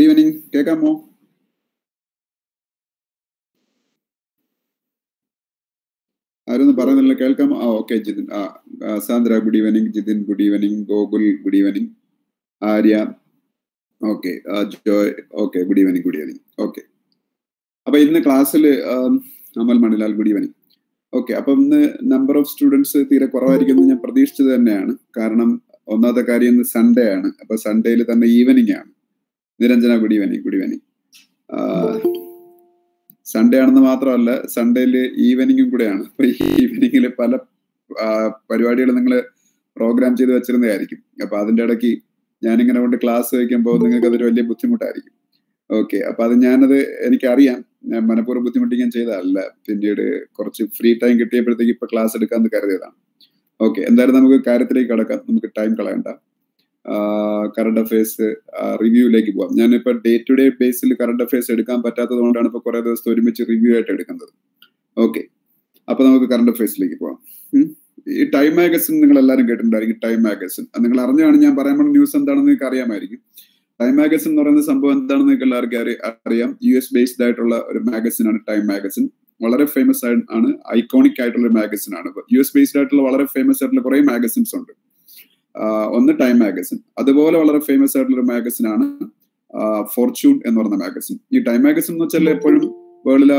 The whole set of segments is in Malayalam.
ഗുഡ് ഈവനിങ് കേൾക്കാമോ ആരൊന്നും പറയുന്നില്ല കേൾക്കാമോ ആ ഓക്കെ ജിതിൻ ആ ആ, Sandra good evening Jithin good evening Gokul good evening Arya okay Joy okay good evening good evening okay അപ്പൊ ഇന്ന് ക്ലാസ്സിൽ Amal Manilal good evening okay അപ്പൊ ഇന്ന് നമ്പർ ഓഫ് സ്റ്റുഡൻസ് തീരെ കുറവായിരിക്കും എന്ന് ഞാൻ പ്രതീക്ഷിച്ചത് തന്നെയാണ് കാരണം ഒന്നാമത്തെ കാര്യം ഇന്ന് സൺഡേ ആണ് അപ്പൊ സൺഡേയിൽ തന്നെ ഈവനിങ് ആണ് Niranjana good evening good evening Sunday ആണെന്ന് മാത്രമല്ല സൺഡേയിൽ ഈവനിങ്ങും കൂടെയാണ് അപ്പൊ ഈ ഈവനിങ്ങിൽ പല പരിപാടികൾ നിങ്ങൾ പ്രോഗ്രാം ചെയ്ത് വെച്ചിരുന്നതായിരിക്കും അപ്പൊ അതിന്റെ ഇടയ്ക്ക് ഞാനിങ്ങനെ കൊണ്ട് ക്ലാസ് വയ്ക്കുമ്പോൾ നിങ്ങൾക്ക് അതൊരു വലിയ ബുദ്ധിമുട്ടായിരിക്കും ഓക്കെ അപ്പൊ അത് ഞാനത് എനിക്കറിയാം ഞാൻ മനഃപൂർവ്വം ബുദ്ധിമുട്ടിക്കാൻ ചെയ്തതല്ല പിന്നീട് കുറച്ച് ഫ്രീ ടൈം കിട്ടിയപ്പോഴത്തേക്ക് ഇപ്പൊ ക്ലാസ് എടുക്കാമെന്ന് കരുതിയതാണ് ഓക്കെ എന്തായാലും നമുക്ക് കാര്യത്തിലേക്ക് കടക്കാം നമുക്ക് ടൈം കളയണ്ട കറണ്ട് അഫയേഴ്സ് റിവ്യൂയിലേക്ക് പോവാം ഞാനിപ്പോ ഡേ ടു ഡേ ബേസിൽ കറണ്ട് അഫയേഴ്സ് എടുക്കാൻ പറ്റാത്തത് കൊണ്ടാണ് ഇപ്പൊ കുറെ ദിവസത്തെ ഒരുമിച്ച് റിവ്യൂ ആയിട്ട് എടുക്കുന്നത് ഓക്കെ അപ്പൊ നമുക്ക് കറണ്ട് അഫയേഴ്സിലേക്ക് പോവാം ഉം. ഈ ടൈം മാഗസിൻ നിങ്ങൾ എല്ലാവരും കേട്ടിട്ടുണ്ടായിരിക്കും ടൈം മാഗസിൻ അത് നിങ്ങൾ അറിഞ്ഞാണ് ഞാൻ പറയാൻ പോകുന്ന ന്യൂസ് എന്താണെന്ന് നിങ്ങൾക്ക് അറിയാമായിരിക്കും ടൈം മാഗസിൻ എന്ന് പറയുന്ന സംഭവം എന്താണെന്ന് നിങ്ങൾക്ക് എല്ലാവർക്കും അറി- അറിയാം യു എസ് ബേസ്ഡ് ആയിട്ടുള്ള ഒരു മാഗസിൻ ആണ് ടൈം മാഗസിൻ വളരെ ഫേമസ് ആണ് ഐക്കോണിക് ആയിട്ടുള്ള ഒരു മാഗസിൻ ആണ് യു എസ് ബേസ്ഡ് ആയിട്ടുള്ള വളരെ ഫേമസ് ആയിട്ടുള്ള കുറെ മാഗസിൻസ് ഉണ്ട് ആഹ് ഒന്ന് ടൈം മാഗസിൻ അതുപോലെ വളരെ ഫേമസ് ആയിട്ടുള്ള ഒരു മാഗസിൻ ആണ് ഫോർച്യൂൺ എന്ന് പറയുന്ന മാഗസിൻ ഈ ടൈം മാഗസിൻ എന്ന് വെച്ചാൽ എപ്പോഴും വേൾഡിലെ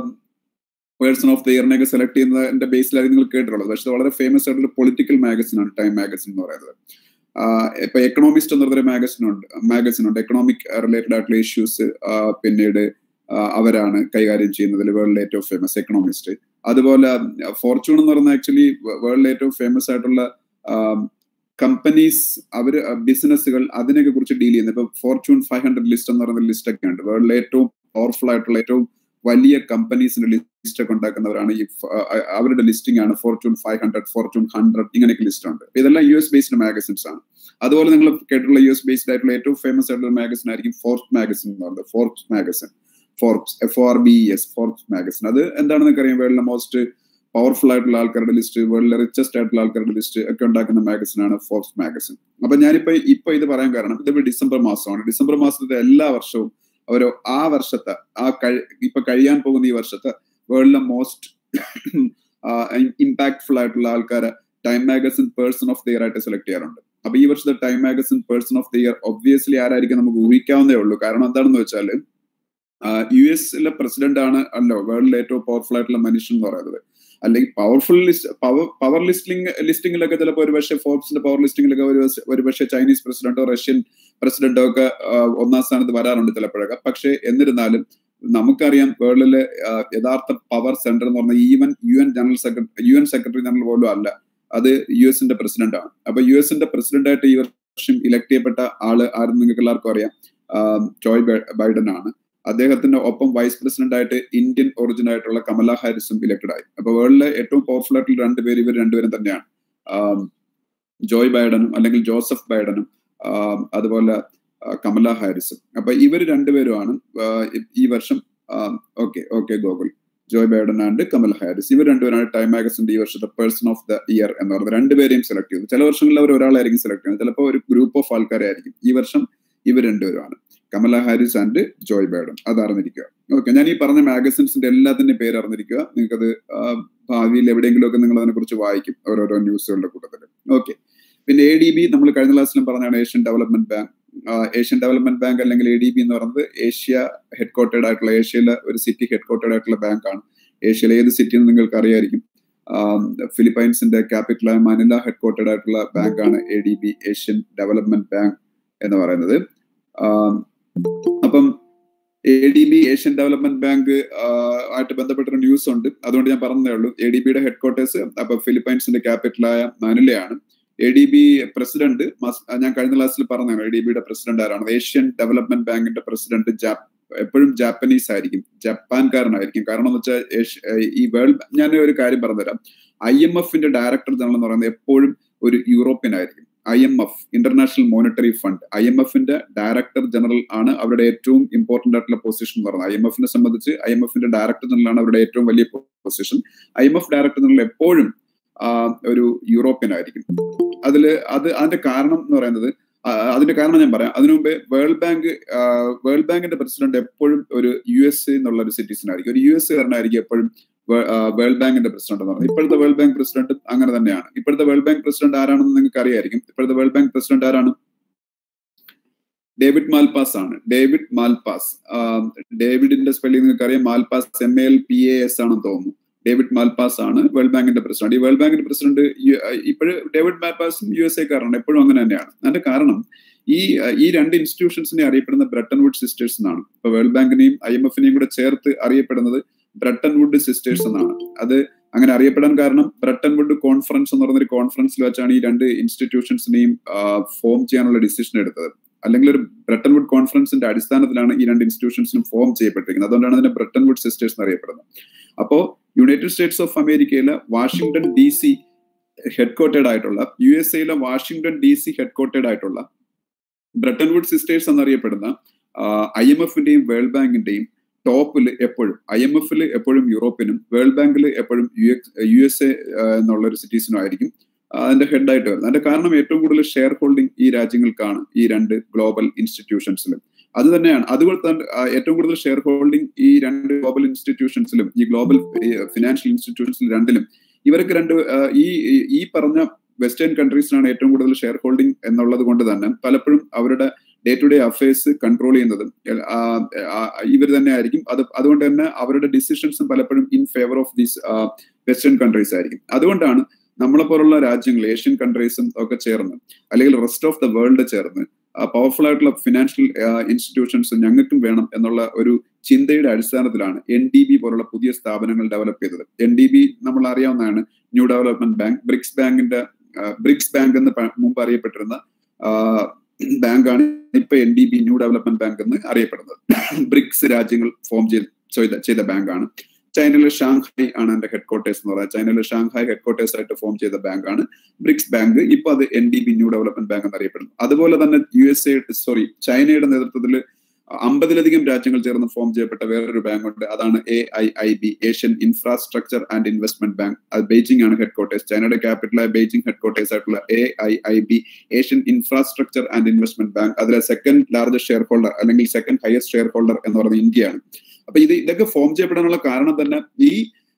പേഴ്സൺ ഓഫ് ദ ഇയറിനെയൊക്കെ സെലക്ട് ചെയ്യുന്നതിന്റെ ബേസിലായി നിങ്ങൾ കേട്ടിട്ടുള്ളത് പക്ഷെ വളരെ ഫേമസ് ആയിട്ടുള്ള പൊളിറ്റിക്കൽ മാഗസിൻ ആണ് ടൈം മാഗസിൻ എന്ന് പറയുന്നത് ആഹ് ഇപ്പൊ എക്കണോമിസ്റ്റ് എന്ന് പറയുന്ന മാഗസിൻ ഉണ്ട് മാഗസിൻ ഉണ്ട് എക്കണോമിക് റിലേറ്റഡ് ആയിട്ടുള്ള ഇഷ്യൂസ് പിന്നീട് ആഹ് അവരാണ് കൈകാര്യം ചെയ്യുന്നതിൽ വേൾഡിലെ ഏറ്റവും ഫേമസ് എക്കണോമിസ്റ്റ് അതുപോലെ ഫോർച്യൂൺ എന്ന് പറയുന്ന ആക്ച്വലി വേൾഡിലെ ഏറ്റവും ഫേമസ് ആയിട്ടുള്ള കമ്പനീസ് അവര് ബിസിനസ്സുകൾ അതിനെയൊക്കെ കുറിച്ച് ഡീൽ ചെയ്യുന്നത് ഇപ്പൊ ഫോർച്യൂൺ ഫൈവ് ഹൺഡ്രഡ് ലിസ്റ്റ് എന്ന് പറയുന്ന ലിസ്റ്റ് ഒക്കെ ഉണ്ട് വേൾഡിലെ ഏറ്റവും പവർഫുൾ ആയിട്ടുള്ള ഏറ്റവും വലിയ കമ്പനീസിന്റെ ലിസ്റ്റ് ഒക്കെ ഉണ്ടാക്കുന്നവരാണ് ഈ ഫ- അ- അവരുടെ ലിസ്റ്റിംഗ് ആണ് Fortune five hundred Fortune hundred ഇങ്ങനെയൊക്കെ ലിസ്റ്റ് ഉണ്ട് അപ്പൊ ഇതെല്ലാം യു എസ് ബേസ്ഡ് മാഗസിൻസ് ആണ് അതുപോലെ നിങ്ങൾ കേട്ടിട്ടുള്ള യു എസ് ബേസ്ഡ് ആയിട്ടുള്ള ഏറ്റവും ഫേമസ് ആയിട്ടുള്ള മാഗസിൻ ആയിരിക്കും ഫോർത്ത് മാഗസിൻ എന്ന് പറയുന്നത് forth magazine Forbes F R B S forth magazine അത് എന്താണെന്ന് അറിയാം വേൾഡിലെ മോസ്റ്റ് പവർഫുൾ ആയിട്ടുള്ള ആൾക്കാരുടെ ലിസ്റ്റ് വേൾഡിലെ റിച്ചസ്റ്റ് ആയിട്ടുള്ള ആൾക്കാരുടെ ലിസ്റ്റ് ഒക്കെ ഉണ്ടാക്കുന്ന മാഗസിൻ ആണ് ഫോർബ്സ് മാഗസിൻ അപ്പൊ ഞാനിപ്പോ ഇപ്പൊ ഇത് പറയാൻ കാരണം ഇതിപ്പോ ഡിസംബർ മാസമാണ് ഡിസംബർ മാസത്തെ എല്ലാ വർഷവും അവർ ആ വർഷത്തെ ആ കഴി ഇപ്പൊ കഴിയാൻ പോകുന്ന ഈ വർഷത്തെ വേൾഡിലെ മോസ്റ്റ് ഇമ്പാക്ട്ഫുൾ ആയിട്ടുള്ള ആൾക്കാരെ Time magazine person of the year ആയിട്ട് സെലക്ട് ചെയ്യാറുണ്ട് അപ്പൊ ഈ വർഷത്തെ Time magazine person of the year obviously ആരായിരിക്കും നമുക്ക് ഊഹിക്കാവുന്നേ ഉള്ളൂ കാരണം എന്താണെന്ന് വെച്ചാൽ യു എസിലെ പ്രസിഡന്റ് ആണ് അല്ലോ വേൾഡിലെ ഏറ്റവും പവർഫുൾ ആയിട്ടുള്ള മനുഷ്യൻ എന്ന് പറയുന്നത് അല്ലെങ്കിൽ powerful list power power listing ലിസ്റ്റിംഗിലൊക്കെ ചിലപ്പോൾ ഒരു പക്ഷേ ഫോർബ്സിന്റെ പവർ ലിസ്റ്റിംഗിലൊക്കെ ഒരു പക്ഷേ- ഒരു പക്ഷേ ചൈനീസ് പ്രസിഡന്റോ റഷ്യൻ പ്രസിഡന്റോ ഒക്കെ ആ, ഒന്നാം സ്ഥാനത്ത് വരാറുണ്ട് ചിലപ്പോഴൊക്കെ പക്ഷേ എന്നിരുന്നാലും നമുക്കറിയാം വേൾഡിലെ ആ, യഥാർത്ഥ പവർ സെന്റർ എന്ന് പറഞ്ഞാൽ even U N general secretary U N secretary general പോലും അല്ല അത് യു എസിന്റെ പ്രസിഡന്റ് ആണ് അപ്പൊ യു എസിന്റെ പ്രസിഡന്റ് ആയിട്ട് ഈ വർഷം ഇലക്ട് ചെയ്യപ്പെട്ട ആള് ആരും നിങ്ങൾക്ക് എല്ലാവർക്കും അറിയാം ആ, ജോയ് ബൈ- ബൈഡൻ ആണ് അദ്ദേഹത്തിന്റെ ഒപ്പം വൈസ് പ്രസിഡന്റ് ആയിട്ട് ഇന്ത്യൻ ഒറിജിൻ ആയിട്ടുള്ള കമല ഹാരിസും ഇലക്ടഡ് ആയി അപ്പൊ വേൾഡിലെ ഏറ്റവും പവർഫുൾ ആയിട്ടുള്ള രണ്ടുപേര് ഇവർ രണ്ടുപേരും തന്നെയാണ് ആം, ജോയ് ബൈഡനും അല്ലെങ്കിൽ ജോസഫ് ബൈഡനും ആം, അതുപോലെ ആ, കമല ഹാരിസും അപ്പൊ ഇവർ രണ്ടുപേരുമാണ് ആ, ഈ- ഈ വർഷം okay okay Gokul Joe Biden and Kamal Harris ഇവർ രണ്ടുപേരാണ് ടൈം മാഗസിന്റെ ഈ വർഷത്തെ പേഴ്സൺ ഓഫ് ദ ഇയർ എന്ന് പറയുന്നത് രണ്ടുപേരെയും സെലക്ട് ചെയ്തു ചില വർഷങ്ങളിൽ അവർ ഒരാളായിരിക്കും സെലക്ട് ചെയ്യുന്നത് ചിലപ്പോൾ ഒരു ഗ്രൂപ്പ് ഓഫ് ആൾക്കാരെ ആയിരിക്കും ഈ വർഷം ഇവർ രണ്ടുപേരുമാണ് Kamala Harris and Joe Biden അത് അറിഞ്ഞിരിക്കുക ഓക്കെ ഞാൻ ഈ പറഞ്ഞ മാഗസിൻസിന്റെ എല്ലാത്തിന്റെ പേര് അറിഞ്ഞിരിക്കുക നിങ്ങൾക്കത് ആ, ഭാവിയിൽ എവിടെയെങ്കിലും ഒക്കെ നിങ്ങൾ അതിനെ കുറിച്ച് വായിക്കും ഓരോരോ ന്യൂസുകളുടെ കൂട്ടത്തിൽ ഓക്കെ പിന്നെ എ ഡി ബി നമ്മൾ കഴിഞ്ഞ ക്ലാസ്സിലും പറഞ്ഞാണ് Asian Development Bank Asian Development Bank അല്ലെങ്കിൽ എ ഡി ബി എന്ന് പറയുന്നത് ഏഷ്യ ഹെഡ് ക്വാർട്ടേഡ് ആയിട്ടുള്ള ഏഷ്യയിലെ ഒരു സിറ്റി ഹെഡ് ക്വാർട്ടേഡ് ആയിട്ടുള്ള ബാങ്കാണ് ഏഷ്യയിലെ ഏത് സിറ്റി എന്ന് നിങ്ങൾക്ക് അറിയായിരിക്കും ആം, ഫിലിപ്പൈൻസിന്റെ ക്യാപിറ്റലായ മനില ഹെഡ് ക്വാർട്ടേഡ് ആയിട്ടുള്ള ബാങ്കാണ് A D B Asian Development Bank എന്ന് പറയുന്നത് ആം, അപ്പം A D B Asian Development Bank ആയിട്ട് ബന്ധപ്പെട്ടൊരു ന്യൂസ് ഉണ്ട് അതുകൊണ്ട് ഞാൻ പറഞ്ഞതേ ഉള്ളൂ എ ഡി ബിയുടെ ഹെഡ് ക്വാർട്ടേഴ്സ് അപ്പൊ ഫിലിപ്പൈൻസിന്റെ ക്യാപിറ്റലായ മനിലയാണ് എ ഡി ബി പ്രസിഡന്റ് മസ്- ഞാൻ കഴിഞ്ഞ ക്ലാസ്സിൽ പറഞ്ഞതാണ് എ ഡി ബിയുടെ പ്രസിഡന്റ് ആരാണ് ഏഷ്യൻ ഡെവലപ്മെന്റ് ബാങ്കിന്റെ പ്രസിഡന്റ് ജാപ് എപ്പോഴും ജാപ്പനീസ് ആയിരിക്കും ജപ്പാൻകാരനായിരിക്കും കാരണം എന്ന് വെച്ചാൽ ഏഷ്യ- ഈ വേൾഡ് ഞാൻ ഒരു കാര്യം പറഞ്ഞുതരാം ഐ എം എഫിന്റെ ഡയറക്ടർ ജനറൽ എന്ന് പറയുന്നത് എപ്പോഴും ഒരു യൂറോപ്യൻ ആയിരിക്കും I M F International Monetary Fund I M എഫിന്റെ ഡയറക്ടർ ജനറൽ ആണ് അവരുടെ ഏറ്റവും ഇമ്പോർട്ടന്റ് ആയിട്ടുള്ള പൊസിഷൻ എന്ന് പറയുന്നത് ഐ എം എഫിനെ സംബന്ധിച്ച് ഐ എം എഫിന്റെ ഡയറക്ടർ ജനറൽ ആണ് അവരുടെ ഏറ്റവും വലിയ position I M F director general എപ്പോഴും ആ, ഒരു യൂറോപ്യൻ ആയിരിക്കും അതില് അത് അതിന്റെ കാരണം എന്ന് പറയുന്നത് അതിന്റെ കാരണം ഞാൻ പറയാം അതിനു മുമ്പേ വേൾഡ് ബാങ്ക് വേൾഡ് ബാങ്കിന്റെ പ്രസിഡന്റ് എപ്പോഴും ഒരു യു എസ് എന്നുള്ള ഒരു സിറ്റിസൺ ആയിരിക്കും ഒരു യു എസ് കാരനായിരിക്കും എപ്പോഴും വേൾഡ് ബാങ്കിന്റെ പ്രസിഡന്റ് എന്ന് പറയുന്നത് ഇപ്പോഴത്തെ വേൾഡ് ബാങ്ക് പ്രസിഡന്റ് അങ്ങനെ തന്നെയാണ് ഇപ്പോഴത്തെ വേൾഡ് ബാങ്ക് പ്രസിഡന്റ് ആരാണെന്ന് നിങ്ങൾക്ക് അറിയായിരിക്കും ഇപ്പോഴത്തെ വേൾഡ് ബാങ്ക് പ്രസിഡന്റ് ആരാണ് ഡേവിഡ് മാൽപാസ് ആണ് ഡേവിഡ് മാൽപാസ് ഡേവിഡിന്റെ സ്പെല്ലിംഗ് നിങ്ങൾക്ക് അറിയാം Malpass M L P A S ആണെന്ന് തോന്നുന്നു ഡേവിഡ് മാൽപാസ് ആണ് വേൾഡ് ബാങ്കിന്റെ പ്രസിഡന്റ് ഈ വേൾഡ് ബാങ്കിന്റെ പ്രസിഡന്റ് ഇപ്പോഴും ഡേവിഡ് മാൽപാസും യു എസ് എക്കാരാണ് എപ്പോഴും അങ്ങനെ തന്നെയാണ് അതിന്റെ കാരണം ഈ ഈ രണ്ട് ഇൻസ്റ്റിറ്റ്യൂഷൻസിനെ അറിയപ്പെടുന്ന ബ്രട്ടൺ വുഡ് സിസ്റ്റേഴ്സ് എന്നാണ് ഇപ്പൊ വേൾഡ് ബാങ്കിനെയും ഐ എം എഫിനെയും കൂടെ ചേർത്ത് അറിയപ്പെടുന്നത് ബ്രട്ടൺ വുഡ് സിസ്റ്റേഴ്സ് എന്നാണ് അത് അങ്ങനെ അറിയപ്പെടാൻ കാരണം ബ്രട്ടൺ വുഡ് കോൺഫറൻസ് എന്ന് പറയുന്ന ഒരു കോൺഫറൻസിൽ വെച്ചാണ് ഈ രണ്ട് ഇൻസ്റ്റിറ്റ്യൂഷൻസിനെയും ഫോം ചെയ്യാനുള്ള ഡിസിഷൻ എടുത്തത് അല്ലെങ്കിൽ ഒരു ബ്രട്ടൺ വുഡ് കോൺഫറൻസിന്റെ അടിസ്ഥാനത്തിലാണ് ഈ രണ്ട് ഇൻസ്റ്റിറ്റ്യൂഷൻസിനും ഫോം ചെയ്യപ്പെട്ടിരിക്കുന്നത് അതുകൊണ്ടാണ് അതിനെ ബ്രട്ടൺ വുഡ് സിസ്റ്റേഴ്സ് എന്നറിയപ്പെടുന്നത് അപ്പോ യുണൈറ്റഡ് സ്റ്റേറ്റ്സ് ഓഫ് അമേരിക്കയിലെ വാഷിംഗ്ടൺ ഡി സി ഹെഡ്ക്വാർട്ടേഡ് ആയിട്ടുള്ള യു എസ് എയിലെ വാഷിംഗ്ടൺ ഡി സി ഹെഡ്ക്വാർട്ടേഡ് ആയിട്ടുള്ള ബ്രട്ടൺ വുഡ് സിസ്റ്റേഴ്സ് എന്നറിയപ്പെടുന്ന ഐ എം എഫിന്റെയും വേൾഡ് ബാങ്കിന്റെയും ടോപ്പിൽ എപ്പോഴും ഐ എം എഫിൽ എപ്പോഴും യൂറോപ്പിനും വേൾഡ് ബാങ്കിൽ എപ്പോഴും U X U S A എന്നുള്ള ഒരു സിറ്റീസിനും ആയിരിക്കും അതിന്റെ ഹെഡായിട്ട് വരുന്നത് അതിന്റെ കാരണം ഏറ്റവും കൂടുതൽ ഷെയർ ഹോൾഡിംഗ് ഈ രാജ്യങ്ങൾക്കാണ് ഈ രണ്ട് ഗ്ലോബൽ ഇൻസ്റ്റിറ്റ്യൂഷൻസിലും അത് തന്നെയാണ് അതുപോലെ തന്നെ ഏറ്റവും കൂടുതൽ ഷെയർ ഹോൾഡിംഗ് ഈ രണ്ട് ഗ്ലോബൽ ഇൻസ്റ്റിറ്റ്യൂഷൻസിലും ഈ ഗ്ലോബൽ ഫിനാൻഷ്യൽ ഇൻസ്റ്റിറ്റ്യൂഷൻസിൽ രണ്ടിലും ഇവർക്ക് രണ്ട് ഈ ഈ പറഞ്ഞ വെസ്റ്റേൺ കൺട്രീസിനാണ് ഏറ്റവും കൂടുതൽ ഷെയർ ഹോൾഡിംഗ് എന്നുള്ളത് കൊണ്ട് തന്നെ പലപ്പോഴും അവരുടെ day to day affairs control ചെയ്യുന്നതും ഇവർ തന്നെ ആയിരിക്കും അത് അതുകൊണ്ട് തന്നെ അവരുടെ ഡിസിഷൻസും പലപ്പോഴും in favour of these western countries ആയിരിക്കും അതുകൊണ്ടാണ് നമ്മളെ പോലുള്ള രാജ്യങ്ങൾ ഏഷ്യൻ കൺട്രീസും ഒക്കെ ചേർന്ന് അല്ലെങ്കിൽ റെസ്റ്റ് ഓഫ് ദ വേൾഡ് ചേർന്ന് പവർഫുൾ ആയിട്ടുള്ള ഫിനാൻഷ്യൽ ഇൻസ്റ്റിറ്റ്യൂഷൻസ് ഞങ്ങൾക്കും വേണം എന്നുള്ള ഒരു ചിന്തയുടെ അടിസ്ഥാനത്തിലാണ് എൻ ഡി ബി പോലുള്ള പുതിയ സ്ഥാപനങ്ങൾ ഡെവലപ്പ് ചെയ്തത് എൻ ഡി ബി നമ്മൾ അറിയാവുന്നതാണ് ന്യൂ ഡെവലപ്മെന്റ് ബാങ്ക് ബ്രിക്സ് ബാങ്കിന്റെ ബ്രിക്സ് ബാങ്ക് എന്ന് മുമ്പ് അറിയപ്പെട്ടിരുന്ന ബാങ്കാണ് ഇപ്പൊ N D B New Development Bank എന്ന് അറിയപ്പെടുന്നത് ബ്രിക്സ് രാജ്യങ്ങൾ ഫോം ചെയ്ത ചെയ്ത ബാങ്കാണ് ചൈനയിലെ ഷാങ്ഹായ് ആണ് എന്റെ ഹെഡ്ക്വാർട്ടേഴ്സ് എന്ന് പറയുന്നത് ചൈനയിലെ ഷാങ്ഹായ് ഹെഡ്ക്വാർട്ടേഴ്സ് ആയിട്ട് ഫോം ചെയ്ത ബാങ്കാണ് ബ്രിക്സ് ബാങ്ക് ഇപ്പൊ അത് N D B New Development Bank എന്നറിയപ്പെടുന്നു അതുപോലെ തന്നെ യു എസ് എ സോറി ചൈനയുടെ നേതൃത്വത്തിൽ അമ്പതിലധികം രാജ്യങ്ങൾ ചേർന്ന് ഫോം ചെയ്യപ്പെട്ട വേറൊരു ബാങ്ക് ഉണ്ട് അതാണ് A I I B Asian Infrastructure and Investment Bank അത് ബെയ്ജിംഗ് ആണ് ഹെഡ്ക്വാർട്ടേഴ്സ് ചൈനയുടെ ക്യാപിറ്റലായ ബെയ്ജിംഗ് ഹെഡ്ക്വാർട്ടേഴ്സ് ആയിട്ടുള്ള A I I B Asian Infrastructure and Investment Bank അതിലെ സെക്കൻഡ് ലാർജസ്റ്റ് ഷെയർ ഹോൾഡർ അല്ലെങ്കിൽ സെക്കൻഡ് ഹയസ്റ്റ് ഷെയർ ഹോൾഡർ എന്ന് പറയുന്നത് ഇന്ത്യയാണ് അപ്പൊ ഇത് ഇതൊക്കെ ഫോം ചെയ്യപ്പെടാനുള്ള കാരണം തന്നെ ഈ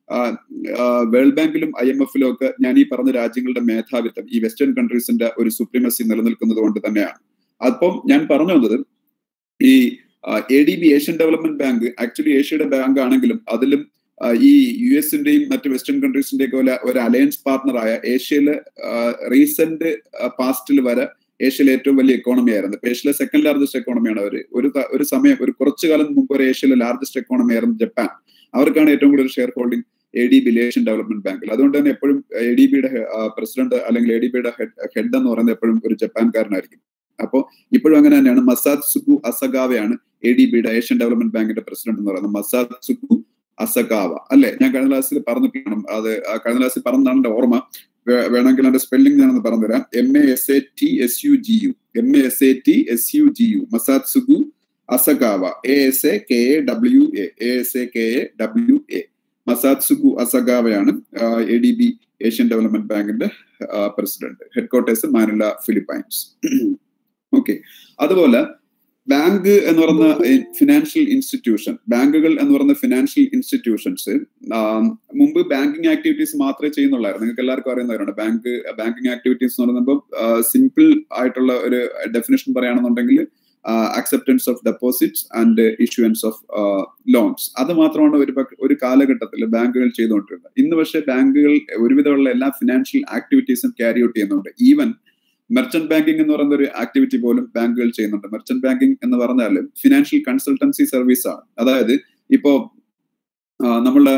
വേൾഡ് ബാങ്കിലും ഐ എം എഫിലും ഒക്കെ ഞാൻ ഈ പറഞ്ഞ രാജ്യങ്ങളുടെ മേധാവിത്വം ഈ വെസ്റ്റേൺ കൺട്രീസിന്റെ ഒരു സുപ്രീമസി നിലനിൽക്കുന്നത് കൊണ്ട് തന്നെയാണ് അപ്പം ഞാൻ പറഞ്ഞു വന്നത് ഈ A D B Asian Development Bank actually ഏഷ്യയുടെ ബാങ്ക് ആണെങ്കിലും അതിലും ഈ യു എസിന്റെയും മറ്റ് വെസ്റ്റേൺ കൺട്രീസിന്റെയും പോലെ ഒരു അലയൻസ് പാർട്ണറായ ഏഷ്യയിലെ റീസെന്റ് പാസ്റ്റിൽ വരെ ഏഷ്യയിലെ ഏറ്റവും വലിയ എക്കോണമി ആയിരുന്നു ഇപ്പൊ ഏഷ്യയിലെ സെക്കൻഡ് ലാർജസ്റ്റ് എക്കോണമിയാണ് അവർ ഒരു ഒരു സമയം ഒരു കുറച്ചു കാലം മുമ്പ് ഒരു ഏഷ്യയിലെ ലാർജസ്റ്റ് എക്കോണമി ആയിരുന്നു ജപ്പാൻ അവർക്കാണ് ഏറ്റവും കൂടുതൽ shareholding A D B Asian Development ബാങ്കിൽ അതുകൊണ്ട് തന്നെ എപ്പോഴും എ ഡി ബിയുടെ പ്രസിഡന്റ് അല്ലെങ്കിൽ എ ഡി ബിയുടെ ഹെഡ് എന്ന് പറയുന്നത് എപ്പോഴും ഒരു ജപ്പാൻകാരനായിരിക്കും അപ്പോൾ ഇപ്പോഴും അങ്ങനെ തന്നെയാണ് മസാദ് സുഗു അസഗാവയാണ് എ ഡി ബിയുടെ ഏഷ്യൻ ഡെവലപ്മെന്റ് ബാങ്കിന്റെ പ്രസിഡന്റ് എന്ന് പറയുന്നത് മസാദ് സുഗു അസഗാവ അല്ലെ ഞാൻ കഴിഞ്ഞ ക്ലാസ്സിൽ പറഞ്ഞിട്ടാണ് അത് കഴിഞ്ഞ ക്ലാസ്സിൽ പറഞ്ഞതാണ് എന്റെ ഓർമ്മ വേണമെങ്കിൽ അതിന്റെ സ്പെല്ലിംഗ് ഞാനൊന്ന് പറഞ്ഞുതരാം M A S A T S U G U M A S A T S U G U Masatsugu Asakawa A S A K A W A A S A K A W A Masatsugu അസഗാവയാണ് A D B Asian Development ബാങ്കിന്റെ president headquarters Manila Philippines okay അതുപോലെ ബാങ്ക് എന്ന് പറയുന്ന ഫിനാൻഷ്യൽ ഇൻസ്റ്റിറ്റ്യൂഷൻ ബാങ്കുകൾ എന്ന് പറയുന്ന ഫിനാൻഷ്യൽ ഇൻസ്റ്റിറ്റ്യൂഷൻസ് മുമ്പ് ബാങ്കിങ് ആക്ടിവിറ്റീസ് മാത്രമേ ചെയ്യുന്നുള്ളായിരുന്നു നിങ്ങൾക്ക് എല്ലാവർക്കും അറിയുന്നവരാണ് ബാങ്ക് ബാങ്കിങ് ആക്ടിവിറ്റീസ് എന്ന് പറയുമ്പോൾ സിമ്പിൾ ആയിട്ടുള്ള ഒരു ഡെഫിനേഷൻ പറയുകയാണെന്നുണ്ടെങ്കിൽ acceptance of deposits and issuance of loans അത് മാത്രമാണ് ഒരു ഒരു കാലഘട്ടത്തിൽ ബാങ്കുകൾ ചെയ്തുകൊണ്ടിരുന്നത് ഇന്ന് പക്ഷേ ബാങ്കുകൾ ഒരുവിധമുള്ള എല്ലാ ഫിനാൻഷ്യൽ ആക്ടിവിറ്റീസും ക്യാരി ഔട്ട് ചെയ്യുന്നുണ്ട് ഈവൻ മെർച്ചന്റ് ബാങ്കിങ് എന്ന് പറയുന്ന ഒരു ആക്ടിവിറ്റി പോലും ബാങ്കുകൾ ചെയ്യുന്നുണ്ട് മെർച്ചന്റ് ബാങ്കിങ് എന്ന് പറഞ്ഞാൽ ഫിനാൻഷ്യൽ കൺസൾട്ടൻസി സർവീസ് ആണ് അതായത് ഇപ്പോ നമ്മളുടെ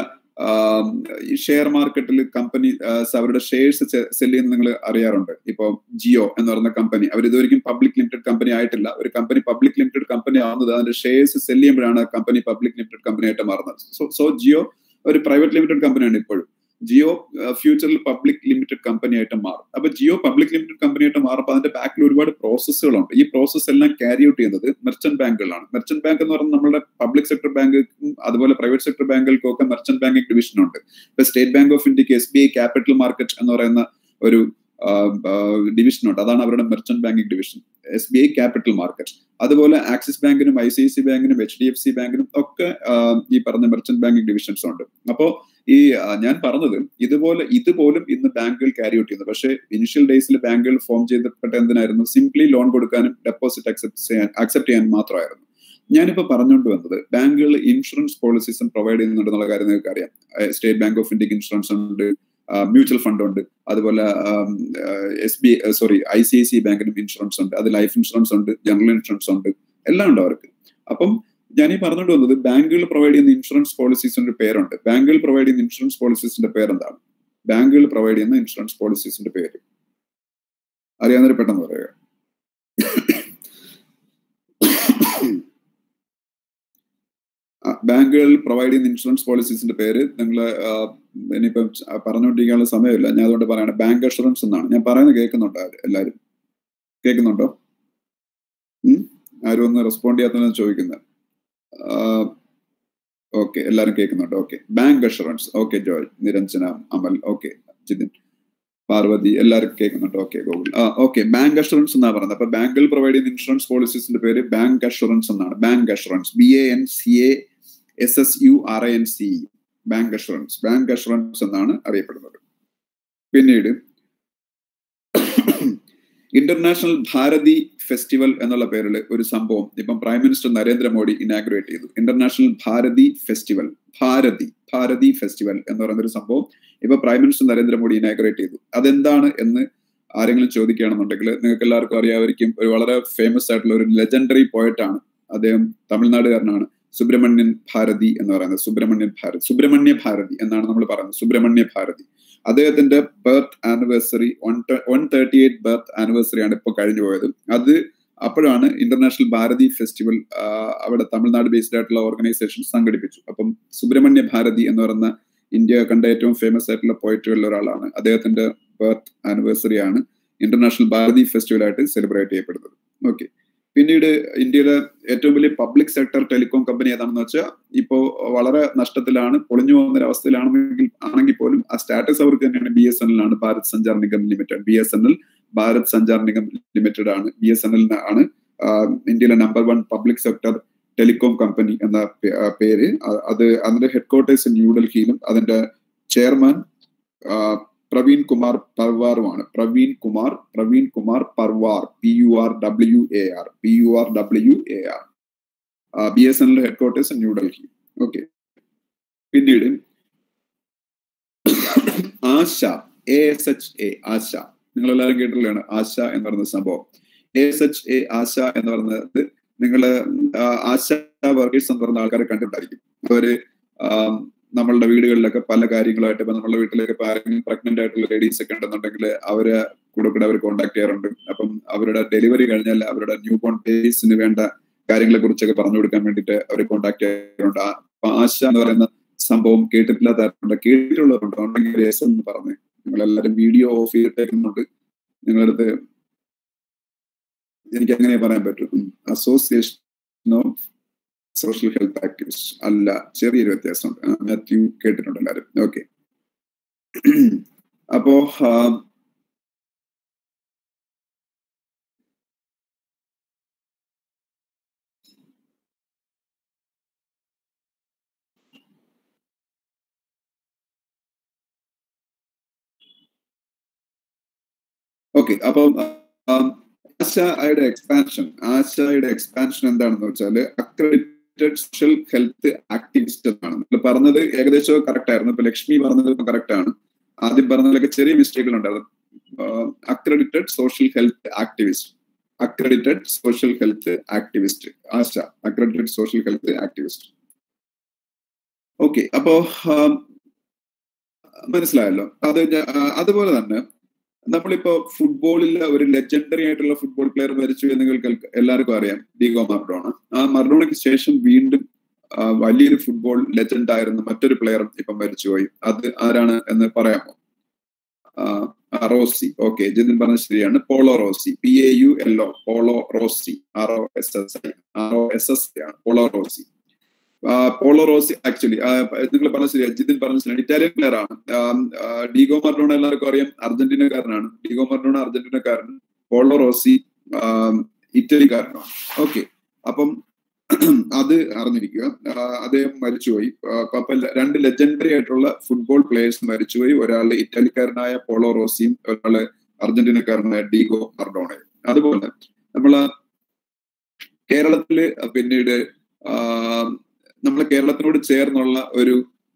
ഷെയർ മാർക്കറ്റിൽ കമ്പനി അവരുടെ ഷെയർസ് സെല് ചെയ്യുന്നത് നിങ്ങൾ അറിയാറുണ്ട് ഇപ്പോ ജിയോ എന്ന് പറയുന്ന കമ്പനി അവർ ഇതുവരെയും പബ്ലിക് ലിമിറ്റഡ് കമ്പനി ആയിട്ടില്ല ഒരു കമ്പനി പബ്ലിക് ലിമിറ്റഡ് കമ്പനി ആവുന്നത് അതിന്റെ ഷെയർസ് സെല് ചെയ്യുമ്പോഴാണ് കമ്പനി പബ്ലിക് ലിമിറ്റഡ് കമ്പനി ആയിട്ട് മാറുന്നത് സോ സോ ജിയോ ഒരു പ്രൈവറ്റ് ലിമിറ്റഡ് കമ്പനിയാണ് ഇപ്പോഴും ജിയോ ഫ്യൂച്ചറിൽ പബ്ലിക് ലിമിറ്റഡ് കമ്പനി ആയിട്ട് മാറും അപ്പൊ ജിയോ പബ്ലിക് ലിമിറ്റഡ് കമ്പനി ആയിട്ട് മാറുമ്പോൾ അതിന്റെ ബാക്കിൽ ഒരുപാട് പ്രോസസ്സുകളുണ്ട് ഈ പ്രോസസ്സ് എല്ലാം ക്യാരി ഔട്ട് ചെയ്യുന്നത് മെർച്ചന്റ് ബാങ്കുകളാണ് മെർച്ചന്റ് ബാങ്ക് എന്ന് പറയുന്നത് നമ്മുടെ പബ്ലിക് സെക്ടർ ബാങ്കുകൾക്കും അതുപോലെ പ്രൈവറ്റ് സെക്ടർ ബാങ്കുകൾക്കും ഒക്കെ മെർച്ചന്റ് ബാങ്കിങ് ഡിവിഷൻ ഉണ്ട് ഇപ്പൊ സ്റ്റേറ്റ് ബാങ്ക് ഓഫ് ഇന്ത്യക്ക് S B I capital market എന്ന് പറയുന്ന ഒരു ഡിവിഷൻ ഉണ്ട് അതാണ് അവരുടെ merchant banking division S B I capital market അതുപോലെ ആക്സിസ് ബാങ്കിനും ഐ സി ഐ സി ബാങ്കിനും എച്ച് ഡി എഫ് സി ബാങ്കിനും ഒക്കെ ഈ പറഞ്ഞ മെർച്ചന്റ് ബാങ്കിങ് ഡിവിഷൻസ് ഉണ്ട് അപ്പോൾ ഈ ഞാൻ പറഞ്ഞത് ഇതുപോലെ ഇതുപോലും ഇന്ന് ബാങ്കുകൾ ക്യാരി ഔട്ട് ചെയ്യുന്നു പക്ഷേ ഇനിഷ്യൽ ഡേയ്സിൽ ബാങ്കുകൾ ഫോം ചെയ്തപ്പെട്ട എന്തിനായിരുന്നു സിംപ്ലി ലോൺ കൊടുക്കാനും ഡെപ്പോസിറ്റ് അക്സെപ്റ്റ് ചെയ്യാൻ അക്സെപ്റ്റ് ചെയ്യാനും മാത്രമായിരുന്നു ഞാനിപ്പോ പറഞ്ഞുകൊണ്ട് വന്നത് ബാങ്കുകൾ ഇൻഷുറൻസ് പോളിസീസും പ്രൊവൈഡ് ചെയ്യുന്നുണ്ടെന്നുള്ള കാര്യം നിങ്ങൾക്ക് അറിയാം സ്റ്റേറ്റ് ബാങ്ക് ഓഫ് ഇന്ത്യക്ക് ഇൻഷുറൻസ് ഉണ്ട് മ്യൂച്വൽ ഫണ്ട് ഉണ്ട് അതുപോലെ S B sorry I C I C ബാങ്കിനും ഇൻഷുറൻസ് ഉണ്ട് അത് ലൈഫ് ഇൻഷുറൻസ് ഉണ്ട് ജനറൽ ഇൻഷുറൻസ് ഉണ്ട് എല്ലാം ഉണ്ട് അവർക്ക് അപ്പം ഞാൻ ഈ പറഞ്ഞുകൊണ്ട് വന്നത് ബാങ്കുകൾ പ്രൊവൈഡ് ചെയ്യുന്ന ഇൻഷുറൻസ് പോളിസീസിന്റെ പേരുണ്ട് ബാങ്കുകൾ പ്രൊവൈഡ് ചെയ്യുന്ന ഇൻഷുറൻസ് പോളിസീസിന്റെ പേരെന്താണ് ബാങ്കുകൾ പ്രൊവൈഡ് ചെയ്യുന്ന ഇൻഷുറൻസ് പോളിസീസിന്റെ പേര് അറിയാവുന്നവർ പെട്ടെന്ന് പറയുക ബാങ്കുകൾ പ്രൊവൈഡ് ചെയ്യുന്ന ഇൻഷുറൻസ് പോളിസീസിന്റെ പേര് നിങ്ങൾ ഇനിയിപ്പം പറഞ്ഞുകൊണ്ടിരിക്കാനുള്ള സമയമില്ല ഞാൻ അതുകൊണ്ട് പറയണം ബാങ്ക് അഷുറൻസ് എന്നാണ് ഞാൻ പറയുന്നത് കേൾക്കുന്നുണ്ടോ എല്ലാവരും കേൾക്കുന്നുണ്ടോ ആരും ഒന്ന് റെസ്പോണ്ട് ചെയ്യാത്തതെന്ന് ചോദിക്കുന്നത് ഓക്കെ എല്ലാവരും കേൾക്കുന്നുണ്ട് okay bancassurance okay Joy Niranjana Amal okay Jithin Parvathi എല്ലാവരും കേൾക്കുന്നുണ്ട് ഓക്കെ ഗൂഗിൾ ആ ഓക്കെ ബാങ്ക് അഷുറൻസ് എന്നാണ് പറയുന്നത് അപ്പൊ ബാങ്കുകൾ പ്രൊവൈഡ് ചെയ്യുന്ന ഇൻഷുറൻസ് പോളിസീസിന്റെ പേര് ബാങ്ക് അഷുറൻസ് എന്നാണ് bancassurance B A N C A S S U R N C bancassurance bancassurance എന്നാണ് അറിയപ്പെടുന്നത് പിന്നീട് ഇന്റർനാഷണൽ ഭാരതി ഫെസ്റ്റിവൽ എന്നുള്ള പേരിൽ ഒരു സംഭവം ഇപ്പം പ്രൈം മിനിസ്റ്റർ നരേന്ദ്രമോദി ഇനാഗ്രേറ്റ് ചെയ്തു international Bharati festival Bharati Bharati festival എന്ന് പറയുന്ന ഒരു സംഭവം ഇപ്പൊ പ്രൈം മിനിസ്റ്റർ നരേന്ദ്രമോദി ഇനാഗ്രേറ്റ് ചെയ്തു അതെന്താണ് എന്ന് ആരെങ്കിലും ചോദിക്കുകയാണെന്നുണ്ടെങ്കിൽ നിങ്ങൾക്ക് എല്ലാവർക്കും അറിയാമായിരിക്കും ഒരു വളരെ ഫേമസ് ആയിട്ടുള്ള ഒരു ലെജൻഡറി പോയറ്റ് ആണ് അദ്ദേഹം തമിഴ്നാടുകാരനാണ് സുബ്രഹ്മണ്യൻ ഭാരതി എന്ന് പറയുന്നത് സുബ്രഹ്മണ്യൻ ഭാരതി സുബ്രഹ്മണ്യ ഭാരതി എന്നാണ് നമ്മൾ പറയുന്നത് സുബ്രഹ്മണ്യ ഭാരതി അദ്ദേഹത്തിന്റെ birth anniversary one one thirty eight birth anniversary ആണ് ഇപ്പോൾ കഴിഞ്ഞു പോയത് അത് അപ്പോഴാണ് ഇന്റർനാഷണൽ ഭാരതി ഫെസ്റ്റിവൽ അവിടെ തമിഴ്നാട് ബേസ്ഡ് ആയിട്ടുള്ള ഓർഗനൈസേഷൻ സംഘടിപ്പിച്ചു അപ്പം സുബ്രഹ്മണ്യ ഭാരതി എന്ന് പറയുന്ന ഇന്ത്യ കണ്ട ഏറ്റവും ഫേമസ് ആയിട്ടുള്ള പോയിറ്റുകളിൽ ഒരാളാണ് അദ്ദേഹത്തിന്റെ ബർത്ത് ആനിവേഴ്സറി ആണ് ഇന്റർനാഷണൽ ഭാരതി ഫെസ്റ്റിവൽ ആയിട്ട് സെലിബ്രേറ്റ് ചെയ്യപ്പെടുന്നത് ഓക്കെ പിന്നീട് ഇന്ത്യയിലെ ഏറ്റവും വലിയ പബ്ലിക് സെക്ടർ ടെലികോം കമ്പനി ഏതാണെന്ന് വെച്ചാൽ ഇപ്പോ വളരെ നഷ്ടത്തിലാണ് പൊളിഞ്ഞു പോകുന്ന ഒരു അവസ്ഥയിലാണെങ്കിൽ ആണെങ്കിൽ പോലും ആ സ്റ്റാറ്റസ് അവർക്ക് തന്നെയാണ് ബി എസ് എൻ എൽ ആണ് Bharat Sanchar Nigam limited B S N L Bharat Sanchar Nigam limited ആണ് ബി എസ് എൻ എൽ ആണ് ഇന്ത്യയിലെ number one public sector telecom company എന്ന പേര് അത് അതിന്റെ ഹെഡ്ക്വാർട്ടേഴ്സ് ന്യൂഡൽഹിയിലും അതിന്റെ ചെയർമാൻ പ്രവീൺ കുമാർ പർവാറുമാണ് Praveen Kumar Praveen Kumar Parwar P U R W A R P U R W A R B S N L headquarters New Delhi okay പിന്നീട് ASHA A S H A ആശ നിങ്ങൾ എല്ലാവരും കേട്ടിട്ടുള്ളതാണ് ആശ എന്ന് പറയുന്ന സംഭവം A S H A ASHA എന്ന് പറയുന്നത് നിങ്ങൾ ആശ വർക്കേഴ്സ് എന്ന് പറയുന്ന ആൾക്കാരെ കണ്ടിട്ടുണ്ടായിരിക്കും അവര് നമ്മളുടെ വീടുകളിലൊക്കെ പല കാര്യങ്ങളായിട്ട് ഇപ്പൊ നമ്മുടെ വീട്ടിലൊക്കെ ഇപ്പൊ ആരെങ്കിലും പ്രഗ്നന്റ് ആയിട്ടുള്ള ലേഡീസ് ഒക്കെ ഉണ്ടെന്നുണ്ടെങ്കിൽ അവരെ കൂടെ കൂടെ അവർ കോൺടാക്ട് ചെയ്യാറുണ്ട് അപ്പം അവരുടെ ഡെലിവറി കഴിഞ്ഞാൽ അവരുടെ ന്യൂ ബോൺ ബേസിന് വേണ്ട കാര്യങ്ങളെ കുറിച്ചൊക്കെ പറഞ്ഞു കൊടുക്കാൻ വേണ്ടിയിട്ട് അവർ കോൺടാക്ട് ചെയ്യാറുണ്ട് അപ്പൊ ആശ എന്ന് പറയുന്ന സംഭവം കേട്ടിട്ടില്ലാത്തവരുണ്ട് കേട്ടിട്ടുള്ളവരുണ്ട് ഉണ്ടെങ്കിൽ രസം എന്ന് പറഞ്ഞു നിങ്ങളെല്ലാവരും വീഡിയോ ഓഫ് ചെയ്തിട്ടേക്കുന്നുണ്ട് നിങ്ങളടുത്ത് എനിക്ക് അങ്ങനെ പറയാൻ പറ്റും association of social health activist അല്ല ചെറിയൊരു വ്യത്യാസമുണ്ട് മാത്യു കേട്ടിട്ടുണ്ട് എല്ലാവരും ഓക്കെ അപ്പോ ഓക്കെ അപ്പം ആശയുടെ എക്സ്പാൻഷൻ ആശയുടെ എക്സ്പാൻഷൻ എന്താണെന്ന് വെച്ചാല് അക്രഡിറ്റഡ് സോഷ്യൽ ഹെൽത്ത് ആക്ടിവിസ്റ്റ് എന്നാണ് നിങ്ങൾ പറഞ്ഞത് ഏകദേശം കറക്റ്റ് ആയിരുന്നു ഇപ്പൊ ലക്ഷ്മി പറഞ്ഞത് കറക്റ്റ് ആണ് ആദ്യം പറഞ്ഞതിലൊക്കെ ചെറിയ മിസ്റ്റേക്കുകൾ ഉണ്ടായിരുന്നു accredited social health activist accredited social health activist ASHA accredited social health activist okay അപ്പോ മനസ്സിലായല്ലോ അത് അതുപോലെ തന്നെ നമ്മളിപ്പോ ഫുട്ബോളിൽ ഒരു ലെജൻഡറി ആയിട്ടുള്ള ഫുട്ബോൾ പ്ലെയർ മരിച്ചു എന്ന് നിങ്ങൾക്ക് എല്ലാവർക്കും അറിയാം ഡീഗോ മർഡോണ ആ മർഡോണയ്ക്ക് ശേഷം വീണ്ടും വലിയൊരു ഫുട്ബോൾ ലെജൻഡ് ആയിരുന്ന മറ്റൊരു പ്ലെയറും ഇപ്പം മരിച്ചുപോയി അത് ആരാണ് എന്ന് പറയാമോ റോസി ഓക്കെ ജിതിൻ പറഞ്ഞ ശരിയാണ് Paolo Rossi P A U L O Paolo Rossi R O S S I R O S S ആണ് Paolo Rossi Paolo Rossi actually നിങ്ങൾ പറഞ്ഞ ശരിയാ ജിതിൻ പറഞ്ഞ ശരിയാണ് ഇറ്റാലിയൻ പ്ലെയർ ആണ് ഡീഗോ മർഡോണ എല്ലാവർക്കും അറിയാം അർജന്റീനക്കാരനാണ് ഡീഗോ മർഡോണ അർജന്റീനക്കാരൻ പോളോ റോസി ഇറ്റലിക്കാരനാണ് ഓക്കെ അപ്പം അത് അറിഞ്ഞിരിക്കുക അദ്ദേഹം മരിച്ചുപോയി അപ്പൊ രണ്ട് ലെജൻഡറി ആയിട്ടുള്ള ഫുട്ബോൾ പ്ലേയേഴ്സ് മരിച്ചുപോയി ഒരാൾ ഇറ്റലിക്കാരനായ പോളോ റോസിയും ഒരാള് അർജന്റീനക്കാരനായ ഡീഗോ മർഡോണയും അതുപോലെ നമ്മള് കേരളത്തില് പിന്നീട് നമ്മളെ കേരളത്തിനോട് ചേർന്നുള്ള ഒരു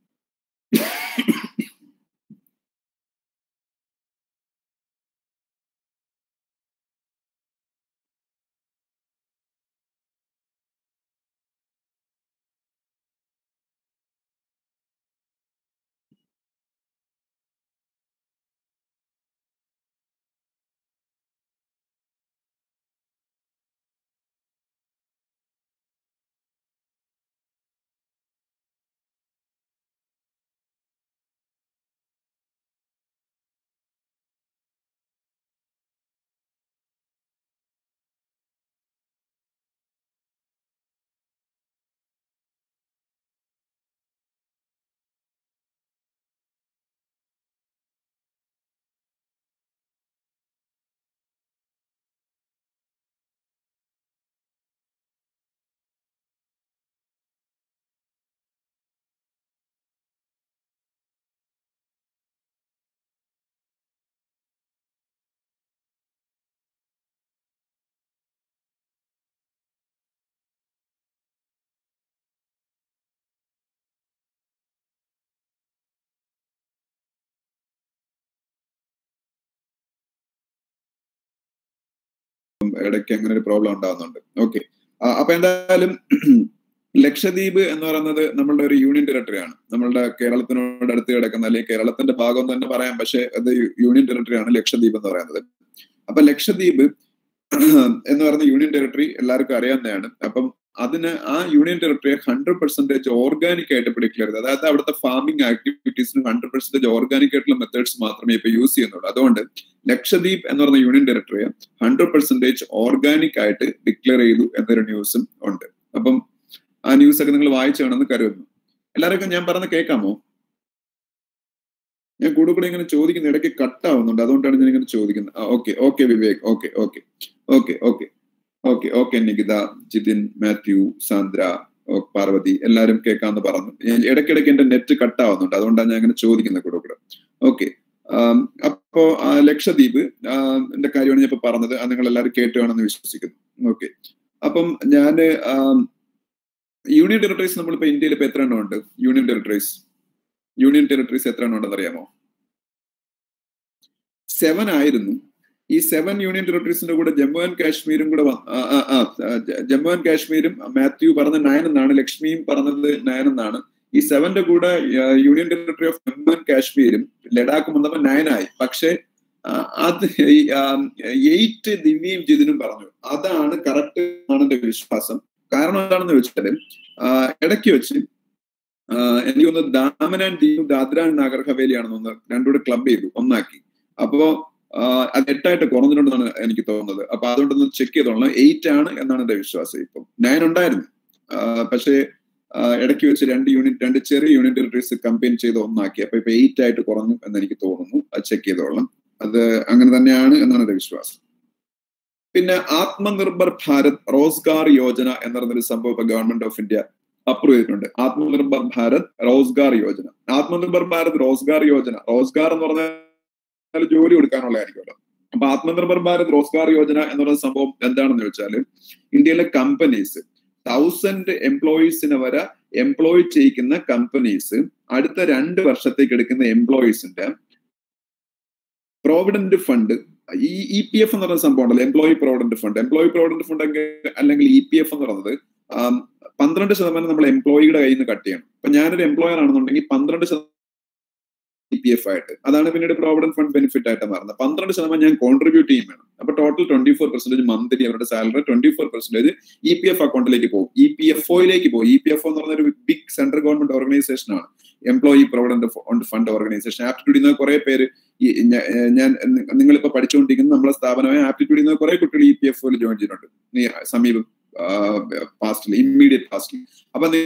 ഇടയ്ക്ക് അങ്ങനെ ഒരു പ്രോബ്ലം ഉണ്ടാകുന്നുണ്ട് ഓക്കെ അപ്പൊ എന്തായാലും ലക്ഷദ്വീപ് എന്ന് പറയുന്നത് നമ്മളുടെ ഒരു യൂണിയൻ ടെറിട്ടറി ആണ് നമ്മളുടെ കേരളത്തിനോട് അടുത്ത് കിടക്കുന്ന അല്ലെങ്കിൽ കേരളത്തിന്റെ ഭാഗം തന്നെ പറയാം പക്ഷെ അത് യൂണിയൻ ടെറിട്ടറി ആണ് ലക്ഷദ്വീപ് എന്ന് പറയുന്നത് അപ്പൊ ലക്ഷദ്വീപ് എന്ന് പറയുന്ന യൂണിയൻ ടെറിട്ടറി എല്ലാവർക്കും അറിയാവുന്നതാണ് അപ്പം അതിന് ആ യൂണിയൻ ടെറിട്ടറിയെ ഹൺഡ്രഡ് പെർസെന്റേജ് ഓർഗാനിക് ആയിട്ട് ഡിക്ലെയർ ചെയ്ത് അതായത് അവിടുത്തെ ഫാമിംഗ് ആക്ടിവിറ്റീസിന് ഹൺഡ്രഡ് പെർസെന്റേജ് ഓർഗാനിക് ആയിട്ടുള്ള മെത്തേഡ്സ് മാത്രമേ ഇപ്പൊ യൂസ് ചെയ്യുന്നുള്ളൂ അതുകൊണ്ട് ലക്ഷദ്വീപ് എന്ന് പറയുന്ന യൂണിയൻ ടെറിട്ടറിയെ ഹൺഡ്രഡ് പെർസെന്റേജ് ഓർഗാനിക് ആയിട്ട് ഡിക്ലെയർ ചെയ്തു എന്നൊരു ന്യൂസും ഉണ്ട് അപ്പം ആ ന്യൂസ് ഒക്കെ നിങ്ങൾ വായിച്ചാണെന്ന് കരുതുന്നു എല്ലാവർക്കും ഞാൻ പറഞ്ഞ കേൾക്കാമോ ഞാൻ കൂടെ കൂടെ ഇങ്ങനെ ചോദിക്കുന്ന ഇടയ്ക്ക് കട്ട് ആവുന്നുണ്ട് അതുകൊണ്ടാണ് ഞാൻ ഇങ്ങനെ ചോദിക്കുന്നത് okay okay Vivek okay okay okay okay okay okay Nikita Jithin Mathew Sandra Parvathi എല്ലാവരും കേൾക്കാന്ന് പറഞ്ഞു ഇടയ്ക്കിടയ്ക്ക് എന്റെ നെറ്റ് കട്ട് ആവുന്നുണ്ട് അതുകൊണ്ടാണ് ഞാൻ അങ്ങനെ ചോദിക്കുന്നത് കൂടെ കൂടെ ഓക്കെ അപ്പോ ലക്ഷദ്വീപ് എന്റെ കാര്യമാണ് ഞാൻ ഇപ്പൊ പറഞ്ഞത് അത് നിങ്ങൾ എല്ലാവരും കേട്ടുകയാണെന്ന് വിശ്വസിക്കുന്നു ഓക്കെ അപ്പം ഞാന് യൂണിയൻ ടെറിട്ടറീസ് നമ്മളിപ്പോ ഇന്ത്യയിൽ ഇപ്പൊ എത്ര എണ്ണം ഉണ്ട് യൂണിയൻ ടെറിട്ടറീസ് യൂണിയൻ ടെറിട്ടറീസ് എത്ര എണ്ണം ഉണ്ടെന്ന് അറിയാമോ സെവൻ ആയിരുന്നു ഈ സെവൻ യൂണിയൻ ടെറിട്ടറീസിന്റെ കൂടെ ജമ്മു ആൻഡ് കാശ്മീരും കൂടെ ജമ്മു ആൻഡ് കാശ്മീരും മാത്യു പറഞ്ഞ നയൻ എന്നാണ് ലക്ഷ്മിയും പറഞ്ഞത് നയൻ എന്നാണ് ഈ സെവന്റെ കൂടെ union territory of Jammu and കാശ്മീരും ലഡാക്കും വന്നപ്പോൾ നയൻ ആയി പക്ഷെ അത് എയ്റ്റ് ദിവ്യയും ജിതിനും പറഞ്ഞു അതാണ് കറക്റ്റ് ആണ് എന്റെ വിശ്വാസം കാരണം എന്താണെന്ന് വെച്ചാല് ഇടയ്ക്ക് വെച്ച് എനിക്ക് തോന്നുന്നത് ദാമൻ ആൻഡ് ദീപ് ദാദ്ര ആൻഡ് നാഗർ ഹവേലിയാണെന്ന് തോന്നുന്നത് രണ്ടുകൂടെ ക്ലബ് ചെയ്തു ഒന്നാക്കി അപ്പോ അത് എട്ടായിട്ട് കുറഞ്ഞിട്ടുണ്ടെന്നാണ് എനിക്ക് തോന്നുന്നത് അപ്പൊ അതുകൊണ്ടൊന്ന് ചെക്ക് ചെയ്തോളാം എയ്റ്റ് ആണ് എന്നാണ് എന്റെ വിശ്വാസം ഇപ്പം നയൻ ഉണ്ടായിരുന്നു പക്ഷേ ഇടയ്ക്ക് വെച്ച് രണ്ട് യൂണിറ്റ് രണ്ട് ചെറിയ യൂണിറ്റ് ടെറിട്ടറീസ് കമ്പയിൻ ചെയ്ത് ഒന്നാക്കി അപ്പൊ ഇപ്പൊ എയ്റ്റ് ആയിട്ട് കുറഞ്ഞു എന്ന് എനിക്ക് തോന്നുന്നു അത് ചെക്ക് ചെയ്തോളാം അത് അങ്ങനെ തന്നെയാണ് എന്നാണ് എന്റെ വിശ്വാസം പിന്നെ ആത്മനിർഭർ ഭാരത് റോസ്ഗാർ യോജന എന്ന് പറയുന്നൊരു സംഭവം ഇപ്പൊ ഗവൺമെന്റ് ഓഫ് ഇന്ത്യ അപ്രൂവ് ചെയ്തിട്ടുണ്ട് ആത്മനിർഭർ ഭാരത് റോസ്ഗാർ യോജന ആത്മനിർഭർ ഭാരത് റോസ്ഗാർ യോജന റോസ്ഗാർ എന്ന് പറഞ്ഞാൽ ജോലി കൊടുക്കാനുള്ളതായിരിക്കുമല്ലോ അപ്പൊ ആത്മനിർഭർ ഭാരത് റോസ്ഗാർ യോജന എന്ന് പറയുന്ന സംഭവം എന്താണെന്ന് വെച്ചാൽ ഇന്ത്യയിലെ കമ്പനീസ് തൗസൻഡ് എംപ്ലോയീസിനെ വരെ എംപ്ലോയ് ചെയ്യിക്കുന്ന കമ്പനീസ് അടുത്ത രണ്ട് വർഷത്തേക്ക് എടുക്കുന്ന എംപ്ലോയീസിന്റെ പ്രോവിഡന്റ് ഫണ്ട് ഈ ഇ പി എഫ് എന്ന് പറയുന്ന സംഭവം ഉണ്ടല്ലോ employee provident fund employee provident fund അല്ലെങ്കിൽ ഇ പി എഫ് എന്ന് പറയുന്നത് പന്ത്രണ്ട് ശതമാനം നമ്മൾ എംപ്ലോയിയുടെ കയ്യിൽ നിന്ന് കട്ട് ചെയ്യണം ഇപ്പൊ ഞാനൊരു എംപ്ലോയർ ആണെന്നുണ്ടെങ്കിൽ പന്ത്രണ്ട് ശതമാനം ഇ പി എഫ് ആയിട്ട് അതാണ് പിന്നീട് പ്രോവിഡന്റ് ഫണ്ട് ബെനിഫിറ്റ് ആയിട്ട് മാറുന്നത് പന്ത്രണ്ട് ശതമാനം ഞാൻ കോൺട്രിബ്യൂട്ട് ചെയ്യും വേണം അപ്പൊ total twenty four percentage monthly അവരുടെ salary twenty four percentage E P F അക്കൗണ്ടിലേക്ക് പോകും ഇ പി എഫ് ഒയിലേക്ക് പോകും ഇ പി എഫ് എന്ന് പറഞ്ഞ ഒരു ബിഗ് സെൻട്രൽ ഗവൺമെന്റ് ഓർഗനൈസേഷൻ ആണ് എംപ്ലോയി പ്രോവിഡന്റ് ഫണ്ട് ഓർഗനൈസേഷൻ ആപ്റ്റിറ്റ്യൂഡിൽ നിന്ന് കുറെ പേര് ഞാൻ നിങ്ങളിപ്പോ പഠിച്ചുകൊണ്ടിരിക്കുന്ന നമ്മളെ സ്ഥാപനമായ ആപ്റ്റിറ്റ്യൂഡിൽ നിന്ന് കുറെ കുട്ടികൾ ഇ പി എഫ് ഒയിൽ ജോയിൻ ചെയ്തിട്ടുണ്ട് സമീപം പാസ്റ്റിൽ ഇമ്മീഡിയറ്റ് പാസ്റ്റിൽ അപ്പൊ നിങ്ങൾക്കും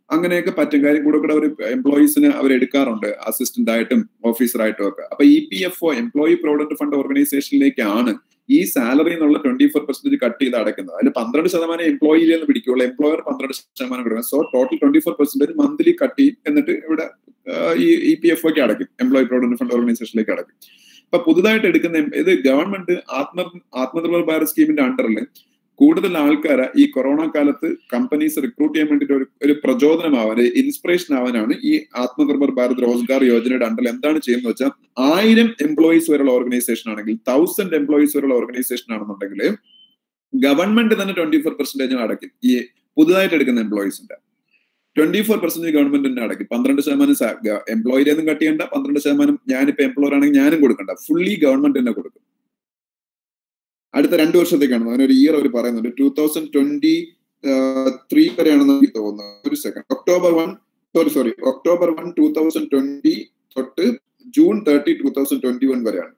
അങ്ങനെയൊക്കെ പറ്റും കാര്യം കൂടെ കൂടെ അവർ എംപ്ലോയീസിന് അവർ എടുക്കാറുണ്ട് അസിസ്റ്റന്റ് ആയിട്ടും ഓഫീസറായിട്ടും ഒക്കെ അപ്പൊ E P F O employee provident fund ഓർഗനൈസേഷനിലേക്കാണ് ഈ സാലറി എന്നുള്ള ട്വന്റി ഫോർ പെർസെന്റേജ് കട്ട് ചെയ്ത് അടയ്ക്കുന്നത് അതിൽ പന്ത്രണ്ട് ശതമാനം എംപ്ലോയിയിൽ നിന്ന് പിടിക്കുള്ളൂ എംപ്ലോയർ പന്ത്രണ്ട് ശതമാനം കൊടുക്കും so total twenty four percentage monthly cut ചെയ്യും എന്നിട്ട് ഇവിടെ ഈ ഇ പി എഫ് ഒക്കെ അടയ്ക്കും എംപ്ലോയി പ്രോവിഡന്റ് ഫണ്ട് ഓർഗനൈസേഷനിലേക്ക് അടയ്ക്കും അപ്പൊ പുതുതായിട്ട് എടുക്കുന്ന ഇത് ഗവൺമെന്റ് ആത്മ ആത്മനിർഭർ ഭാരത് സ്കീമിന്റെ അണ്ടറിൽ കൂടുതൽ ആൾക്കാരെ ഈ കൊറോണ കാലത്ത് കമ്പനീസ് റിക്രൂട്ട് ചെയ്യാൻ വേണ്ടിയിട്ട് ഒരു ഒരു പ്രചോദനമാവാൻ ഇൻസ്പിറേഷൻ ആവാനാണ് ഈ ആത്മനിർഭർ ഭാരത് റോസ്ഗാർ യോജനയുടെ അണ്ടറിൽ എന്താണ് ചെയ്യുന്നത് വെച്ചാൽ ആയിരം എംപ്ലോയീസ് വരെയുള്ള ഓർഗനൈസേഷൻ ആണെങ്കിൽ തൗസൻഡ് എംപ്ലോയീസ് വരെയുള്ള ഓർഗനൈസേഷൻ ആണെന്നുണ്ടെങ്കിൽ ഗവൺമെന്റ് തന്നെ ട്വന്റി ഫോർ പെർസെന്റേജ് അടയ്ക്കും ഈ പുതുതായിട്ട് എടുക്കുന്ന എംപ്ലോയീസിന്റെ ട്വന്റി ഫോർ പെർസെന്റേജ് ഗവൺമെന്റ് തന്നെ അടയ്ക്കും പന്ത്രണ്ട് ശതമാനം എംപ്ലോയിയിൽ നിന്നും കട്ട് ചെയ്യണ്ട പന്ത്രണ്ട് ശതമാനം ഞാനിപ്പോ എംപ്ലോയർ ആണെങ്കിൽ ഞാനും കൊടുക്കണ്ട ഫുള്ളി ഗവൺമെന്റ് തന്നെ കൊടുക്കും അടുത്ത രണ്ട് വർഷത്തേക്കാണ് അതിനൊരു ഇയർ അവർ പറയുന്നുണ്ട് ടൂ തൗസൻഡ് ട്വന്റി ത്രീ വരെയാണെന്ന് എനിക്ക് തോന്നുന്നത് ഒരു second October one sorry sorry October one two thousand twenty തൊട്ട് June thirty two thousand twenty one വരെയാണ്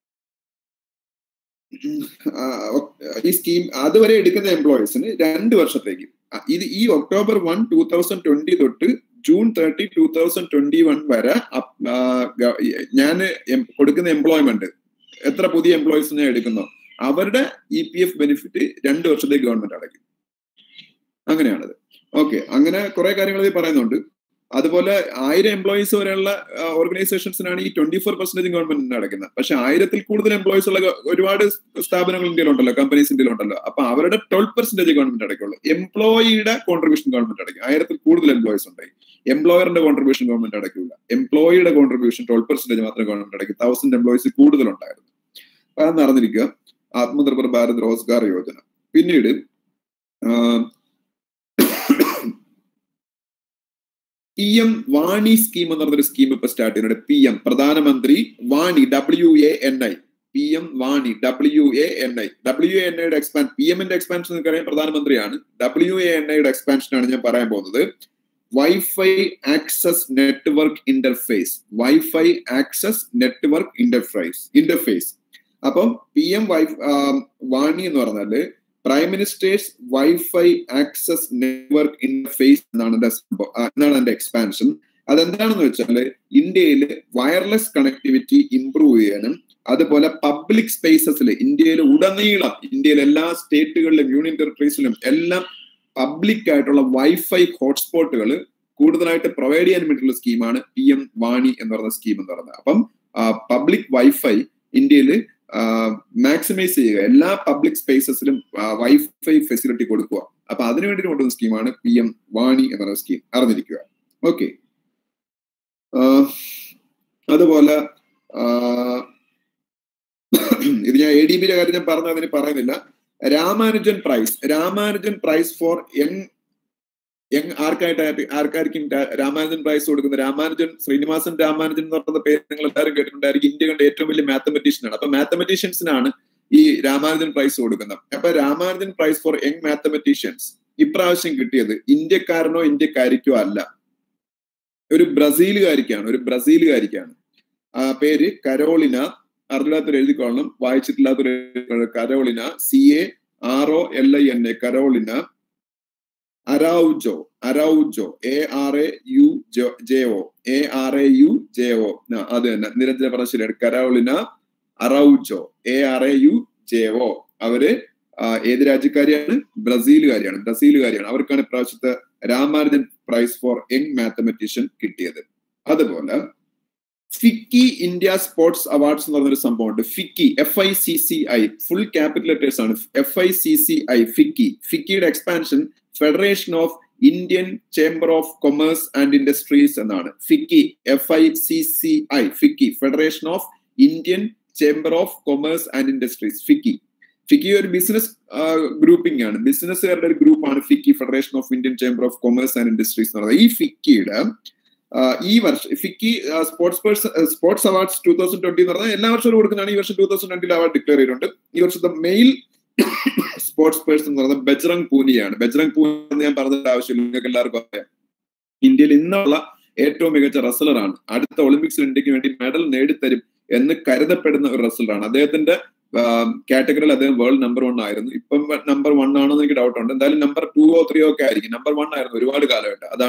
ഈ സ്കീം അതുവരെ എടുക്കുന്ന എംപ്ലോയീസിന് രണ്ട് വർഷത്തേക്ക് ഇത് ഈ October one two thousand twenty തൊട്ട് June thirty two thousand twenty one വരെ ഞാൻ കൊടുക്കുന്ന എംപ്ലോയ്മെന്റ് എത്ര പുതിയ എംപ്ലോയീസിനെ എടുക്കുന്നോ അവരുടെ ഇ പി എഫ് ബെനിഫിറ്റ് രണ്ട് വർഷത്തേക്ക് ഗവൺമെന്റ് അടയ്ക്കും അങ്ങനെയാണത് ഓക്കെ അങ്ങനെ കുറെ കാര്യങ്ങൾ പറയുന്നുണ്ട് അതുപോലെ ആയിരം എംപ്ലോയീസ് വരെയുള്ള ഓർഗനൈസേഷൻസിനാണ് ഈ ട്വന്റി ഫോർ പെർസെന്റേജ് ഗവൺമെന്റിന് അടയ്ക്കുന്നത് പക്ഷെ ആയിരത്തിൽ കൂടുതൽ എംപ്ലോയീസ് ഉള്ള ഒരുപാട് സ്ഥാപനങ്ങൾ ഇന്ത്യയിലുണ്ടല്ലോ കമ്പനീസ് ഇന്ത്യയിലുണ്ടല്ലോ അപ്പൊ അവരുടെ ട്വൽവ് പെർസെന്റേജ് ഗവൺമെന്റ് അടയ്ക്കുള്ളൂ എംപ്ലോയിയുടെ കോൺട്രിബ്യൂഷൻ ഗവൺമെന്റ് അടയ്ക്കും ആയിരത്തിൽ കൂടുതൽ എംപ്ലോയീസ് ഉണ്ടായി എംപ്ലോയറിന്റെ കോൺട്രിബ്യൂഷൻ ഗവൺമെന്റ് അടയ്ക്കില്ല എംപ്ലോയിയുടെ കോൺട്രിബ്യൂഷൻ ട്വൽവ് പെർസെന്റേജ് മാത്രമേ ഗവൺമെന്റ് അടയ്ക്കും തൗസൻഡ് എംപ്ലോയീസ് കൂടുതലുണ്ടായിരുന്നു അതെന്ന് അറിഞ്ഞിരിക്കുക ആത്മനിർഭർ ഭാരത് റോസ്ഗാർ യോജന പിന്നീട് പി എം വാണി സ്കീം എന്ന് പറഞ്ഞൊരു സ്കീം ഇപ്പൊ സ്റ്റാർട്ട് ചെയ്യുന്നുണ്ട് പി എം പ്രധാനമന്ത്രി വാണി W A N I P M Vani W A N I W A N ഐയുടെ എക്സ്പാൻ പി എമ്മിന്റെ എക്സ്പാൻഷൻ നിങ്ങൾക്കറിയാം പ്രധാനമന്ത്രിയാണ് ഡബ്ല്യു എ എൻ ഐയുടെ എക്സ്പാൻഷൻ ആണ് ഞാൻ പറയാൻ പോകുന്നത് wifi access network interface wifi access network interface interface അപ്പം പി എം വൈ വാണി എന്ന് പറഞ്ഞാല് prime ministers wifi access network interface എന്നാണ് എന്റെ എന്നാണ് എന്റെ എക്സ്പാൻഷൻ അതെന്താണെന്ന് വെച്ചാല് ഇന്ത്യയിൽ വയർലെസ് കണക്ടിവിറ്റി ഇംപ്രൂവ് ചെയ്യാനും അതുപോലെ പബ്ലിക് സ്പേസസിൽ ഇന്ത്യയിൽ ഉടനീളം ഇന്ത്യയിലെ എല്ലാ സ്റ്റേറ്റുകളിലും യൂണിയൻ ടെറിട്ടറീസിലും എല്ലാം പബ്ലിക് ആയിട്ടുള്ള വൈഫൈ ഹോട്ട്സ്പോട്ടുകൾ കൂടുതലായിട്ട് പ്രൊവൈഡ് ചെയ്യാൻ വേണ്ടിയിട്ടുള്ള സ്കീമാണ് പി എം വാണി എന്ന് പറയുന്ന സ്കീം എന്ന് പറയുന്നത് അപ്പം പബ്ലിക് വൈഫൈ ഇന്ത്യയിൽ മാക്സിമൈസ് ചെയ്യുക എല്ലാ പബ്ലിക് സ്പേസസിലും വൈഫൈ ഫെസിലിറ്റി കൊടുക്കുക അപ്പൊ അതിനു വേണ്ടി കൊണ്ടുവന്ന സ്കീമാണ് പി എം വാണി എന്ന സ്കീം അറിഞ്ഞിരിക്കുക ഓക്കെ അതുപോലെ ഇത് ഞാൻ എ ഡി ബിയുടെ കാര്യം ഞാൻ പറഞ്ഞ അതിന് പറയുന്നില്ല Ramanujan prize Ramanujan prize for young young ആർക്കായിട്ട് ആർക്കായിരിക്കും രാമാനുജൻ പ്രൈസ് കൊടുക്കുന്ന രാമാനുജൻ ശ്രീനിവാസൻ രാമാനുജൻ എന്ന് പറയുന്ന പേര് നിങ്ങൾ എല്ലാവരും കേട്ടിട്ടുണ്ടായിരിക്കും ഇന്ത്യ കണ്ട ഏറ്റവും വലിയ മാത്തമെറ്റീഷ്യൻ ആണ് അപ്പൊ മാത്തമെറ്റീഷ്യൻസിനാണ് ഈ രാമാനുജൻ പ്രൈസ് കൊടുക്കുന്നത് അപ്പൊ Ramanujan prize for young mathematicians ഇപ്രാവശ്യം കിട്ടിയത് ഇന്ത്യക്കാരനോ ഇന്ത്യക്കാരിക്കോ അല്ല ഒരു ബ്രസീലുകാരിക്കാണ് ഒരു ബ്രസീലുകാരിക്കാണ് ആ പേര് കരോളിന അറിയില്ലാത്തൊരു എഴുതിക്കൊള്ളണം വായിച്ചിട്ടില്ലാത്തൊരു Carolina C A R O L I N A Carolina Araujo Araujo A R A U J O A R A U J O അത് തന്നെ നിരഞ്ജന പറഞ്ഞ ശരിയാണ് Carolina Araujo A R A U J O അവര് ഏത് രാജ്യക്കാരിയാണ് ബ്രസീലുകാരിയാണ് ബ്രസീലുകാരിയാണ് അവർക്കാണ് ഇപ്രാവശ്യത്തെ Ramanujan prize for young mathematician കിട്ടിയത് അതുപോലെ ഫിക്കി ഇന്ത്യ സ്പോർട്സ് അവാർഡ്സ് എന്ന് പറഞ്ഞൊരു സംഭവമുണ്ട് FICCI F I C C I full capital letters ആണ് F I C C I FICCI ഫിക്കിയുടെ expansion federation of Indian chamber of commerce and industries എന്നാണ് FICCI F I C C I FICCI federation of Indian chamber of commerce and industries FICCI FICCI ഒരു ബിസിനസ് ഗ്രൂപ്പിംഗ് ആണ് ബിസിനസ്സുകാരുടെ ഒരു ഗ്രൂപ്പാണ് FICCI federation of Indian chamber of commerce and industries എന്ന് പറയുന്നത് ഈ ഫിക്കിയുടെ ഈ വർഷം FICCI sports person sports awards two thousand twenty എന്ന് പറഞ്ഞാൽ എല്ലാ വർഷവും കൊടുക്കുന്നതാണ് ഈ വർഷം ടൂ തൗസൻഡ് ട്വന്റിയിൽ അവാർഡ് ഡിക്ലെയർ ചെയ്തിട്ടുണ്ട് ഈ വർഷത്തെ മെയിൽ സ്പോർട്സ് പേഴ്സൺ എന്ന് പറയുന്നത് ബജ്രംഗ് പൂനിയാണ് ബജ്രംഗ് പൂനി എന്ന് ഞാൻ പറഞ്ഞതിന്റെ ആവശ്യമില്ല നിങ്ങൾക്ക് എല്ലാവർക്കും അറിയാം ഇന്ത്യയിൽ ഇന്നുള്ള ഏറ്റവും മികച്ച റെസ്ലറാണ് അടുത്ത ഒളിമ്പിക്സിൽ ഇന്ത്യക്ക് വേണ്ടി മെഡൽ നേടിത്തരും എന്ന് കരുതപ്പെടുന്ന ഒരു റെസ്ലറാണ് അദ്ദേഹത്തിന്റെ കാറ്റഗറിയിൽ അദ്ദേഹം വേൾഡ് നമ്പർ വൺ ആയിരുന്നു ഇപ്പം നമ്പർ വൺ ആണെന്ന് എനിക്ക് ഡൗട്ട് ഉണ്ട് എന്തായാലും നമ്പർ ടു ഓ ത്രീ ഒക്കെ ആയിരിക്കും നമ്പർ വൺ ആയിരുന്നു ഒരുപാട് കാലമായിട്ട് അതാണ്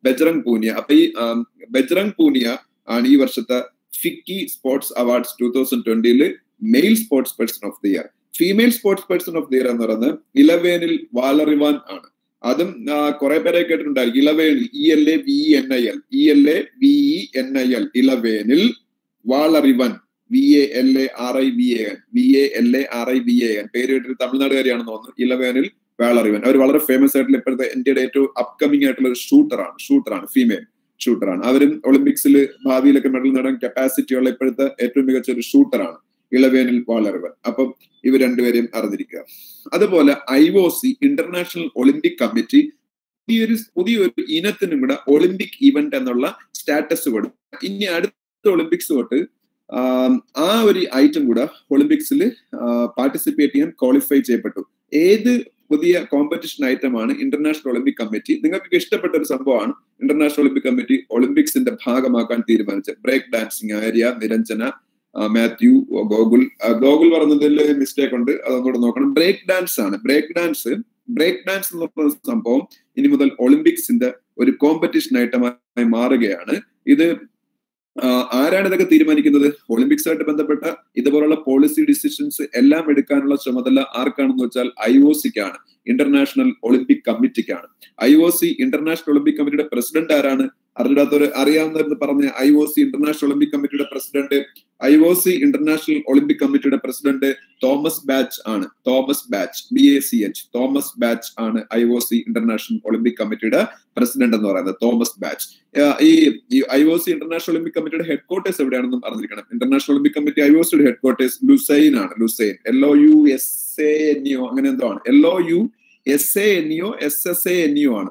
ബജ്രംഗ് പൂനിയ അപ്പൊ ഈ ബജ്രംഗ് പൂനിയ ആണ് ഈ വർഷത്തെ FICCI sports awards two thousand ട്വന്റിയില് male sports person of the year female sports person of the year എന്ന് പറയുന്നത് ഇലവേനിൽ വാലറിവാൻ ആണ് അതും കുറെ പേരെ കേട്ടിട്ടുണ്ടായിരിക്കും Elavenil E L A V N I L E L A V E N I L Elavenil Valarivan V A L A R I V A N V A L A R I V A N പേര് കേട്ടിട്ട് തമിഴ്നാടുകാരിയാണെന്ന് തോന്നുന്നു ഇലവേനിൽ വാളറിവൻ അവർ വളരെ ഫേമസ് ആയിട്ടുള്ള ഇപ്പോഴത്തെ ഇന്ത്യയുടെ ഏറ്റവും അപ്കമിങ് ആയിട്ടുള്ള ഒരു ഷൂട്ടറാണ് ഷൂട്ടറാണ് ഫീമെയിൽ ഷൂട്ടറാണ് അവരും ഒളിമ്പിക്സിൽ ഭാവിയിലൊക്കെ മെഡൽ നേടാൻ കപ്പാസിറ്റി ഉള്ള ഇപ്പോഴത്തെ ഏറ്റവും മികച്ച ഒരു ഷൂട്ടറാണ് ഇളവേനിൽ വാളറിവൻ അപ്പം ഇവർ രണ്ടുപേരെയും അറിഞ്ഞിരിക്കുക അതുപോലെ I O C international Olympic committee പുതിയൊരു പുതിയൊരു ഇനത്തിനും കൂടെ ഒളിമ്പിക് ഇവന്റ് എന്നുള്ള സ്റ്റാറ്റസ് കൊടുക്കും ഇനി അടുത്ത ഒളിമ്പിക്സ് തൊട്ട് ആ ഒരു ഐറ്റം കൂടെ ഒളിമ്പിക്സിൽ പാർട്ടിസിപ്പേറ്റ് ചെയ്യാൻ ക്വാളിഫൈ ചെയ്യപ്പെട്ടു ഏത് പുതിയ കോമ്പറ്റീഷൻ ഐറ്റമാണ് ഇന്റർനാഷണൽ ഒളിമ്പിക് കമ്മിറ്റി നിങ്ങൾക്ക് ഇഷ്ടപ്പെട്ട ഒരു സംഭവമാണ് ഇന്റർനാഷണൽ ഒളിമ്പിക് കമ്മിറ്റി ഒളിമ്പിക്സിന്റെ ഭാഗമാക്കാൻ തീരുമാനിച്ചത് ബ്രേക്ക് ഡാൻസിങ് ആര്യ നിരഞ്ജന മാത്യു ഗോകുൽ ഗോകുൽ പറഞ്ഞതിൽ മിസ്റ്റേക്ക് ഉണ്ട് അതൊന്നുകൂടെ നോക്കണം ബ്രേക്ക് ഡാൻസ് ആണ് ബ്രേക്ക് ഡാൻസ് ബ്രേക്ക് ഡാൻസ് എന്ന് പറയുന്ന സംഭവം ഇനി മുതൽ ഒളിമ്പിക്സിന്റെ ഒരു കോമ്പറ്റീഷൻ ഐറ്റമായി മാറുകയാണ് ഇത് ആരാണ് ഇതൊക്കെ തീരുമാനിക്കുന്നത് ഒളിമ്പിക്സുമായിട്ട് ബന്ധപ്പെട്ട ഇതുപോലുള്ള പോളിസി ഡിസിഷൻസ് എല്ലാം എടുക്കാനുള്ള ചുമതല ആർക്കാണെന്ന് വെച്ചാൽ ഐ ഒ സിക്കാണ് ഇന്റർനാഷണൽ ഒളിമ്പിക് കമ്മിറ്റിക്കാണ് I O C international Olympic കമ്മിറ്റിയുടെ പ്രസിഡന്റ് ആരാണ് അറിയാത്തവര് അറിയാവുന്നവരെന്ന് പറഞ്ഞ I O C international Olympic കമ്മിറ്റിയുടെ president I O C international Olympic കമ്മിറ്റിയുടെ പ്രസിഡന്റ് തോമസ് ബാച്ച് ആണ് Thomas Bach B A C H Thomas Bach ആണ് I O C international Olympic കമ്മിറ്റിയുടെ പ്രസിഡന്റ് എന്ന് പറയുന്നത് തോമസ് ബാച്ച് ഈ I O C international Olympic കമ്മിറ്റിയുടെ ഹെഡ് ക്വാർട്ടേഴ്സ് എവിടെയാണെന്നും അറിഞ്ഞിരിക്കണം international Olympic committee I O സിയുടെ ഹെഡ് ക്വാർട്ടേഴ്സ് ലുസൈൻ ആണ് Lausanne L O U S A N E O അങ്ങനെ എന്തോ ആണ് L O U S A N E O S S A N E O ആണ്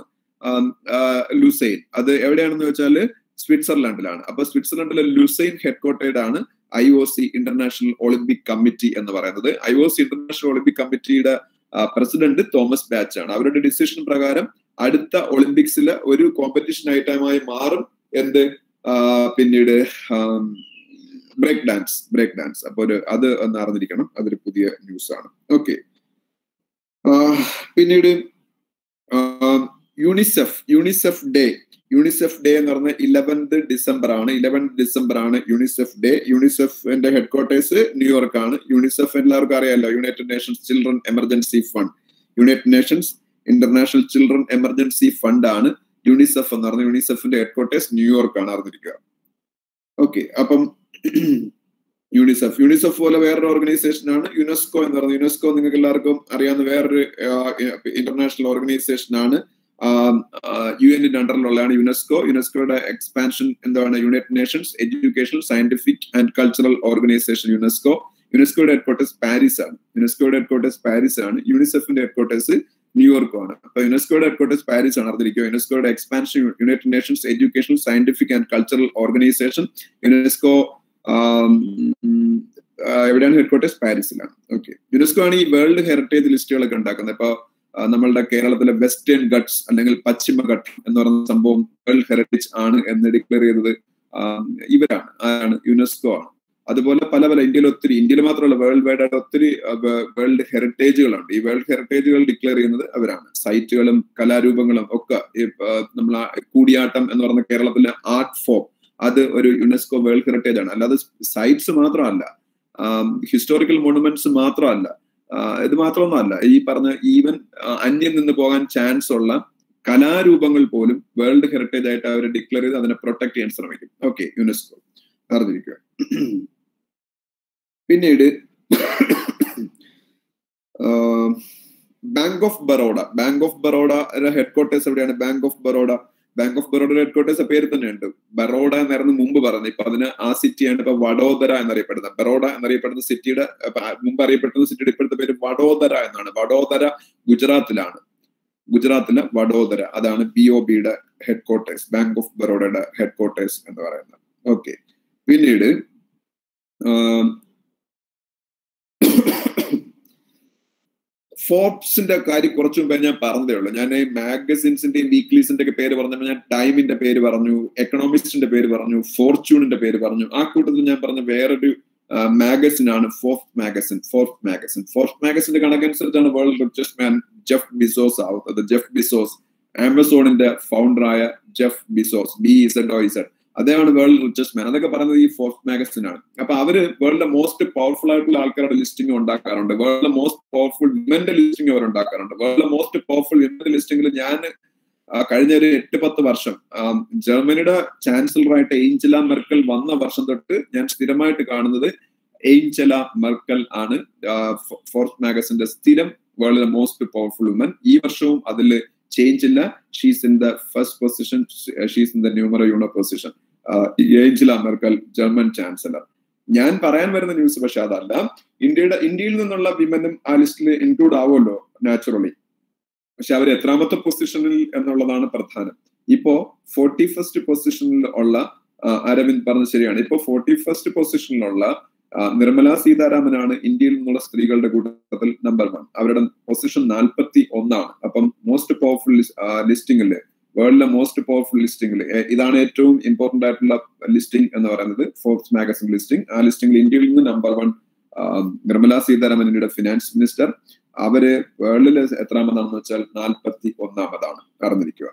ലുസൈൻ അത് എവിടെയാണെന്ന് വെച്ചാൽ സ്വിറ്റ്സർലാൻഡിലാണ് അപ്പൊ സ്വിറ്റ്സർലാൻഡിലെ ലുസൈൻ ഹെഡ് ക്വാർട്ടേഡ് ആണ് I O C international Olympic committee എന്ന് പറയുന്നത് I O C international Olympic കമ്മിറ്റിയുടെ പ്രസിഡന്റ് തോമസ് ബാച്ച് ആണ് അവരുടെ ഡിസിഷൻ പ്രകാരം അടുത്ത ഒളിമ്പിക്സിലെ ഒരു കോമ്പറ്റീഷൻ ഐറ്റമായി മാറും എന്ത് പിന്നീട് ബ്രേക്ക് ഡാൻസ് ബ്രേക്ക് ഡാൻസ് അപ്പൊ ഒരു അത് ഒന്ന് അറിഞ്ഞിരിക്കണം അതൊരു പുതിയ ന്യൂസ് ആണ് ഓക്കെ പിന്നീട് UNICEF UNICEF day UNICEF day എന്ന് പറഞ്ഞ ഇലവൻത് ഡിസംബർ ആണ് ഇലവൻത് ഡിസംബർ ആണ് UNICEF day യൂണിസെഫിന്റെ head quarters New York ആണ് യൂണിസെഫ് എല്ലാവർക്കും അറിയാലോ United Nations children emergency fund United Nations international children emergency fund ആണ് യൂണിസെഫ് എന്ന് പറഞ്ഞ യൂണിസെഫിന്റെ ഹെഡ് ക്വാർട്ടേഴ്സ് ന്യൂയോർക്ക് ആണ് അറിഞ്ഞിരിക്കുക ഓക്കെ അപ്പം യൂണിസെഫ് യൂണിസെഫ് പോലെ വേറൊരു ഓർഗനൈസേഷൻ ആണ് യുനെസ്കോ എന്ന് പറയുന്നത് യുനെസ്കോ നിങ്ങൾക്ക് എല്ലാവർക്കും അറിയാവുന്ന വേറൊരു ഇന്റർനാഷണൽ ഓർഗനൈസേഷൻ ആണ് യു എന്നിന്റെ അണ്ടറിലുള്ളതാണ് യുനെസ്കോ യുനെസ്കോയുടെ എക്സ്പാൻഷൻ എന്താണ് United Nations educational scientific and cultural organisation UNESCO യുനെസ്കോയുടെ ഹെഡ്ക്വാർട്ടേഴ്സ് പാരീസ് ആണ് യുനെസ്കോയുടെ ഹെഡ്ക്വാർട്ടേഴ്സ് പാരീസ് ആണ് യൂണിസെഫിന്റെ ഹെഡ്ക്വാർട്ടേഴ്സ് ന്യൂയോർക്കും ആണ് അപ്പൊ യുനെസ്കോയുടെ ഹെഡ്ക്വാർട്ടേഴ്സ് പാരീസ് ആണ് അറിഞ്ഞിരിക്കുക യുനെസ്കോയുടെ expansion United Nations educational scientific and cultural organisation UNESCO എവിടെയാണ് ഹെഡ്ക്വാർട്ടേഴ്സ് പാരീസിലാണ് ഓക്കെ യുനെസ്കോ ആണ് ഈ വേൾഡ് ഹെറിറ്റേജ് ലിസ്റ്റുകളൊക്കെ ഉണ്ടാക്കുന്നത് ഇപ്പൊ നമ്മളുടെ കേരളത്തിലെ വെസ്റ്റേൺ ഗട്ട്സ് അല്ലെങ്കിൽ പശ്ചിമഘട്ട് എന്ന് പറയുന്ന സംഭവം വേൾഡ് ഹെറിറ്റേജ് ആണ് എന്ന് ഡിക്ലെയർ ചെയ്തത് ഇവരാണ് ആരാണ് യുനെസ്കോ ആണ് അതുപോലെ പല പല ഇന്ത്യയിൽ ഒത്തിരി ഇന്ത്യയിൽ മാത്രമല്ല വേൾഡ് വൈഡ് ആയിട്ട് ഒത്തിരി വേൾഡ് ഹെറിറ്റേജുകളുണ്ട് ഈ വേൾഡ് ഹെറിറ്റേജുകൾ ഡിക്ലെയർ ചെയ്യുന്നത് അവരാണ് സൈറ്റുകളും കലാരൂപങ്ങളും ഒക്കെ നമ്മൾ കൂടിയാട്ടം എന്ന് പറയുന്ന കേരളത്തിലെ ആർട്ട് ഫോം അത് ഒരു യുനെസ്കോ വേൾഡ് ഹെറിറ്റേജ് ആണ് അല്ലാതെ സൈറ്റ്സ് മാത്രമല്ല ഹിസ്റ്റോറിക്കൽ മോണുമെന്റ്സ് മാത്രമല്ല ഇത് മാത്രമൊന്നുമല്ല ഈ പറഞ്ഞ ഈവൻ അന്യം നിന്ന് പോകാൻ ചാൻസ് ഉള്ള കലാരൂപങ്ങൾ പോലും വേൾഡ് ഹെറിറ്റേജ് ആയിട്ട് അവർ ഡിക്ലെയർ ചെയ്ത് അതിനെ പ്രൊട്ടക്ട് ചെയ്യാൻ ശ്രമിക്കും ഓക്കെ യുനെസ്കോ അറിഞ്ഞിരിക്കുക പിന്നീട് bank of Baroda bank of Baroda headquarters എവിടെയാണ് bank of Baroda bank of ബറോഡയുടെ ഹെഡ് ക്വാർട്ടേഴ്സ് പേര് തന്നെയുണ്ട് ബറോഡ എന്നായിരുന്നു മുമ്പ് പറഞ്ഞത് ഇപ്പൊ അതിന് ആ സിറ്റിയാണ് ഇപ്പൊ വഡോദര എന്നറിയപ്പെടുന്നത് ബറോഡ എന്നറിയപ്പെടുന്ന സിറ്റിയുടെ മുമ്പ് അറിയപ്പെടുന്ന സിറ്റിയുടെ ഇപ്പോഴത്തെ പേര് വഡോദര എന്നാണ് വഡോദര ഗുജറാത്തിലാണ് ഗുജറാത്തിലെ വഡോദര അതാണ് ബി ഒ ബിയുടെ ഹെഡ് ക്വാർട്ടേഴ്സ് ബാങ്ക് ഓഫ് ബറോഡയുടെ ഹെഡ് ക്വാർട്ടേഴ്സ് എന്ന് പറയുന്നത് ഓക്കെ പിന്നീട് ഫോർബ്സിന്റെ കാര്യം കുറച്ചു മുമ്പേ ഞാൻ പറഞ്ഞതേ ഉള്ളൂ ഞാൻ മാഗസിൻസിന്റെയും വീക്ക്ലീസിന്റെ ഒക്കെ പേര് പറഞ്ഞപ്പോൾ ഞാൻ ടൈമിന്റെ പേര് പറഞ്ഞു എക്കണോമിക്സിന്റെ പേര് പറഞ്ഞു ഫോർച്യൂണിന്റെ പേര് പറഞ്ഞു ആ കൂട്ടത്തിൽ ഞാൻ പറഞ്ഞ വേറൊരു മാഗസിൻ ആണ് Forbes magazine Forbes magazine Forbes മാഗസിന്റെ കണക്കനുസരിച്ചാണ് world richest man Jeff Bezos ആവുന്നത് ജെഫ് ബിസോസ് ആമസോണിന്റെ ഫൗണ്ടറായ Jeff Bezos B Z O Z അദ്ദേഹമാണ് വേൾഡ് റിച്ചസ്റ്റ് മാൻ അതൊക്കെ പറയുന്നത് ഈ ഫോർത്ത് മാഗസിൻ ആണ് അപ്പൊ അവര് വേൾഡിലെ മോസ്റ്റ് പവർഫുൾ ആയിട്ടുള്ള ആൾക്കാരുടെ ലിസ്റ്റിംഗ് ഉണ്ടാക്കാറുണ്ട് വേൾഡിലെ മോസ്റ്റ് പവർഫുൾ വിമന്റെ ലിസ്റ്റിംഗ് അവർ ഉണ്ടാക്കാറുണ്ട് വേൾഡിലെ മോസ്റ്റ് പവർഫുൾ വിമന്റെ ലിസ്റ്റിംഗിൽ ഞാൻ കഴിഞ്ഞ ഒരു എട്ട് പത്ത് വർഷം ജർമ്മനിയുടെ ചാൻസലറായിട്ട് ഏഞ്ചല മെർക്കൽ വന്ന വർഷം തൊട്ട് ഞാൻ സ്ഥിരമായിട്ട് കാണുന്നത് ഏഞ്ചല മെർക്കൽ ആണ് ഫോർത്ത് മാഗസിന്റെ സ്ഥിരം വേൾഡിലെ മോസ്റ്റ് പവർഫുൾ വുമൻ ഈ വർഷവും അതിൽ ചേഞ്ച് ഇല്ല she's in the first position she's in the numero uno position Angela Merkel German chancellor ഞാൻ പറയാൻ വരുന്ന ന്യൂസ് പക്ഷെ അതല്ല ഇന്ത്യയുടെ ഇന്ത്യയിൽ നിന്നുള്ള വിമനും ആ ലിസ്റ്റിൽ ഇൻക്ലൂഡ് ആവുമല്ലോ നാച്ചുറലി പക്ഷെ അവർ എത്രാമത്തെ പൊസിഷനിൽ എന്നുള്ളതാണ് പ്രധാനം ഇപ്പോ ഫോർട്ടി ഫസ്റ്റ് പൊസിഷനിൽ ഉള്ള അരവിന്ദ് പറഞ്ഞത് ശരിയാണ് ഇപ്പോ ഫോർട്ടി ഫസ്റ്റ് പൊസിഷനിലുള്ള നിർമ്മല സീതാരാമനാണ് ഇന്ത്യയിൽ നിന്നുള്ള സ്ത്രീകളുടെ കൂട്ടത്തിൽ നമ്പർ വൺ അവരുടെ പൊസിഷൻ നാൽപ്പത്തി ഒന്നാണ് അപ്പം മോസ്റ്റ് പവർഫുൾ ലിസ്റ്റിംഗില് വേൾഡിലെ മോസ്റ്റ് പവർഫുൾ ലിസ്റ്റിംഗിൽ ഇതാണ് ഏറ്റവും ഇമ്പോർട്ടന്റ് ആയിട്ടുള്ള ലിസ്റ്റിംഗ് എന്ന് പറയുന്നത് ഫോർത്ത് മാഗസിൻ ലിസ്റ്റിംഗ് ആ ലിസ്റ്റിംഗിൽ ഇന്ത്യയിൽ നിന്ന് നമ്പർ വൺ നിർമ്മല സീതാരാമൻ ഇന്ത്യയുടെ ഫിനാൻസ് മിനിസ്റ്റർ അവര് വേൾഡിൽ എത്രാമതാണെന്ന് വെച്ചാൽ നാൽപ്പത്തി ഒന്നാമതാണ് അറിഞ്ഞിരിക്കുക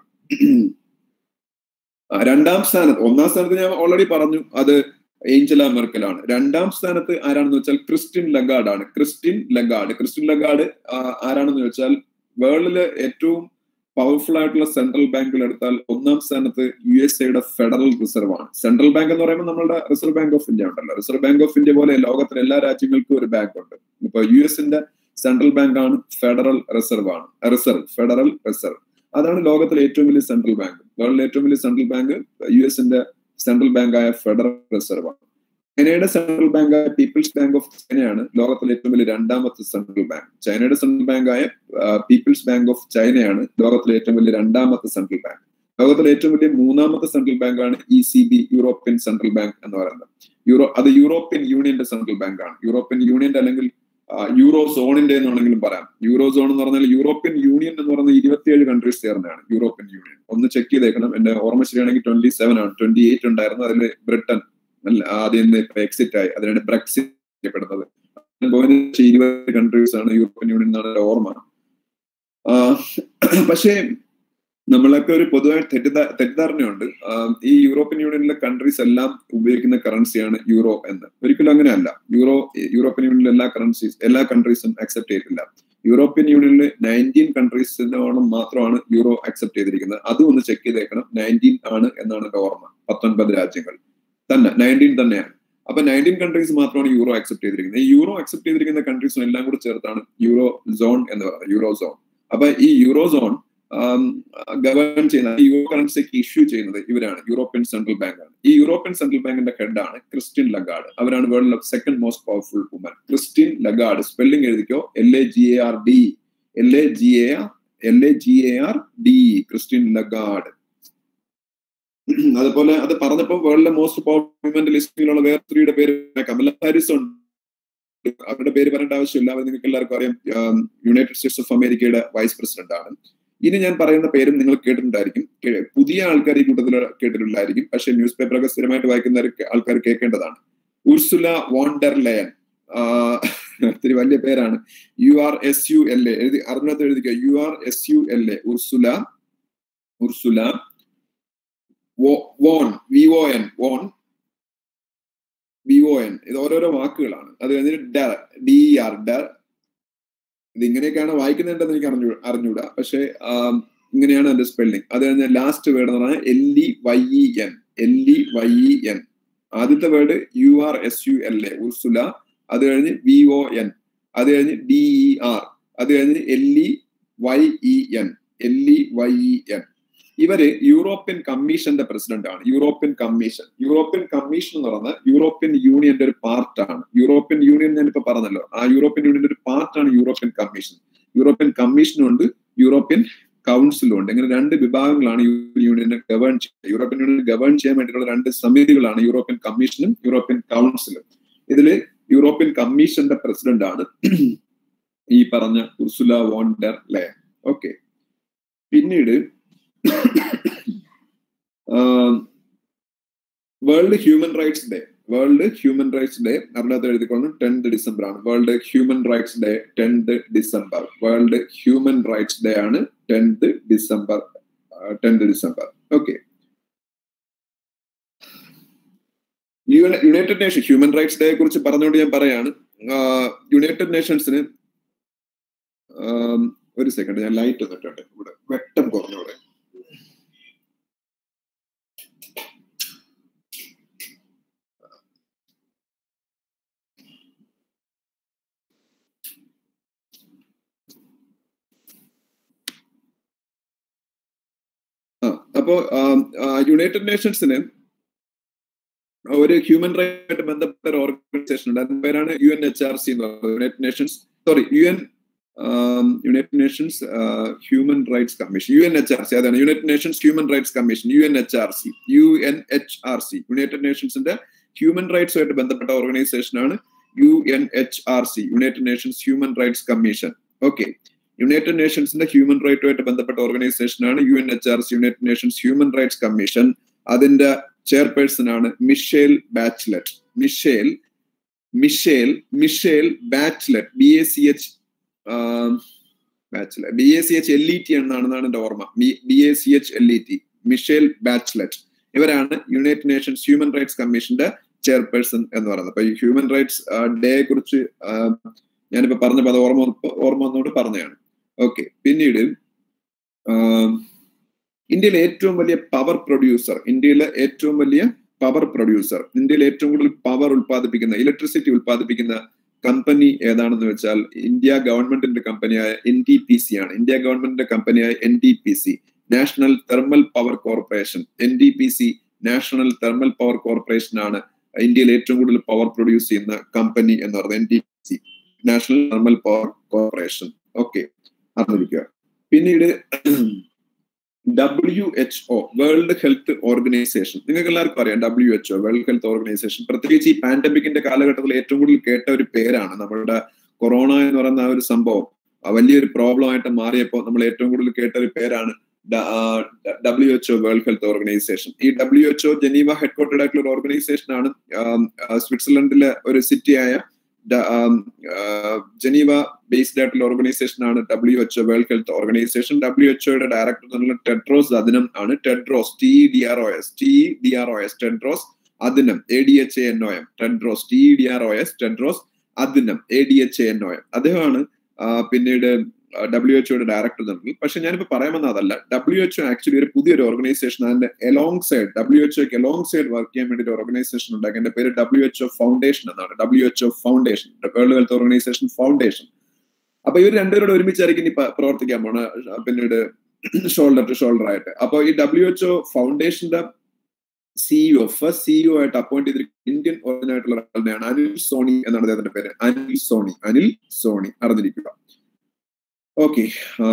രണ്ടാം സ്ഥാനത്ത് ഒന്നാം സ്ഥാനത്ത് ഞാൻ ഓൾറെഡി പറഞ്ഞു അത് ഏഞ്ചല മെർക്കലാണ് രണ്ടാം സ്ഥാനത്ത് ആരാണെന്ന് വെച്ചാൽ ക്രിസ്ത്യൻ ലഗാർഡ് ആണ് ക്രിസ്ത്യൻ ലഗാർഡ് ക്രിസ്ത്യൻ ലഗാർഡ് ആരാണെന്ന് വെച്ചാൽ വേൾഡിലെ ഏറ്റവും പവർഫുൾ ആയിട്ടുള്ള സെൻട്രൽ ബാങ്കുകൾ എടുത്താൽ ഒന്നാം സ്ഥാനത്ത് യു എസ് എയുടെ ഫെഡറൽ റിസർവ് ആണ് സെൻട്രൽ ബാങ്ക് എന്ന് പറയുമ്പോൾ നമ്മുടെ റിസർവ് ബാങ്ക് ഓഫ് ഇന്ത്യ ഉണ്ടല്ലോ റിസർവ് ബാങ്ക് ഓഫ് ഇന്ത്യ പോലെ ലോകത്തിലെ എല്ലാ രാജ്യങ്ങൾക്കും ഒരു ബാങ്ക് ഉണ്ട് ഇപ്പൊ യു എസിന്റെ സെൻട്രൽ ബാങ്ക് ആണ് ഫെഡറൽ റിസർവ് ആണ് റിസർവ് ഫെഡറൽ റിസർവ് അതാണ് ലോകത്തിലെ ഏറ്റവും വലിയ സെൻട്രൽ ബാങ്ക് വേൾഡിലെ ഏറ്റവും വലിയ സെൻട്രൽ ബാങ്ക് യു എസിന്റെ സെൻട്രൽ ബാങ്കായ ഫെഡറൽ റിസർവ് ആണ് ചൈനയുടെ സെൻട്രൽ ബാങ്കായ പീപ്പിൾസ് ബാങ്ക് ഓഫ് ചൈനയാണ് ലോകത്തിലെ ഏറ്റവും വലിയ രണ്ടാമത്തെ സെൻട്രൽ ബാങ്ക് ചൈനയുടെ സെൻട്രൽ ബാങ്കായ പീപ്പിൾസ് ബാങ്ക് ഓഫ് ചൈനയാണ് ലോകത്തിലെ ഏറ്റവും വലിയ രണ്ടാമത്തെ സെൻട്രൽ ബാങ്ക് ലോകത്തിലെ ഏറ്റവും വലിയ മൂന്നാമത്തെ സെൻട്രൽ ബാങ്കാണ് E C B European central bank എന്ന് പറയുന്നത് യൂറോ അത് യൂറോപ്യൻ യൂണിയന്റെ സെൻട്രൽ ബാങ്ക് ആണ് യൂറോപ്യൻ യൂണിയന്റെ അല്ലെങ്കിൽ യൂറോ സോണിന്റെ എന്നാണെങ്കിലും പറയാം യൂറോ സോൺ എന്ന് പറഞ്ഞാൽ യൂറോപ്യൻ യൂണിയൻ എന്ന് പറയുന്ന ഇരുപത്തിയേഴ് കൺട്രീസ് ചേർന്നതാണ് യൂറോപ്യൻ യൂണിയൻ ഒന്ന് ചെക്ക് ചെയ്തേക്കണം എന്റെ ഓർമ്മ ശരിയാണെങ്കിൽ ട്വന്റി സെവൻ ആണ് ട്വന്റി എയ്റ്റ് ഉണ്ടായിരുന്നു അതിൽ ബ്രിട്ടൻ ആദ്യം ഇപ്പൊ എക്സിറ്റ് ആയി അതിനാണ് ബ്രെക്സിറ്റ് ചെയ്യപ്പെടുന്നത് ഇരുപത് കൺട്രീസ് ആണ് യൂറോപ്യൻ യൂണിയൻ എന്നാണ് ഓർമ്മ പക്ഷേ നമ്മളൊക്കെ ഒരു പൊതുവായ തെറ്റിദ്ധാ തെറ്റിദ്ധാരണയുണ്ട് ഈ യൂറോപ്യൻ യൂണിയനിലെ കൺട്രീസ് എല്ലാം ഉപയോഗിക്കുന്ന കറൻസിയാണ് യൂറോ എന്ന് ഒരിക്കലും അങ്ങനെയല്ല യൂറോ യൂറോപ്യൻ യൂണിയനിലെ എല്ലാ കറൻസീസ് എല്ലാ കൺട്രീസും അക്സെപ്റ്റ് ചെയ്തിട്ടില്ല യൂറോപ്യൻ യൂണിയനിൽ നയൻറ്റീൻ കൺട്രീസിനോളം മാത്രമാണ് യൂറോ അക്സെപ്റ്റ് ചെയ്തിരിക്കുന്നത് അതും ഒന്ന് ചെക്ക് ചെയ്തേക്കണം നയൻറ്റീൻ ആണ് എന്നാണ് എന്റെ ഓർമ്മ പത്തൊൻപത് രാജ്യങ്ങൾ തന്നെ നയൻറ്റീൻ തന്നെയാണ് അപ്പൊ നയൻറ്റീൻ കൺട്രീസ് മാത്രമാണ് യൂറോ അക്സെപ്റ്റ് ചെയ്തിരിക്കുന്നത് ഈ യൂറോ അക്സെപ്റ്റ് ചെയ്തിരിക്കുന്ന കൺട്രീസും എല്ലാം കൂടി ചേർത്താണ് യൂറോ സോൺ എന്ന് പറയുന്നത് യൂറോ സോൺ അപ്പൊ ഈ യൂറോ സോൺ ഗവേൺ ചെയ്യുന്ന ഈ യൂറോ കറൻസിക്ക് ഇഷ്യൂ ചെയ്യുന്നത് ഇവരാണ് യൂറോപ്യൻ സെൻട്രൽ ബാങ്ക് ആണ് ഈ യൂറോപ്യൻ സെൻട്രൽ ബാങ്കിന്റെ ഹെഡാണ് ക്രിസ്ത്യൻ ലഗാർഡ് അവരാണ് വേൾഡിലെ second most powerful woman Christine Lagarde spelling എഴുതിക്കോ L A G A R D L A G A R L A G A R D Christine Lagarde അതുപോലെ അത് പറഞ്ഞപ്പോൾ വേൾഡിലെ മോസ്റ്റ് പവർഫുൾ വുമന്റെ ലിസ്റ്റിലുള്ള വേറെ സ്ത്രീയുടെ പേര് കമല ഹാരിസ് ഉണ്ട് അവരുടെ പേര് പറയേണ്ട ആവശ്യമില്ല അവർ നിങ്ങൾക്ക് എല്ലാവർക്കും അറിയാം യുണൈറ്റഡ് സ്റ്റേറ്റ്സ് ഓഫ് അമേരിക്കയുടെ വൈസ് പ്രസിഡന്റ് ആണ് ഇനി ഞാൻ പറയുന്ന പേരും നിങ്ങൾ കേട്ടിട്ടുണ്ടായിരിക്കും പുതിയ ആൾക്കാർ ഈ കൂട്ടത്തിൽ കേട്ടിട്ടുണ്ടായിരിക്കും പക്ഷേ ന്യൂസ് പേപ്പറൊക്കെ സ്ഥിരമായിട്ട് വായിക്കുന്ന ആൾക്കാർ കേൾക്കേണ്ടതാണ് ഉർസുല വോണ്ടർ ലയൻ ഒത്തിരി വലിയ പേരാണ് U R S U L A എഴുതി അറിഞ്ഞാത്ത എഴുതിക്കുക U R S U L A Ursula Ursula von V O N von V O N ഇത് ഓരോരോ വാക്കുകളാണ് അത് കഴിഞ്ഞിട്ട് ഡർ ഡി ആർ ഡർ ഇത് ഇങ്ങനെയൊക്കെയാണ് വായിക്കുന്നുണ്ടെന്ന് എനിക്ക് അറിഞ്ഞു അറിഞ്ഞൂടാ പക്ഷെ ഇങ്ങനെയാണ് അതിന്റെ സ്പെല്ലിംഗ് അത് കഴിഞ്ഞ ലാസ്റ്റ് വേർഡ് എന്ന് പറഞ്ഞാൽ L E Y E N L E Y E N ആദ്യത്തെ word U R S U L A Ursula അത് കഴിഞ്ഞ് വി ഒ എൻ അത് കഴിഞ്ഞ് ഡി ഇ ആർ അത് കഴിഞ്ഞ് L E Y E N L E Y E N ഇവര് യൂറോപ്യൻ കമ്മീഷന്റെ പ്രസിഡന്റ് ആണ് യൂറോപ്യൻ കമ്മീഷൻ യൂറോപ്യൻ കമ്മീഷൻ എന്ന് പറഞ്ഞാൽ യൂറോപ്യൻ യൂണിയന്റെ ഒരു പാർട്ടാണ് യൂറോപ്യൻ യൂണിയൻ ഞാനിപ്പോ പറഞ്ഞല്ലോ ആ യൂറോപ്യൻ യൂണിയന്റെ ഒരു പാർട്ടാണ് യൂറോപ്യൻ കമ്മീഷൻ യൂറോപ്യൻ കമ്മീഷനും ഉണ്ട് യൂറോപ്യൻ കൗൺസിലും ഉണ്ട് ഇങ്ങനെ രണ്ട് വിഭാഗങ്ങളാണ് യൂറോപ്യൻ യൂണിയനെ ഗവേൺ ചെയ്യുന്നത് യൂറോപ്യൻ യൂണിയൻ ഗവേൺ ചെയ്യാൻ വേണ്ടിയിട്ടുള്ള രണ്ട് സമിതികളാണ് യൂറോപ്യൻ കമ്മീഷനും യൂറോപ്യൻ കൗൺസിലും ഇതില് യൂറോപ്യൻ കമ്മീഷന്റെ പ്രസിഡന്റ് ആണ് ഈ പറഞ്ഞ ഉർസുല വോണ്ടർ ലേ ഓക്കെ പിന്നീട് world human rights day world human rights day അതിനകത്ത് എഴുതിക്കൊള്ളും ടെൻത്ത് ഡിസംബർ ആണ് world human rights day tenth December world human rights day ആണ് tenth December tenth December okay United nation human rights ഡേയെ കുറിച്ച് പറഞ്ഞുകൊണ്ട് ഞാൻ പറയാണ് യുണൈറ്റഡ് നേഷൻസിന് ഒരു സെക്കൻഡ് ഞാൻ ലൈറ്റ് തന്നിട്ടുണ്ട് ഇവിടെ വെട്ടം കുറഞ്ഞൂടെ അപ്പോ യുണൈറ്റഡ് നേഷൻസിന് ഒരു ഹ്യൂമൻ റൈറ്റ് ബന്ധപ്പെട്ട ഒരു ഓർഗനൈസേഷൻ ഉണ്ട് അതിന്റെ പേരാണ് U N H R C എന്ന് പറയുന്നത് United Nations sorry U N United Nations human rights commission U N H R C അതാണ് United Nations human rights commission U N H R C U N H R C United നേഷൻസിന്റെ ഹ്യൂമൻ റൈറ്റ്സുമായിട്ട് ബന്ധപ്പെട്ട ഓർഗനൈസേഷൻ ആണ് U N H R C United Nations human rights commission okay United നേഷൻസിന്റെ ഹ്യൂമൻ റൈറ്റുമായിട്ട് ബന്ധപ്പെട്ട ഓർഗനൈസേഷൻ ആണ് U N H R C United Nations human rights commission അതിന്റെ ചെയർപേഴ്സൺ ആണ് Michelle Bachelet Michelle Michelle Michelle Bachelet B A C H Bachelet B A C H L E T എന്നാണെന്നാണ് എന്റെ ഓർമ്മ B A C H L E T Michelle Bachelet ഇവരാണ് യുണൈറ്റഡ് നേഷൻസ് ഹ്യൂമൻ റൈറ്റ്സ് കമ്മീഷന്റെ ചെയർപേഴ്സൺ എന്ന് പറയുന്നത് അപ്പൊ ഈ ഹ്യൂമൻ റൈറ്റ്സ് ഡേയെ കുറിച്ച് ഞാനിപ്പോ പറഞ്ഞപ്പോ അത് ഓർമ്മ ഓർമ്മ വന്നുകൊണ്ട് പറഞ്ഞതാണ് ഓക്കെ പിന്നീട് ഇന്ത്യയിലെ ഏറ്റവും വലിയ പവർ പ്രൊഡ്യൂസർ ഇന്ത്യയിലെ ഏറ്റവും വലിയ പവർ പ്രൊഡ്യൂസർ ഇന്ത്യയിൽ ഏറ്റവും കൂടുതൽ പവർ ഉൽപ്പാദിപ്പിക്കുന്ന ഇലക്ട്രിസിറ്റി ഉൽപ്പാദിപ്പിക്കുന്ന കമ്പനി ഏതാണെന്ന് വെച്ചാൽ ഇന്ത്യ ഗവൺമെന്റിന്റെ കമ്പനിയായ എൻ ഡി പി സി ആണ് ഇന്ത്യ ഗവൺമെന്റിന്റെ കമ്പനിയായ N T P C national thermal power corporation N T P C national thermal power corporation ആണ് ഇന്ത്യയിൽ ഏറ്റവും കൂടുതൽ പവർ പ്രൊഡ്യൂസ് ചെയ്യുന്ന കമ്പനി എന്ന് പറയുന്നത് N T P C national thermal power corporation okay അറിഞ്ഞിരിക്കുക പിന്നീട് W H O world health organisation നിങ്ങൾക്ക് എല്ലാവർക്കും അറിയാം W H O world health organisation പ്രത്യേകിച്ച് ഈ പാൻഡമിക്കിന്റെ കാലഘട്ടത്തിൽ ഏറ്റവും കൂടുതൽ കേട്ട ഒരു പേരാണ് നമ്മളുടെ കൊറോണ എന്ന് പറയുന്ന ആ ഒരു സംഭവം വലിയൊരു പ്രോബ്ലം ആയിട്ട് മാറിയപ്പോൾ നമ്മൾ ഏറ്റവും കൂടുതൽ കേട്ട ഒരു പേരാണ് W H O world health organisation ഈ W H O Geneva headquartered ആയിട്ടുള്ള ഒരു ഓർഗനൈസേഷൻ ആണ് സ്വിറ്റ്സർലൻഡിലെ ഒരു സിറ്റിയായ ജനീവ ബേസ്ഡ് ആയിട്ടുള്ള ഓർഗനൈസേഷൻ ആണ് W H world health organisation W H ഒയുടെ ഡയറക്ടർ എന്നുള്ള ടെഡ്രോസ് അതിനം ആണ് Tedros T D R O S T D R O S Tedros Adhanom A D H A N O M Tedros T D R O S Tedros Adhanom A D H A N O M അദ്ദേഹമാണ് പിന്നീട് ഡബ്ല്യു എച്ച് ഒയുടെ ഡയറക്ടർ ജനറൽ പക്ഷെ ഞാനിപ്പോ പറയാമെന്ന് അതല്ല ഡബ്ല്യു എച്ച് ഒ ആക്ച്വലി ഒരു പുതിയൊരു ഓർഗനൈസേഷൻ അതിന്റെ എലോങ് സൈഡ് ഡബ്ല്യു എച്ച് ഒക്ക് എലോങ് സൈഡ് വർക്ക് ചെയ്യാൻ വേണ്ടി ഒരു ഓർഗനൈസേഷൻ ഉണ്ടാക്കി എന്റെ പേര് ഡബ്ല്യു എച്ച് ഒ ഫൗണ്ടേഷൻ എന്നാണ് W H O foundation world health organisation foundation അപ്പൊ ഇവർ രണ്ടുപേരോട് ഒരുമിച്ചായിരിക്കും ഇനി പ്രവർത്തിക്കാൻ പോണ പിന്നീട് ഷോൾഡർ ടു ഷോൾഡർ ആയിട്ട് അപ്പൊ ഈ ഡബ്ല്യു എച്ച് ഒ ഫൗണ്ടേഷന്റെ സിഇഒ ഫസ്റ്റ് സിഇഒ ആയിട്ട് അപ്പോയിന്റ് ചെയ്തിരിക്കുന്ന ഇന്ത്യൻ ഓർഗനായിട്ടുള്ള ഒരാളാണ് അനിൽ സോണി എന്നാണ് അദ്ദേഹത്തിന്റെ പേര് അനിൽ സോണി അനിൽ സോണി അറിഞ്ഞിരിക്കുക ഓക്കെ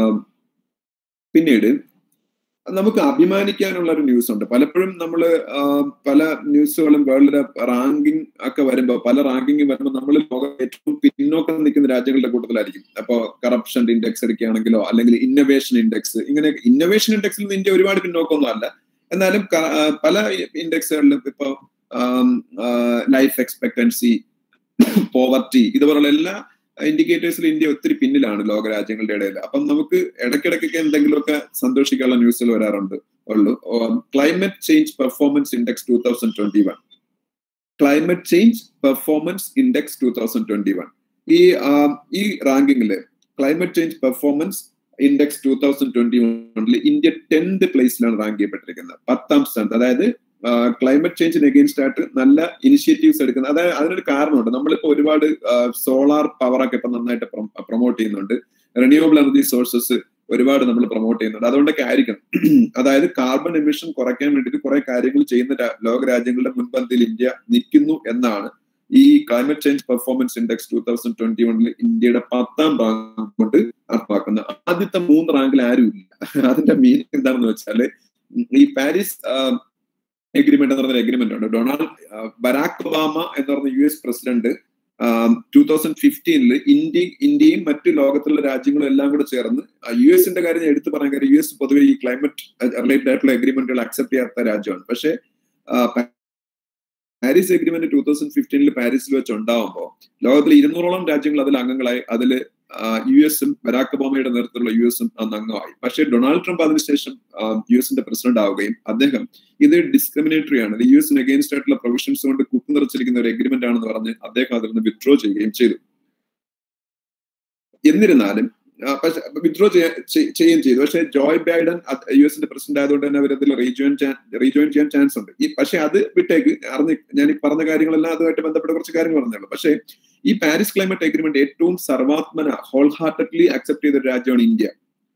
പിന്നീട് നമുക്ക് അഭിമാനിക്കാനുള്ള ഒരു ന്യൂസ് ഉണ്ട് പലപ്പോഴും നമ്മൾ പല ന്യൂസുകളും വേൾഡിലെ റാങ്കിങ് ഒക്കെ വരുമ്പോൾ പല റാങ്കിങ് വരുമ്പോൾ നമ്മൾ ലോകം ഏറ്റവും പിന്നോക്കം നിൽക്കുന്ന രാജ്യങ്ങളുടെ കൂട്ടത്തിലായിരിക്കും അപ്പോൾ കറപ്ഷൻ ഇൻഡെക്സ് എടുക്കുകയാണെങ്കിലോ അല്ലെങ്കിൽ ഇന്നോവേഷൻ ഇൻഡെക്സ് ഇങ്ങനെ ഇന്നോവേഷൻ ഇൻഡെക്സിൽ നിന്ന് ഇന്ത്യ ഒരുപാട് പിന്നോക്കമൊന്നും അല്ല എന്നാലും പല ഇൻഡെക്സുകളിലും ഇപ്പോൾ ലൈഫ് എക്സ്പെക്ടൻസി പോവർട്ടി ഇതുപോലുള്ള എല്ലാ ഇൻഡിക്കേറ്റേഴ്സിൽ ഇന്ത്യ ഒത്തിരി പിന്നിലാണ് ലോക രാജ്യങ്ങളുടെ ഇടയിൽ അപ്പം നമുക്ക് ഇടയ്ക്കിടയ്ക്കൊക്കെ എന്തെങ്കിലുമൊക്കെ സന്തോഷിക്കാനുള്ള ന്യൂസുകൾ വരാറുണ്ട് ഉള്ളൂ climate change performance index two thousand twenty one climate change performance index two thousand twenty one ഈ ഈ റാങ്കിങ്ങില് climate change performance index two thousand twenty വണ്ണിൽ ഇന്ത്യ ടെൻത് പ്ലേസിലാണ് റാങ്ക് ചെയ്യപ്പെട്ടിരിക്കുന്നത് പത്താം സ്ഥാനത്ത് അതായത് ക്ലൈമറ്റ് ചേഞ്ചിന് എഗെയിൻസ്റ്റ് ആയിട്ട് നല്ല ഇനിഷ്യേറ്റീവ്സ് എടുക്കുന്നത് അതായത് അതിനൊരു കാരണമുണ്ട് നമ്മളിപ്പോ ഒരുപാട് സോളാർ പവർ ഒക്കെ ഇപ്പൊ നന്നായിട്ട് പ്രൊമോട്ട് ചെയ്യുന്നുണ്ട് റിന്യൂവബിൾ എനർജി സോഴ്സസ് ഒരുപാട് നമ്മൾ പ്രൊമോട്ട് ചെയ്യുന്നുണ്ട് അതുകൊണ്ടൊക്കെ ആയിരിക്കണം അതായത് കാർബൺ എമിഷൻ കുറയ്ക്കാൻ വേണ്ടിയിട്ട് കുറെ കാര്യങ്ങൾ ചെയ്യുന്ന ലോക രാജ്യങ്ങളുടെ മുൻപന്തിയിൽ ഇന്ത്യ നിൽക്കുന്നു എന്നാണ് ഈ climate change performance index two thousand twenty വണ്ണിൽ ഇന്ത്യയുടെ പത്താം റാങ്ക് കൊണ്ട് അർത്ഥമാക്കുന്നത് ആദ്യത്തെ മൂന്ന് റാങ്കിൽ ആരും ഇല്ല അതിന്റെ മീനിങ് എന്താണെന്ന് വെച്ചാൽ ഈ പാരീസ് എഗ്രിമെന്റ് എന്ന് പറഞ്ഞ എഗ്രിമെന്റ് ഉണ്ട് ഡൊണാൾഡ് ബരാക് ഒബാമ എന്ന് പറഞ്ഞ U S president two thousand ഫിഫ്റ്റീനിൽ ഇന്ത്യ ഇന്ത്യയും മറ്റു ലോകത്തുള്ള രാജ്യങ്ങളും എല്ലാം കൂടെ ചേർന്ന് യു എസിന്റെ കാര്യം ഞാൻ എടുത്തു പറയാൻ കാര്യം യു എസ് പൊതുവെ ഈ ക്ലൈമറ്റ് റിലേറ്റഡ് ആയിട്ടുള്ള എഗ്രിമെന്റുകൾ അക്സെപ്റ്റ് ചെയ്യാത്ത രാജ്യമാണ് പക്ഷേ പാരീസ് എഗ്രിമെന്റ് ടൂ തൗസൻഡ് ഫിഫ്റ്റീനിൽ പാരീസിൽ വെച്ച് ഉണ്ടാവുമ്പോൾ ലോകത്തിലെ ഇരുന്നൂറോളം രാജ്യങ്ങൾ അതിൽ അംഗങ്ങളായി അതിൽ യു എസും ബരാക് ഒബാമയുടെ നേതൃത്വത്തിലുള്ള യു എസും അന്ന് അംഗമായി പക്ഷേ ഡൊണാൾഡ് ട്രംപ് അതിനുശേഷം യു എസിന്റെ പ്രസിഡന്റ് ആവുകയും അദ്ദേഹം ഇത് ഡിസ്ക്രിമിനേറ്ററി ആണ് യു എസിന് അഗേൻസ്റ്റ് ആയിട്ടുള്ള പ്രൊവിഷൻസ് കൊണ്ട് കുത്തു നിറച്ചിരിക്കുന്ന ഒരു എഗ്രിമെന്റ് ആണെന്ന് പറഞ്ഞ് അദ്ദേഹം അതിൽ നിന്ന് വിത്ഡ്രോ ചെയ്യുകയും ചെയ്തു എന്നിരുന്നാലും പക്ഷെ വിത്ഡ്രോ ചെയ്യുകയും ചെയ്തു പക്ഷേ ജോയ് ബൈഡൻ യു എസിന്റെ പ്രസിഡന്റ് ആയതുകൊണ്ട് തന്നെ അവരതിൽ റീജോയിൻ റീജോയിൻ ചെയ്യാൻ ചാൻസ് ഉണ്ട് ഈ പക്ഷെ അത് വിട്ടേക്ക് അറിഞ്ഞ് ഞാൻ ഈ പറഞ്ഞ കാര്യങ്ങളെല്ലാം അതുമായിട്ട് ബന്ധപ്പെട്ട കുറച്ച് കാര്യങ്ങൾ പറഞ്ഞുള്ളൂ പക്ഷേ ഈ പാരീസ് ക്ലൈമറ്റ് അഗ്രിമെന്റ് ഏറ്റവും സർവാത്മന ഹോൾ ഹാർട്ടഡ്ലി അക്സെപ്റ്റ് ചെയ്ത ഒരു രാജ്യമാണ് ഇന്ത്യ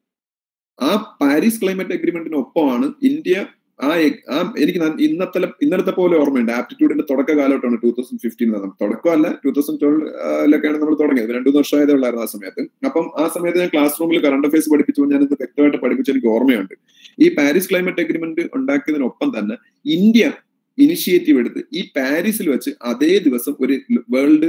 ആ പാരീസ് ക്ലൈമറ്റ് അഗ്രിമെന്റിനൊപ്പമാണ് ഇന്ത്യ ആ ആ എനിക്ക് ഇന്നത്തെ ഇന്നലത്തെ പോലെ ഓർമ്മയുണ്ട് ആപ്റ്റിറ്റ്യൂഡിന്റെ തുടക്ക കാലഘട്ടമാണ് ടൂ തൗസൻഡ് ഫിഫ്റ്റീൻ തുടക്കമല്ല ടൂ തൗസൻഡ് ട്വൽവിലൊക്കെയാണ് നമ്മൾ തുടങ്ങിയത് രണ്ടു വർഷമായതേ ഉള്ളായിരുന്നു ആ സമയത്ത് അപ്പം ആ സമയത്ത് ഞാൻ ക്ലാസ് റൂമിൽ കറണ്ട് അഫയേഴ്സ് പഠിപ്പിച്ചു ഞാൻ ഇത് വ്യക്തമായിട്ട് പഠിപ്പിച്ച് എനിക്ക് ഓർമ്മയുണ്ട് ഈ പാരീസ് ക്ലൈമറ്റ് അഗ്രിമെന്റ് ഉണ്ടാക്കിയതിനൊപ്പം തന്നെ ഇന്ത്യ ഇനിഷ്യേറ്റീവ് എടുത്ത് ഈ പാരീസിൽ വെച്ച് അതേ ദിവസം ഒരു വേൾഡ്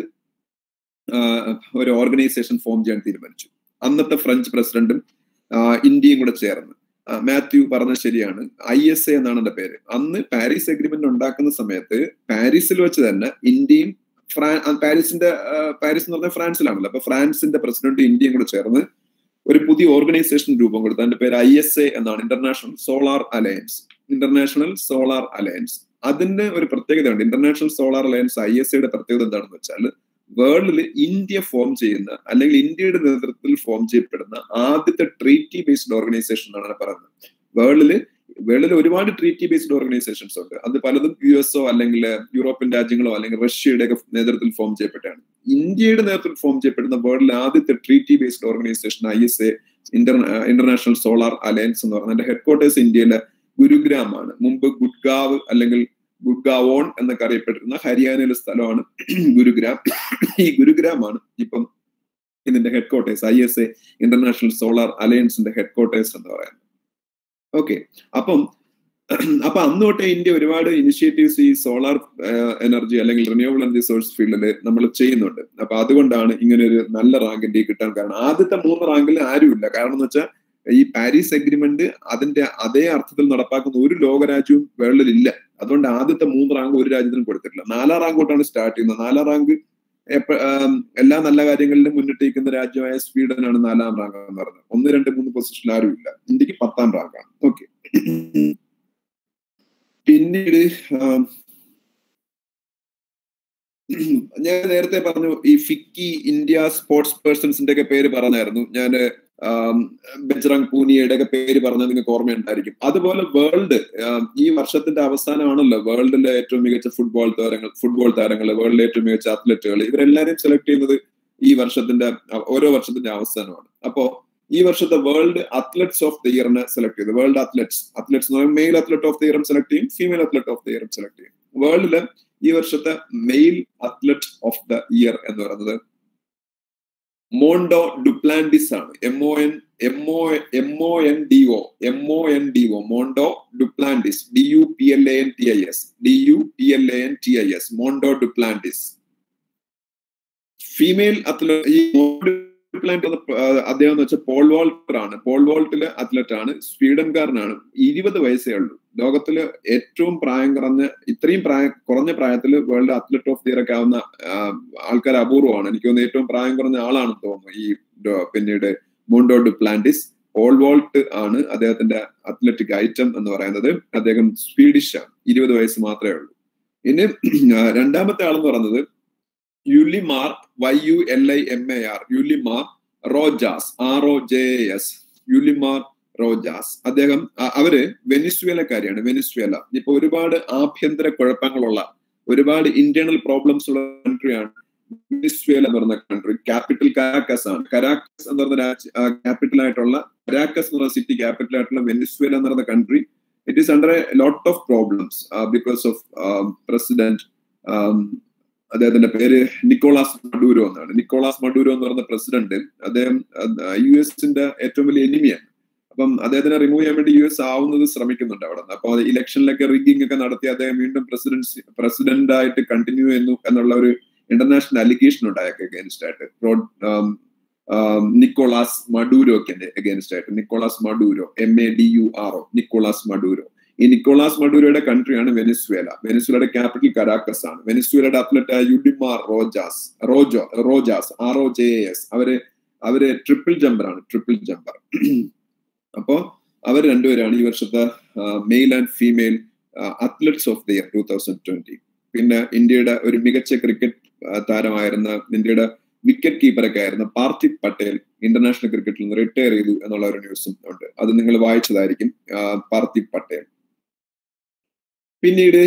ഒരു ഓർഗനൈസേഷൻ ഫോം ചെയ്യാൻ തീരുമാനിച്ചു അന്നത്തെ ഫ്രഞ്ച് പ്രസിഡന്റും ഇന്ത്യയും കൂടെ ചേർന്ന് മാത്യു പറഞ്ഞ ശരിയാണ് ഐ എസ് എ എന്നാണ് എന്റെ പേര് അന്ന് പാരീസ് അഗ്രിമെന്റ് ഉണ്ടാക്കുന്ന സമയത്ത് പാരീസിൽ വെച്ച് തന്നെ ഇന്ത്യയും ഫ്രാ പാരീസിന്റെ പാരീസ് എന്ന് പറഞ്ഞാൽ ഫ്രാൻസിലാണല്ലോ അപ്പൊ ഫ്രാൻസിന്റെ പ്രസിഡന്റ് ഇന്ത്യയും കൂടെ ചേർന്ന് ഒരു പുതിയ ഓർഗനൈസേഷൻ രൂപം കൊടുത്തു അതിന്റെ പേര് ഐ എസ് എ എന്നാണ് international solar alliance international solar alliance അതിന് ഒരു പ്രത്യേകതയുണ്ട് international solar alliance I S എയുടെ പ്രത്യേകത എന്താണെന്ന് വെച്ചാൽ വേൾഡിൽ ഇന്ത്യ ഫോം ചെയ്യുന്ന അല്ലെങ്കിൽ ഇന്ത്യയുടെ നേതൃത്വത്തിൽ ഫോം ചെയ്യപ്പെടുന്ന ആദ്യത്തെ ട്രീറ്റി ബേസ്ഡ് ഓർഗനൈസേഷൻ എന്നാണ് പറയുന്നത് വേൾഡില് വേൾഡിൽ ഒരുപാട് ട്രീറ്റി ബേസ്ഡ് ഓർഗനൈസേഷൻസ് ഉണ്ട് അത് പലതും യു എസോ അല്ലെങ്കിൽ യൂറോപ്യൻ രാജ്യങ്ങളോ അല്ലെങ്കിൽ റഷ്യയുടെ ഒക്കെ നേതൃത്വത്തിൽ ഫോം ചെയ്യപ്പെട്ടാണ് ഇന്ത്യയുടെ നേതൃത്വത്തിൽ ഫോം ചെയ്യപ്പെടുന്ന വേൾഡിലെ ആദ്യത്തെ treaty based organisation I S A inter international solar alliance എന്ന് പറയുന്നത് ഹെഡ് ക്വാർട്ടേഴ്സ് ഇന്ത്യയിലെ ഗുരുഗ്രാം ആണ് മുമ്പ് ഗുഡ്ഗാവ് അല്ലെങ്കിൽ ഗുഡ്ഗാവോൺ എന്നൊക്കെ അറിയപ്പെട്ടിരുന്ന ഹരിയാനയിലെ സ്ഥലമാണ് ഗുരുഗ്രാം ഈ ഗുരുഗ്രാമാണ് ഇപ്പം ഇതിന്റെ headquarters I S A international solar അലയൻസിന്റെ ഹെഡ് ക്വാർട്ടേഴ്സ് എന്ന് പറയുന്നത് ഓക്കെ അപ്പം അപ്പൊ അന്ന് തൊട്ടേ ഇന്ത്യ ഒരുപാട് ഇനിഷ്യേറ്റീവ്സ് ഈ സോളാർ എനർജി അല്ലെങ്കിൽ റിന്യൂവബിൾ എനർജി സോഴ്സ് ഫീൽഡിൽ നമ്മൾ ചെയ്യുന്നുണ്ട് അപ്പൊ അതുകൊണ്ടാണ് ഇങ്ങനെ ഒരു നല്ല റാങ്ക് ഇന്ത്യക്ക് കിട്ടാൻ കാരണം ആദ്യത്തെ മൂന്ന് റാങ്കിൽ ആരുമില്ല കാരണം എന്ന് വെച്ചാൽ ഈ പാരീസ് അഗ്രിമെന്റ് അതിന്റെ അതേ അർത്ഥത്തിൽ നടപ്പാക്കുന്ന ഒരു ലോകരാജ്യവും വേൾഡിൽ ഇല്ല അതുകൊണ്ട് ആദ്യത്തെ മൂന്ന് റാങ്ക് ഒരു രാജ്യത്തിനും കൊടുത്തിട്ടില്ല നാലാം റാങ്ക് തൊട്ടാണ് സ്റ്റാർട്ട് ചെയ്യുന്നത് നാലാം റാങ്ക് എല്ലാ നല്ല കാര്യങ്ങളിലും മുന്നിട്ടിരിക്കുന്ന രാജ്യമായ സ്വീഡനാണ് നാലാം റാങ്ക് എന്ന് പറഞ്ഞത് ഒന്ന് രണ്ട് മൂന്ന് പൊസിഷൻ ആരും ഇല്ല ഇന്ത്യക്ക് പത്താം റാങ്കാണ് ഓക്കെ പിന്നീട് ഞാൻ നേരത്തെ പറഞ്ഞു ഈ ഫിക്കി ഇന്ത്യ സ്പോർട്സ് പേഴ്സൺസിന്റെ ഒക്കെ പേര് പറഞ്ഞായിരുന്നു ഞാൻ ബജ്റങ് പൂനിയയുടെ ഒക്കെ പേര് പറഞ്ഞത് നിങ്ങൾക്ക് ഓർമ്മയുണ്ടായിരിക്കും അതുപോലെ വേൾഡ് ഈ വർഷത്തിന്റെ അവസാനമാണല്ലോ വേൾഡിലെ ഏറ്റവും മികച്ച ഫുട്ബോൾ താരങ്ങൾ ഫുട്ബോൾ താരങ്ങൾ വേൾഡിലെ ഏറ്റവും മികച്ച അത്ലറ്റുകൾ ഇവരെല്ലാവരെയും സെലക്ട് ചെയ്യുന്നത് ഈ വർഷത്തിന്റെ ഓരോ വർഷത്തിന്റെ അവസാനമാണ് അപ്പോ ഈ വർഷത്തെ വേൾഡ് അത്ലറ്റ്സ് ഓഫ് ദ ഇയറിനെ സെലക്ട് ചെയ്തു വേൾഡ് അത്ലറ്റ്സ് അത്ലറ്റ്സ് എന്ന് പറയുമ്പോൾ മെയിൽ അത്ലറ്റ് ഓഫ് ദ ഇയറും സെലക്ട് ചെയ്യും ഫീമെയിൽ അത്ലറ്റ് ഓഫ് ദ ഇയറും സെലക്ട് ചെയ്യും വേൾഡിലെ ഈ വർഷത്തെ male athlete of the year എന്ന് പറയുന്നത് മോണ്ടോ ഡുപ്ലാൻഡിസ് ആണ് M O N M O M O N D O M O N D O Mondo Duplantis D U P L A N T I S D U P L A N T I S Mondo Duplantis female athlete ഈ അദ്ദേഹം എന്ന് വെച്ചാൽ പോൾ വോൾട്ടർ ആണ് പോൾ വോൾട്ടിലെ അത്ലറ്റ് ആണ് സ്വീഡൻകാരനാണ് ഇരുപത് വയസ്സേ ഉള്ളൂ ലോകത്തില് ഏറ്റവും പ്രായം കുറഞ്ഞ ഇത്രയും പ്രായ കുറഞ്ഞ പ്രായത്തിൽ world athlete of the year ഒക്കെ ആവുന്ന ആൾക്കാർ അപൂർവമാണ് എനിക്ക് തോന്നുന്നു ഏറ്റവും പ്രായം കുറഞ്ഞ ആളാണെന്ന് തോന്നുന്നു ഈ പിന്നീട് മോണ്ടോ ഡുപ്ലാൻഡിസ് പോൾ വോൾട്ട് ആണ് അദ്ദേഹത്തിന്റെ അത്ലറ്റിക് ഐറ്റം എന്ന് പറയുന്നത് അദ്ദേഹം സ്വീഡിഷ് ആണ് ഇരുപത് വയസ്സ് മാത്രമേ ഉള്ളൂ ഇനി രണ്ടാമത്തെ ആളെന്ന് പറയുന്നത് Yulimar Y U L I M A R Yulimar Rojas R O J S Yulimar Rojas അദ്ദേഹം അവര് വെനിസ്വേലക്കാരിയാണ് വെനിസ്വേല ഇപ്പൊ ഒരുപാട് ആഭ്യന്തര കുഴപ്പങ്ങളുള്ള ഒരുപാട് ഇന്റേണൽ പ്രോബ്ലംസ് ഉള്ള കൺട്രിയാണ് വെനിസ്വേല എന്ന് പറയുന്ന കൺട്രി ക്യാപിറ്റൽ കരാക്കസ് ആണ് കരാക്കസ് എന്ന് പറയുന്ന ക്യാപിറ്റൽ ആയിട്ടുള്ള കരാക്കസ് എന്ന് പറയുന്ന സിറ്റി ക്യാപിറ്റൽ ആയിട്ടുള്ള വെനിസ്വേല എന്ന് പറയുന്ന country it is under a lot of problems because of president അദ്ദേഹത്തിന്റെ പേര് നിക്കോളാസ് മഡൂരോ എന്നാണ് നിക്കോളാസ് മഡൂരോ എന്ന് പറയുന്ന പ്രസിഡന്റ് അദ്ദേഹം യു എസിന്റെ ഏറ്റവും വലിയ എനിമിയാണ് അപ്പം അദ്ദേഹത്തിനെ റിമൂവ് ചെയ്യാൻ വേണ്ടി യു എസ് ആവുന്നത് ശ്രമിക്കുന്നുണ്ട് അവിടെ നിന്ന് അപ്പോൾ ഇലക്ഷനിലൊക്കെ റിഗിംഗ് ഒക്കെ നടത്തി അദ്ദേഹം വീണ്ടും പ്രസിഡന്റ് പ്രസിഡന്റ് ആയിട്ട് കണ്ടിന്യൂ ചെയ്യുന്നു എന്നുള്ള ഒരു ഇന്റർനാഷണൽ അലിഗേഷൻ ഉണ്ടായൊക്കെ അഗേൻസ്റ്റ് ആയിട്ട് നിക്കോളാസ് മഡൂരോക്ക് അഗേൻസ്റ്റ് ആയിട്ട് Nicolas Maduro M A D U R O Nicolas Maduro ഈ നിക്കോളാസ് മഡൂരോയുടെ കൺട്രിയാണ് വെനിസ്വേല വെനിസ്വേലയുടെ ക്യാപിറ്റൽ കരാക്കസ് ആണ് വെനിസ്വേലയുടെ അത്ലറ്റ് യുഡിമാർ റോജാസ് റോജോ Rojas R O J S അവര് അവര് ട്രിപ്പിൾ ജമ്പറാണ് ട്രിപ്പിൾ ജമ്പർ അപ്പോ അവർ രണ്ടുപേരാണ് ഈ വർഷത്തെ male and female athletes of the year two thousand twenty പിന്നെ ഇന്ത്യയുടെ ഒരു മികച്ച ക്രിക്കറ്റ് താരമായിരുന്ന ഇന്ത്യയുടെ വിക്കറ്റ് കീപ്പറൊക്കെ ആയിരുന്ന പാർത്ഥിബ് പട്ടേൽ ഇന്റർനാഷണൽ ക്രിക്കറ്റിൽ നിന്ന് റിട്ടയർ ചെയ്തു എന്നുള്ള ഒരു ന്യൂസും ഉണ്ട് അത് നിങ്ങൾ വായിച്ചതായിരിക്കും പാർത്ഥിബ് പട്ടേൽ പിന്നീട്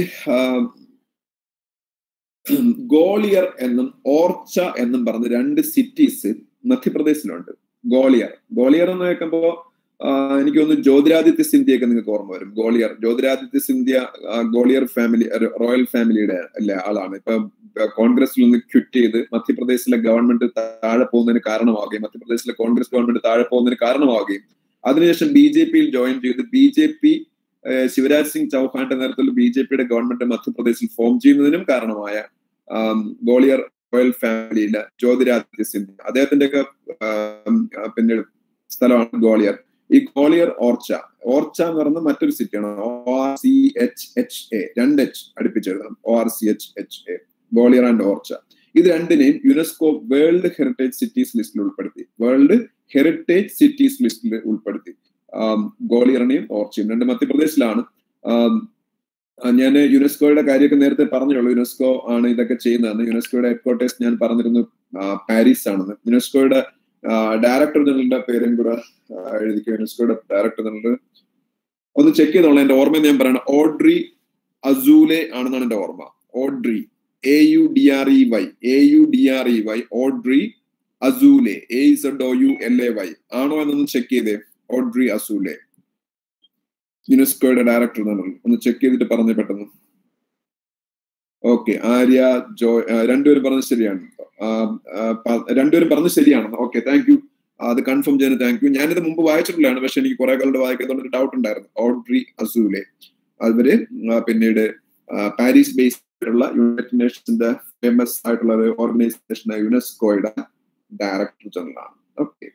ഗോളിയർ എന്നും ഓർച്ച എന്നും പറഞ്ഞ രണ്ട് സിറ്റീസ് മധ്യപ്രദേശിലുണ്ട് ഗോളിയർ ഗോളിയർ എന്ന് കേൾക്കുമ്പോ എനിക്ക് തോന്നുന്നു ജ്യോതിരാദിത്യ സിന്ധ്യയൊക്കെ നിങ്ങൾക്ക് ഓർമ്മ വരും ഗോളിയർ ജ്യോതിരാദിത്യ സിന്ധ്യ ഗോളിയർ ഫാമിലി റോയൽ ഫാമിലിയുടെ അല്ലെ ആളാണ് ഇപ്പൊ കോൺഗ്രസിൽ നിന്ന് ക്വിറ്റ് ചെയ്ത് മധ്യപ്രദേശിലെ ഗവൺമെന്റ് താഴെ പോകുന്നതിന് കാരണമാവുകയും മധ്യപ്രദേശിലെ കോൺഗ്രസ് ഗവൺമെന്റ് താഴെ പോകുന്നതിന് കാരണമാവുകയും അതിനുശേഷം ബി ജെ പിയിൽ ജോയിൻ ചെയ്ത് B J P Shivraj Singh ചൗഹാന്റെ നേതൃത്വത്തിൽ ബി ജെ പിയുടെ ഗവൺമെന്റ് മധ്യപ്രദേശിൽ ഫോം ചെയ്യുന്നതിനും കാരണമായ ഗോളിയർ റോയൽ ഫാമിലിയിലെ ജ്യോതിരാദിത്യ സിന്ധ്യ അദ്ദേഹത്തിന്റെ ഒക്കെ പിന്നീട് സ്ഥലമാണ് ഗോളിയർ ഈ ഗോളിയർ ഓർച്ച ഓർച്ച എന്ന് പറയുന്ന മറ്റൊരു സിറ്റിയാണ് O R C H H A രണ്ട് എച്ച് അടുപ്പിച്ചെഴുതണം O R C H H A Gwalior and Orchha ഇത് രണ്ടിനെയും യുനെസ്കോ വേൾഡ് ഹെറിറ്റേജ് സിറ്റീസ് ലിസ്റ്റിൽ ഉൾപ്പെടുത്തി വേൾഡ് ഹെറിറ്റേജ് സിറ്റീസ് ലിസ്റ്റിൽ ഉൾപ്പെടുത്തി ഗോളിയറിനെയും ഓർച്ചയും രണ്ട് മധ്യപ്രദേശിലാണ് ഞാൻ യുനെസ്കോയുടെ കാര്യമൊക്കെ നേരത്തെ പറഞ്ഞുള്ളൂ യുനെസ്കോ ആണ് ഇതൊക്കെ ചെയ്യുന്നതെന്ന് യുനെസ്കോയുടെ ഹെഡ്ക്വാർട്ടേഴ്സ് ഞാൻ പറഞ്ഞിരുന്നു പാരീസ് ആണെന്ന് യുനെസ്കോയുടെ ഡയറക്ടർ ജനറലിന്റെ പേരും കൂടെ എഴുതിക്കും യുനെസ്കോയുടെ ഡയറക്ടർ ജനറൽ ഒന്ന് ചെക്ക് ചെയ്തോളാം എന്റെ ഓർമ്മ ഞാൻ പറയണം ഓഡ്രി അസൂലെ ആണെന്നാണ് എന്റെ ഓർമ്മ Audrey A U D R E Y A U D R E Y Audrey Azoulay A Z O U L A Y ആണോ എന്നൊന്ന് ചെക്ക് ചെയ്തേ ഓഡ്രി അസൂലെ യുനെസ്കോയുടെ ഡയറക്ടർ ജനറൽ ഒന്ന് ചെക്ക് ചെയ്തിട്ട് പറഞ്ഞു പെട്ടെന്ന് ഓക്കെ ആര്യ ജോ രണ്ടുപേരും പറഞ്ഞത് ശരിയാണ് രണ്ടുപേരും പറഞ്ഞത് ശരിയാണ് ഓക്കെ താങ്ക് യു അത് കൺഫേം ചെയ്യാൻ താങ്ക് യു ഞാനിത് മുമ്പ് വായിച്ചിട്ടുള്ളതാണ് പക്ഷെ എനിക്ക് കുറെ കാലത്ത് വായിക്കാത്തതുകൊണ്ട് ഒരു ഡൗട്ട് ഉണ്ടായിരുന്നു ഓഡ്രി അസൂലെ അവര് പിന്നീട് പാരീസ് ബേസ്ഡ് ആയിട്ടുള്ള യുണൈറ്റഡ് നേഷൻസിന്റെ ഫേമസ് ആയിട്ടുള്ള ഒരു ഓർഗനൈസേഷൻ യുനെസ്കോയുടെ ഡയറക്ടർ ജനറൽ ആണ് ഓക്കെ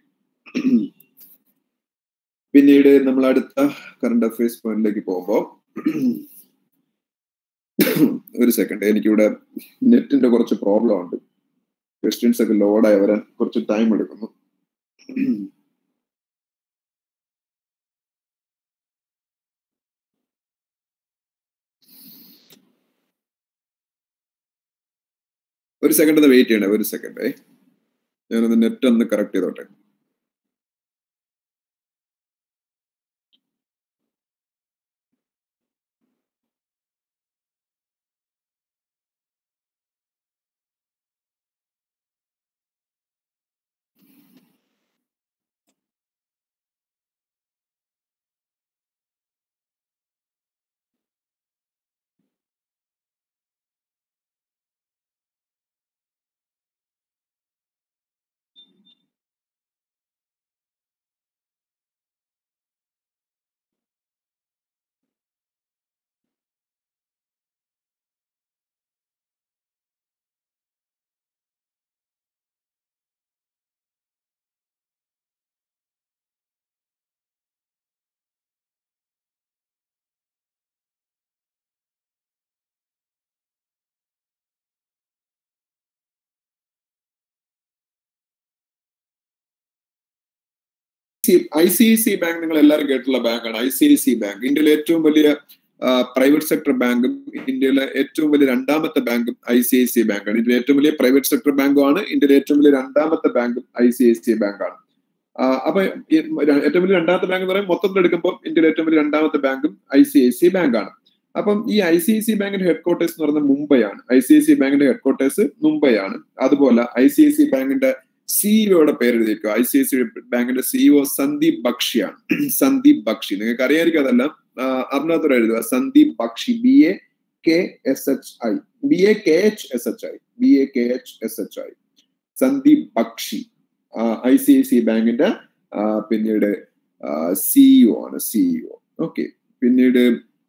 പിന്നീട് നമ്മൾ അടുത്ത കറണ്ട് അഫയേഴ്സ് പോയിന്റിലേക്ക് പോകുമ്പോൾ ഒരു സെക്കൻഡ് എനിക്കിവിടെ നെറ്റിന്റെ കുറച്ച് പ്രോബ്ലം ഉണ്ട് ക്വസ്റ്റ്യൻസ് ഒക്കെ ലോഡായി വരാൻ കുറച്ച് ടൈം എടുക്കുന്നു ഒരു സെക്കൻഡ് ഒന്ന് വെയിറ്റ് ചെയ്യണേ ഒരു സെക്കൻഡേ ഞാനൊന്ന് നെറ്റ് ഒന്ന് കറക്റ്റ് ചെയ്തോട്ടെ I C I C bank നിങ്ങൾ എല്ലാവരും കേട്ടുള്ള ബാങ്കാണ് I C I C bank ഇന്ത്യയിലെ ഏറ്റവും വലിയ പ്രൈവറ്റ് സെക്ടർ ബാങ്കും ഇന്ത്യയിലെ ഏറ്റവും വലിയ രണ്ടാമത്തെ ബാങ്കും ഐ സി ഐ സി ബാങ്കാണ് ഇന്ത്യയിലെ ഏറ്റവും വലിയ പ്രൈവറ്റ് സെക്ടർ ബാങ്കും ആണ് ഇന്ത്യയിലെ ഏറ്റവും വലിയ രണ്ടാമത്തെ ബാങ്കും ഐ സി ഐ സി ബാങ്കാണ് അപ്പൊ ഏറ്റവും വലിയ രണ്ടാമത്തെ ബാങ്ക് എന്ന് പറയുമ്പോൾ മൊത്തത്തിൽ എടുക്കുമ്പോൾ ഇന്ത്യയിലെ ഏറ്റവും വലിയ രണ്ടാമത്തെ ബാങ്കും ഐ സി ഐ സി ബാങ്കാണ് അപ്പം ഈ ഐ സി ഐ സി ബാങ്കിന്റെ ഹെഡ്ക്വാർട്ടേഴ്സ് എന്ന് പറയുന്നത് മുംബൈയാണ് ഐ സി ഐ സി ബാങ്കിന്റെ ഹെഡ്ക്വാർട്ടേഴ്സ് മുംബൈയാണ് അതുപോലെ ഐ സി ഐ സി ബാങ്കിന്റെ സിഇഒയുടെ പേര് എഴുതിയിരിക്കുക ഐ സി ഐ സി ബാങ്കിന്റെ സിഇഒ സന്ദീപ് ബക്ഷിയാണ് സന്ദീപ് ബക്ഷി നിങ്ങൾക്ക് അറിയായിരിക്കും അതല്ല അറിഞ്ഞാത്തവർ എഴുതുക Sandeep Bakshi B A K S H I B A K H S H I B A K H S H I Sandeep Bakshi I C I C ബാങ്കിന്റെ പിന്നീട് സിഇഒ ആണ് സിഇഒ ഓക്കെ പിന്നീട്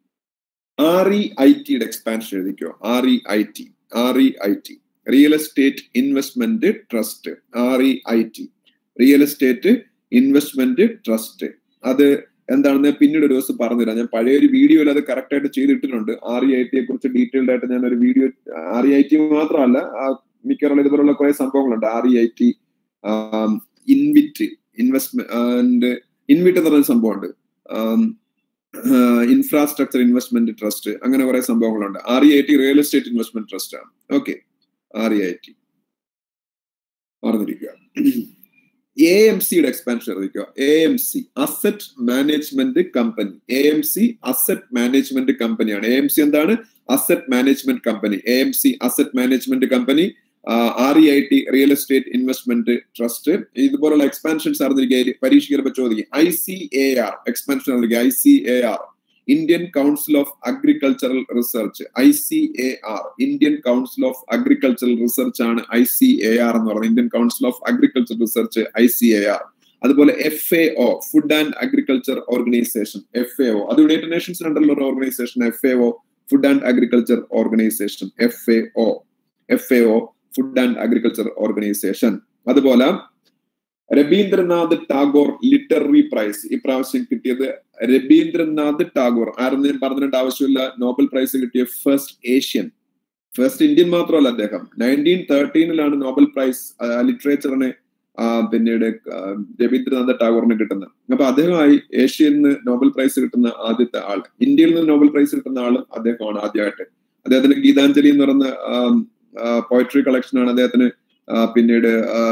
ആർ ഇ ഐ ടിയുടെ എക്സ്പാൻഷൻ എഴുതിക്കോ R E I T R E I T real estate investment trust R E I T real estate investment trust അത് എന്താണെന്ന് പിന്നീട് ഒരു ദിവസം പറഞ്ഞുതരാം ഞാൻ പഴയ ഒരു വീഡിയോയിൽ അത് കറക്റ്റ് ആയിട്ട് ചെയ്തിട്ടിട്ടുണ്ട് ആർ ഇ ഐ ടിയെ കുറിച്ച് ഡീറ്റെയിൽഡ് ആയിട്ട് ഞാൻ ഒരു video R E I T മാത്രമല്ല മിക്കവാറും ഇതുപോലുള്ള കുറെ സംഭവങ്ങളുണ്ട് R E I T InvIT investment InvIT എന്ന് പറയുന്ന സംഭവമുണ്ട് ഇൻഫ്രാസ്ട്രക്ചർ ഇൻവെസ്റ്റ്മെന്റ് ട്രസ്റ്റ് അങ്ങനെ കുറെ സംഭവങ്ങളുണ്ട് R E I T real estate investment trust ആണ് okay R E I T മറന്നിരിക്കുക എ എം സിയുടെ എക്സ്പാൻഷൻ ശ്രദ്ധിക്കുക A M C asset management company A M C asset management കമ്പനിയാണ് എ എം സി എന്താണ് asset management company A M C asset management company R E I T real estate investment trust ഇതുപോലുള്ള എക്സ്പാൻഷൻസ് അറിഞ്ഞിരിക്കുക പരീക്ഷ ചോദിക്കും I C A R expansion അറിഞ്ഞിരിക്കുക I C A R Indian council of agricultural research I C A R Indian council of agricultural research ആണ് ഐ സി എ ആർ എന്ന് പറയുന്നത് Indian council of agriculture research I C A R അതുപോലെ F A O food and agriculture organisation F A O അത് യുണൈറ്റഡ് നേഷൻസ് ഉണ്ടല്ലോ ഒരു organisation F A O food and agriculture organisation F A O F A O food and agriculture organisation അതുപോലെ രബീന്ദ്രനാഥ് ടാഗോർ ലിറ്റററി പ്രൈസ് ഇപ്രാവശ്യം കിട്ടിയത് രബീന്ദ്രനാഥ് ടാഗോർ ആരെന്ന് ഞാൻ പറഞ്ഞിട്ട് ആവശ്യമില്ല നോബൽ പ്രൈസ് കിട്ടിയ ഫസ്റ്റ് ഏഷ്യൻ ഫസ്റ്റ് ഇന്ത്യൻ മാത്രമല്ല അദ്ദേഹം നയൻറ്റീൻ തേർട്ടീനിലാണ് നോബൽ പ്രൈസ് ലിറ്ററേച്ചറിന് പിന്നീട് രവീന്ദ്രനാഥ് ടാഗോറിന് കിട്ടുന്നത് അപ്പൊ അദ്ദേഹമായി ഏഷ്യയിൽ നിന്ന് നോബൽ പ്രൈസ് കിട്ടുന്ന ആദ്യത്തെ ആള് ഇന്ത്യയിൽ നിന്ന് നോബൽ പ്രൈസ് കിട്ടുന്ന ആള് അദ്ദേഹമാണ് ആദ്യമായിട്ട് അദ്ദേഹത്തിന് ഗീതാഞ്ജലി എന്ന് പറയുന്ന പോയട്രി കളക്ഷൻ ആണ് അദ്ദേഹത്തിന് പിന്നീട്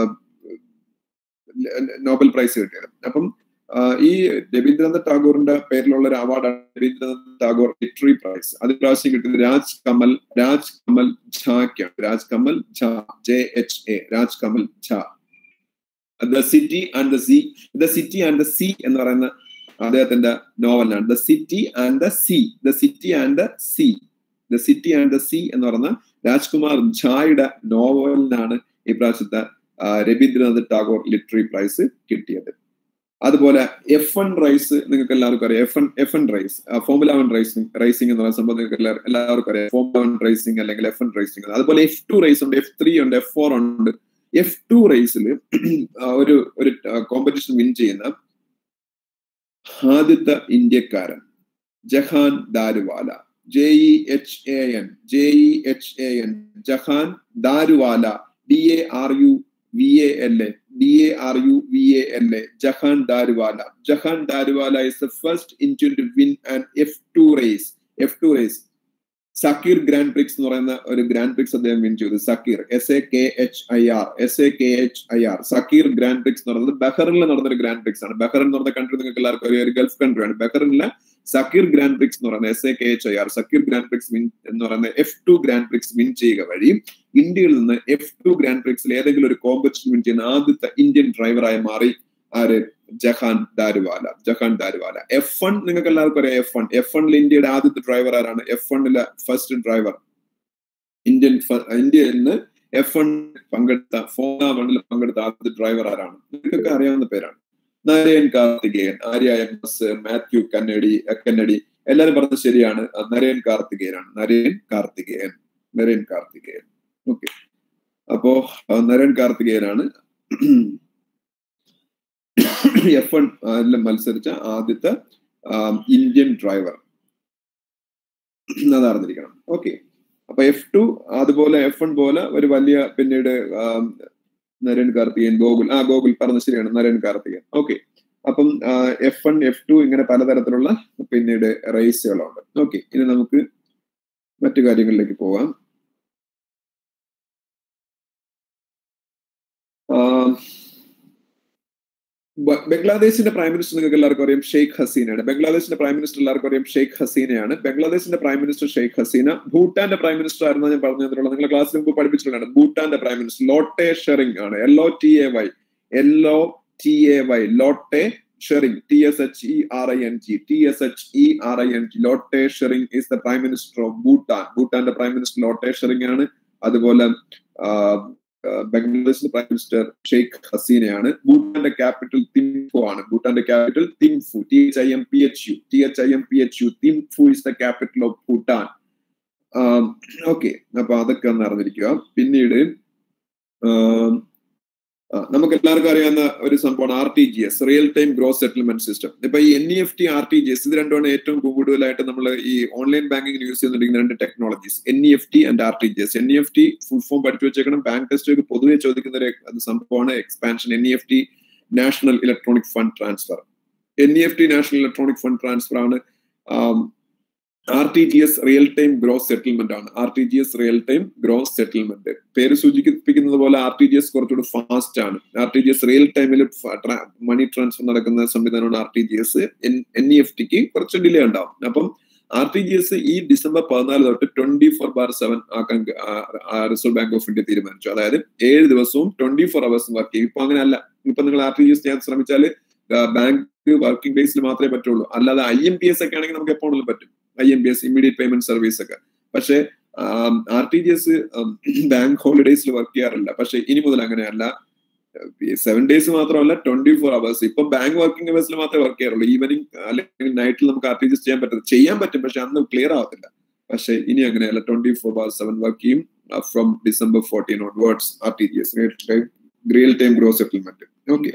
നോബൽ പ്രൈസ് കിട്ടിയത് അപ്പം ഈ രവീന്ദ്രനാഥ് ടാഗോറിന്റെ പേരിലുള്ള ഒരു അവാർഡാണ് രവീന്ദ്രനാഥ് ടാഗോർ ലിറ്റററി പ്രൈസ് അത് പ്രാവശ്യം കിട്ടിയത് രാജ് കമൽ രാജ് കമൽ ഝാക്കാണ് Raj Kamal Jha J H A Raj Kamal Jha the city and the sea the city and the sea എന്ന് പറയുന്ന അദ്ദേഹത്തിന്റെ നോവലാണ് the city and the sea the city and the sea the city and the sea എന്ന് പറയുന്ന രാജ്കുമാർ ഝായുടെ നോവലിനാണ് ഈ പ്രാവശ്യത്തെ രവീന്ദ്രനാഥ് ടാഗോർ ലിറ്റററി പ്രൈസ് കിട്ടിയത് അതുപോലെ എഫ് എൻ റൈസ് നിങ്ങൾക്ക് എല്ലാവർക്കും അറിയാം F N F N race formula one racing racing എന്ന് പറയുന്ന സംഭവം നിങ്ങൾക്ക് എല്ലാവർക്കും അറിയാം ഫോമുല വൺ റൈസിംഗ് അല്ലെങ്കിൽ എഫ് എൻ റൈസിംഗ് അതുപോലെ എഫ് ടു റൈസ് ഉണ്ട് എഫ് ത്രീ ഉണ്ട് എഫ് ഫോർ ഉണ്ട് എഫ് ടു റൈസിൽ ഒരു ഒരു കോമ്പറ്റീഷൻ വിൻ ചെയ്യുന്ന ആദ്യത്തെ ഇന്ത്യക്കാരൻ Jehan Daruvala J E H A N J E H A N Jehan Daruvala D A R U V A L A D A R U V A L A Jehan Daruvala Jehan Daruvala is the first Indian to win and F two race F two race Sakhir grand prix എന്ന് പറയുന്ന ഒരു ഗ്രാൻഡ് പ്രിക്സ് അദ്ദേഹം വിൻ ചെയ്തു Sakhir S A K H I R S A K H I R Sakhir grand prix എന്ന് പറയുന്നത് ബഹറിനിൽ നടന്നൊരു ഗ്രാൻഡ് പ്രിക്സ് ആണ് ബഹറിൻ എന്ന് പറഞ്ഞ കൺട്രി നിങ്ങൾക്ക് എല്ലാവർക്കും ഒരു ഗൾഫ് കൺട്രിയാണ് ബഹറിനിലെ സക്കീർ ഗ്രാൻഡ് പ്രിക്സ് എന്ന് പറയുന്നത് S A K H I R Sakhir grand prix win എന്ന് പറയുന്ന F two grand prix win ചെയ്യുക വഴി ഇന്ത്യയിൽ നിന്ന് എഫ് ടു ഗ്രാൻഡ് പ്രിക്സിൽ ഏതെങ്കിലും ഒരു കോമ്പറ്റീഷൻ വിൻ ചെയ്യുന്ന ആദ്യത്തെ ഇന്ത്യൻ ഡ്രൈവറായി മാറി ആര് ജഹാൻ ദാരുവാല ജഹാൻ ദാരുവാല എഫ് വൺ നിങ്ങൾക്ക് എല്ലാവർക്കും അറിയാം എഫ് വൺ എഫ് വണ്ണിൽ ഇന്ത്യയുടെ ആദ്യത്തെ ഡ്രൈവർ ആരാണ് എഫ് വണ്ണിലെ ഫസ്റ്റ് ഡ്രൈവർ ഇന്ത്യൻ ഇന്ത്യയിൽ നിന്ന് എഫ് വൺ പങ്കെടുത്ത ഫോർമുല വണ്ണിൽ പങ്കെടുത്ത ആദ്യത്തെ ഡ്രൈവർ ആരാണ് നിങ്ങൾക്കൊക്കെ അറിയാവുന്ന പേരാണ് Narain Karthikeyan Arya M S Mathew Kennedy Kennedy എല്ലാരും പറഞ്ഞത് ശരിയാണ് നരയൻ കാർത്തികേയനാണ് നരയൻ കാർത്തികേയൻ നരയൻ കാർത്തികേയൻ ഓക്കെ അപ്പോ നരയൻ കാർത്തികേയനാണ് എഫ് വൺ മത്സരിച്ച ആദ്യത്തെ ഇന്ത്യൻ ഡ്രൈവർ അതറിഞ്ഞിരിക്കണം ഓക്കെ അപ്പൊ എഫ് ടു അതുപോലെ എഫ് വൺ പോലെ ഒരു വലിയ പിന്നീട് നരൻ കാർത്തികൻ ഗോകുൽ ആ ഗോകുൽ പറഞ്ഞ ശരിയാണ് നരൻ കാർത്തികൻ ഓക്കെ അപ്പം എഫ് വൺ എഫ് ടു ഇങ്ങനെ പലതരത്തിലുള്ള പിന്നീട് റേസുകളുണ്ട് ഓക്കെ ഇനി നമുക്ക് മറ്റു കാര്യങ്ങളിലേക്ക് പോകാം ബംഗ്ലാദേശിന്റെ പ്രൈം മിനിസ്റ്റർ നിങ്ങൾക്ക് എല്ലാവർക്കും അറിയാം ഷെയ്ഖ് ഹസീനയാണ് ബംഗ്ലാദേശിന്റെ പ്രൈം മിനിസ്റ്റർ എല്ലാവർക്കും അറിയാം ഷെയ്ഖ് ഹസീനയാണ് ബംഗ്ലാദേശിന്റെ പ്രൈം മിനിസ്റ്റർ ഷെയ്ഖ് ഹസീന ഭൂട്ടാന്റെ പ്രൈം മിനിസ്റ്റർ ആയിരുന്നു ഞാൻ പറഞ്ഞു തന്നിട്ടുള്ളത് നിങ്ങളെ ക്ലാസ്സിൽ മുമ്പ് പഠിപ്പിച്ചിട്ടുള്ളതാണ് ഭൂട്ടാന്റെ പ്രൈം മിനിസ്റ്റർ ലോട്ടെ ഷെറിംഗ് ആണ് L O T A Y L O T A Y Lotay Tshering T S H E R I N G T S H E R I N G Lotay Tshering is the prime minister of Bhutan ഭൂട്ടാന്റെ പ്രൈം മിനിസ്റ്റർ ലോട്ടെ ഷെറിംഗ് ആണ് അതുപോലെ ബംഗ്ലാദേശിന്റെ പ്രൈം മിനിസ്റ്റർ ഷെയ്ഖ് ഹസീനയാണ് ഭൂട്ടാന്റെ ക്യാപിറ്റൽ തിംഫു ആണ് ഭൂട്ടാന്റെ capital Thimphu T H I M P H U T H I M P H U Thimphu is the capital of Bhutan okay അപ്പൊ അതൊക്കെ ഒന്ന് അറിഞ്ഞിരിക്കുക പിന്നീട് നമുക്ക് എല്ലാവർക്കും അറിയാവുന്ന ഒരു സംഭവമാണ് R T G S real time gross settlement system ഇപ്പൊ ഈ N E F T R T G S ഇത് രണ്ടുമാണ് ഏറ്റവും കൂടുതലായിട്ട് നമ്മൾ ഈ ഓൺലൈൻ ബാങ്കിങ് യൂസ് ചെയ്യുന്നിരിക്കുന്ന രണ്ട് technologies N E F T and R T G S N E F T full form പഠിച്ചു വെച്ചേക്കണം ബാങ്ക് ടെസ്റ്റ് പൊതുവെ ചോദിക്കുന്ന ഒരു സംഭവമാണ് expansion N E F T national electronic fund transfer N E F T national electronic fund transfer ആണ് R T G S real time gross settlement ആണ് R T G S real time gross settlement പേര് സൂചിപ്പിക്കുന്നത് പോലെ ആർ ടി ജി എസ് കുറച്ചുകൂടി ഫാസ്റ്റ് ആണ് R T G S real ടൈമിൽ മണി ട്രാൻസ്ഫർ നടക്കുന്ന സംവിധാനമാണ് R T G S N E F ടിക്ക് കുറച്ച് ഡിലേ ഉണ്ടാവും അപ്പം ആർ ടി ജി എസ് ഈ ഡിസംബർ പതിനാല് തൊട്ട് ട്വന്റി ഫോർ ബാർ സെവൻ ആക്കാൻ റിസർവ് ബാങ്ക് ഓഫ് ഇന്ത്യ തീരുമാനിച്ചു അതായത് ഏഴ് ദിവസവും ട്വന്റി ഫോർ അവേഴ്സും വർക്ക് ചെയ്യും ഇപ്പൊ അങ്ങനെയല്ല ഇപ്പൊ നിങ്ങൾ ആർ ടി ജി എസ് ചെയ്യാൻ ശ്രമിച്ചാൽ ബാങ്ക് വർക്കിംഗ് ബേസിൽ മാത്രമേ പറ്റുള്ളൂ അല്ലാതെ ഐ എം പി എസ് ഒക്കെ ആണെങ്കിൽ നമുക്ക് എപ്പോഴും പറ്റും I M P S immediate payment service ഒക്കെ പക്ഷേ R T G S bank ഹോളിഡേയ്സിൽ വർക്ക് ചെയ്യാറില്ല പക്ഷെ ഇനി മുതൽ അങ്ങനെയല്ല സെവൻ ഡേയ്സ് മാത്രമല്ല ട്വന്റി ഫോർ അവേഴ്സ് ഇപ്പൊ ബാങ്ക് വർക്കിംഗ് അവേഴ്സിൽ മാത്രമേ വർക്ക് ചെയ്യാറുള്ളൂ ഈവനിങ് അല്ലെങ്കിൽ നൈറ്റിൽ നമുക്ക് ആർ ടി ജി എസ് ചെയ്യാൻ പറ്റും ചെയ്യാൻ പറ്റും പക്ഷെ അന്ന് ക്ലിയർ ആവത്തില്ല പക്ഷെ ഇനി അങ്ങനെയല്ല twenty four bar seven work ചെയ്യും from December fourteen onwards R T G S real time gross settlement okay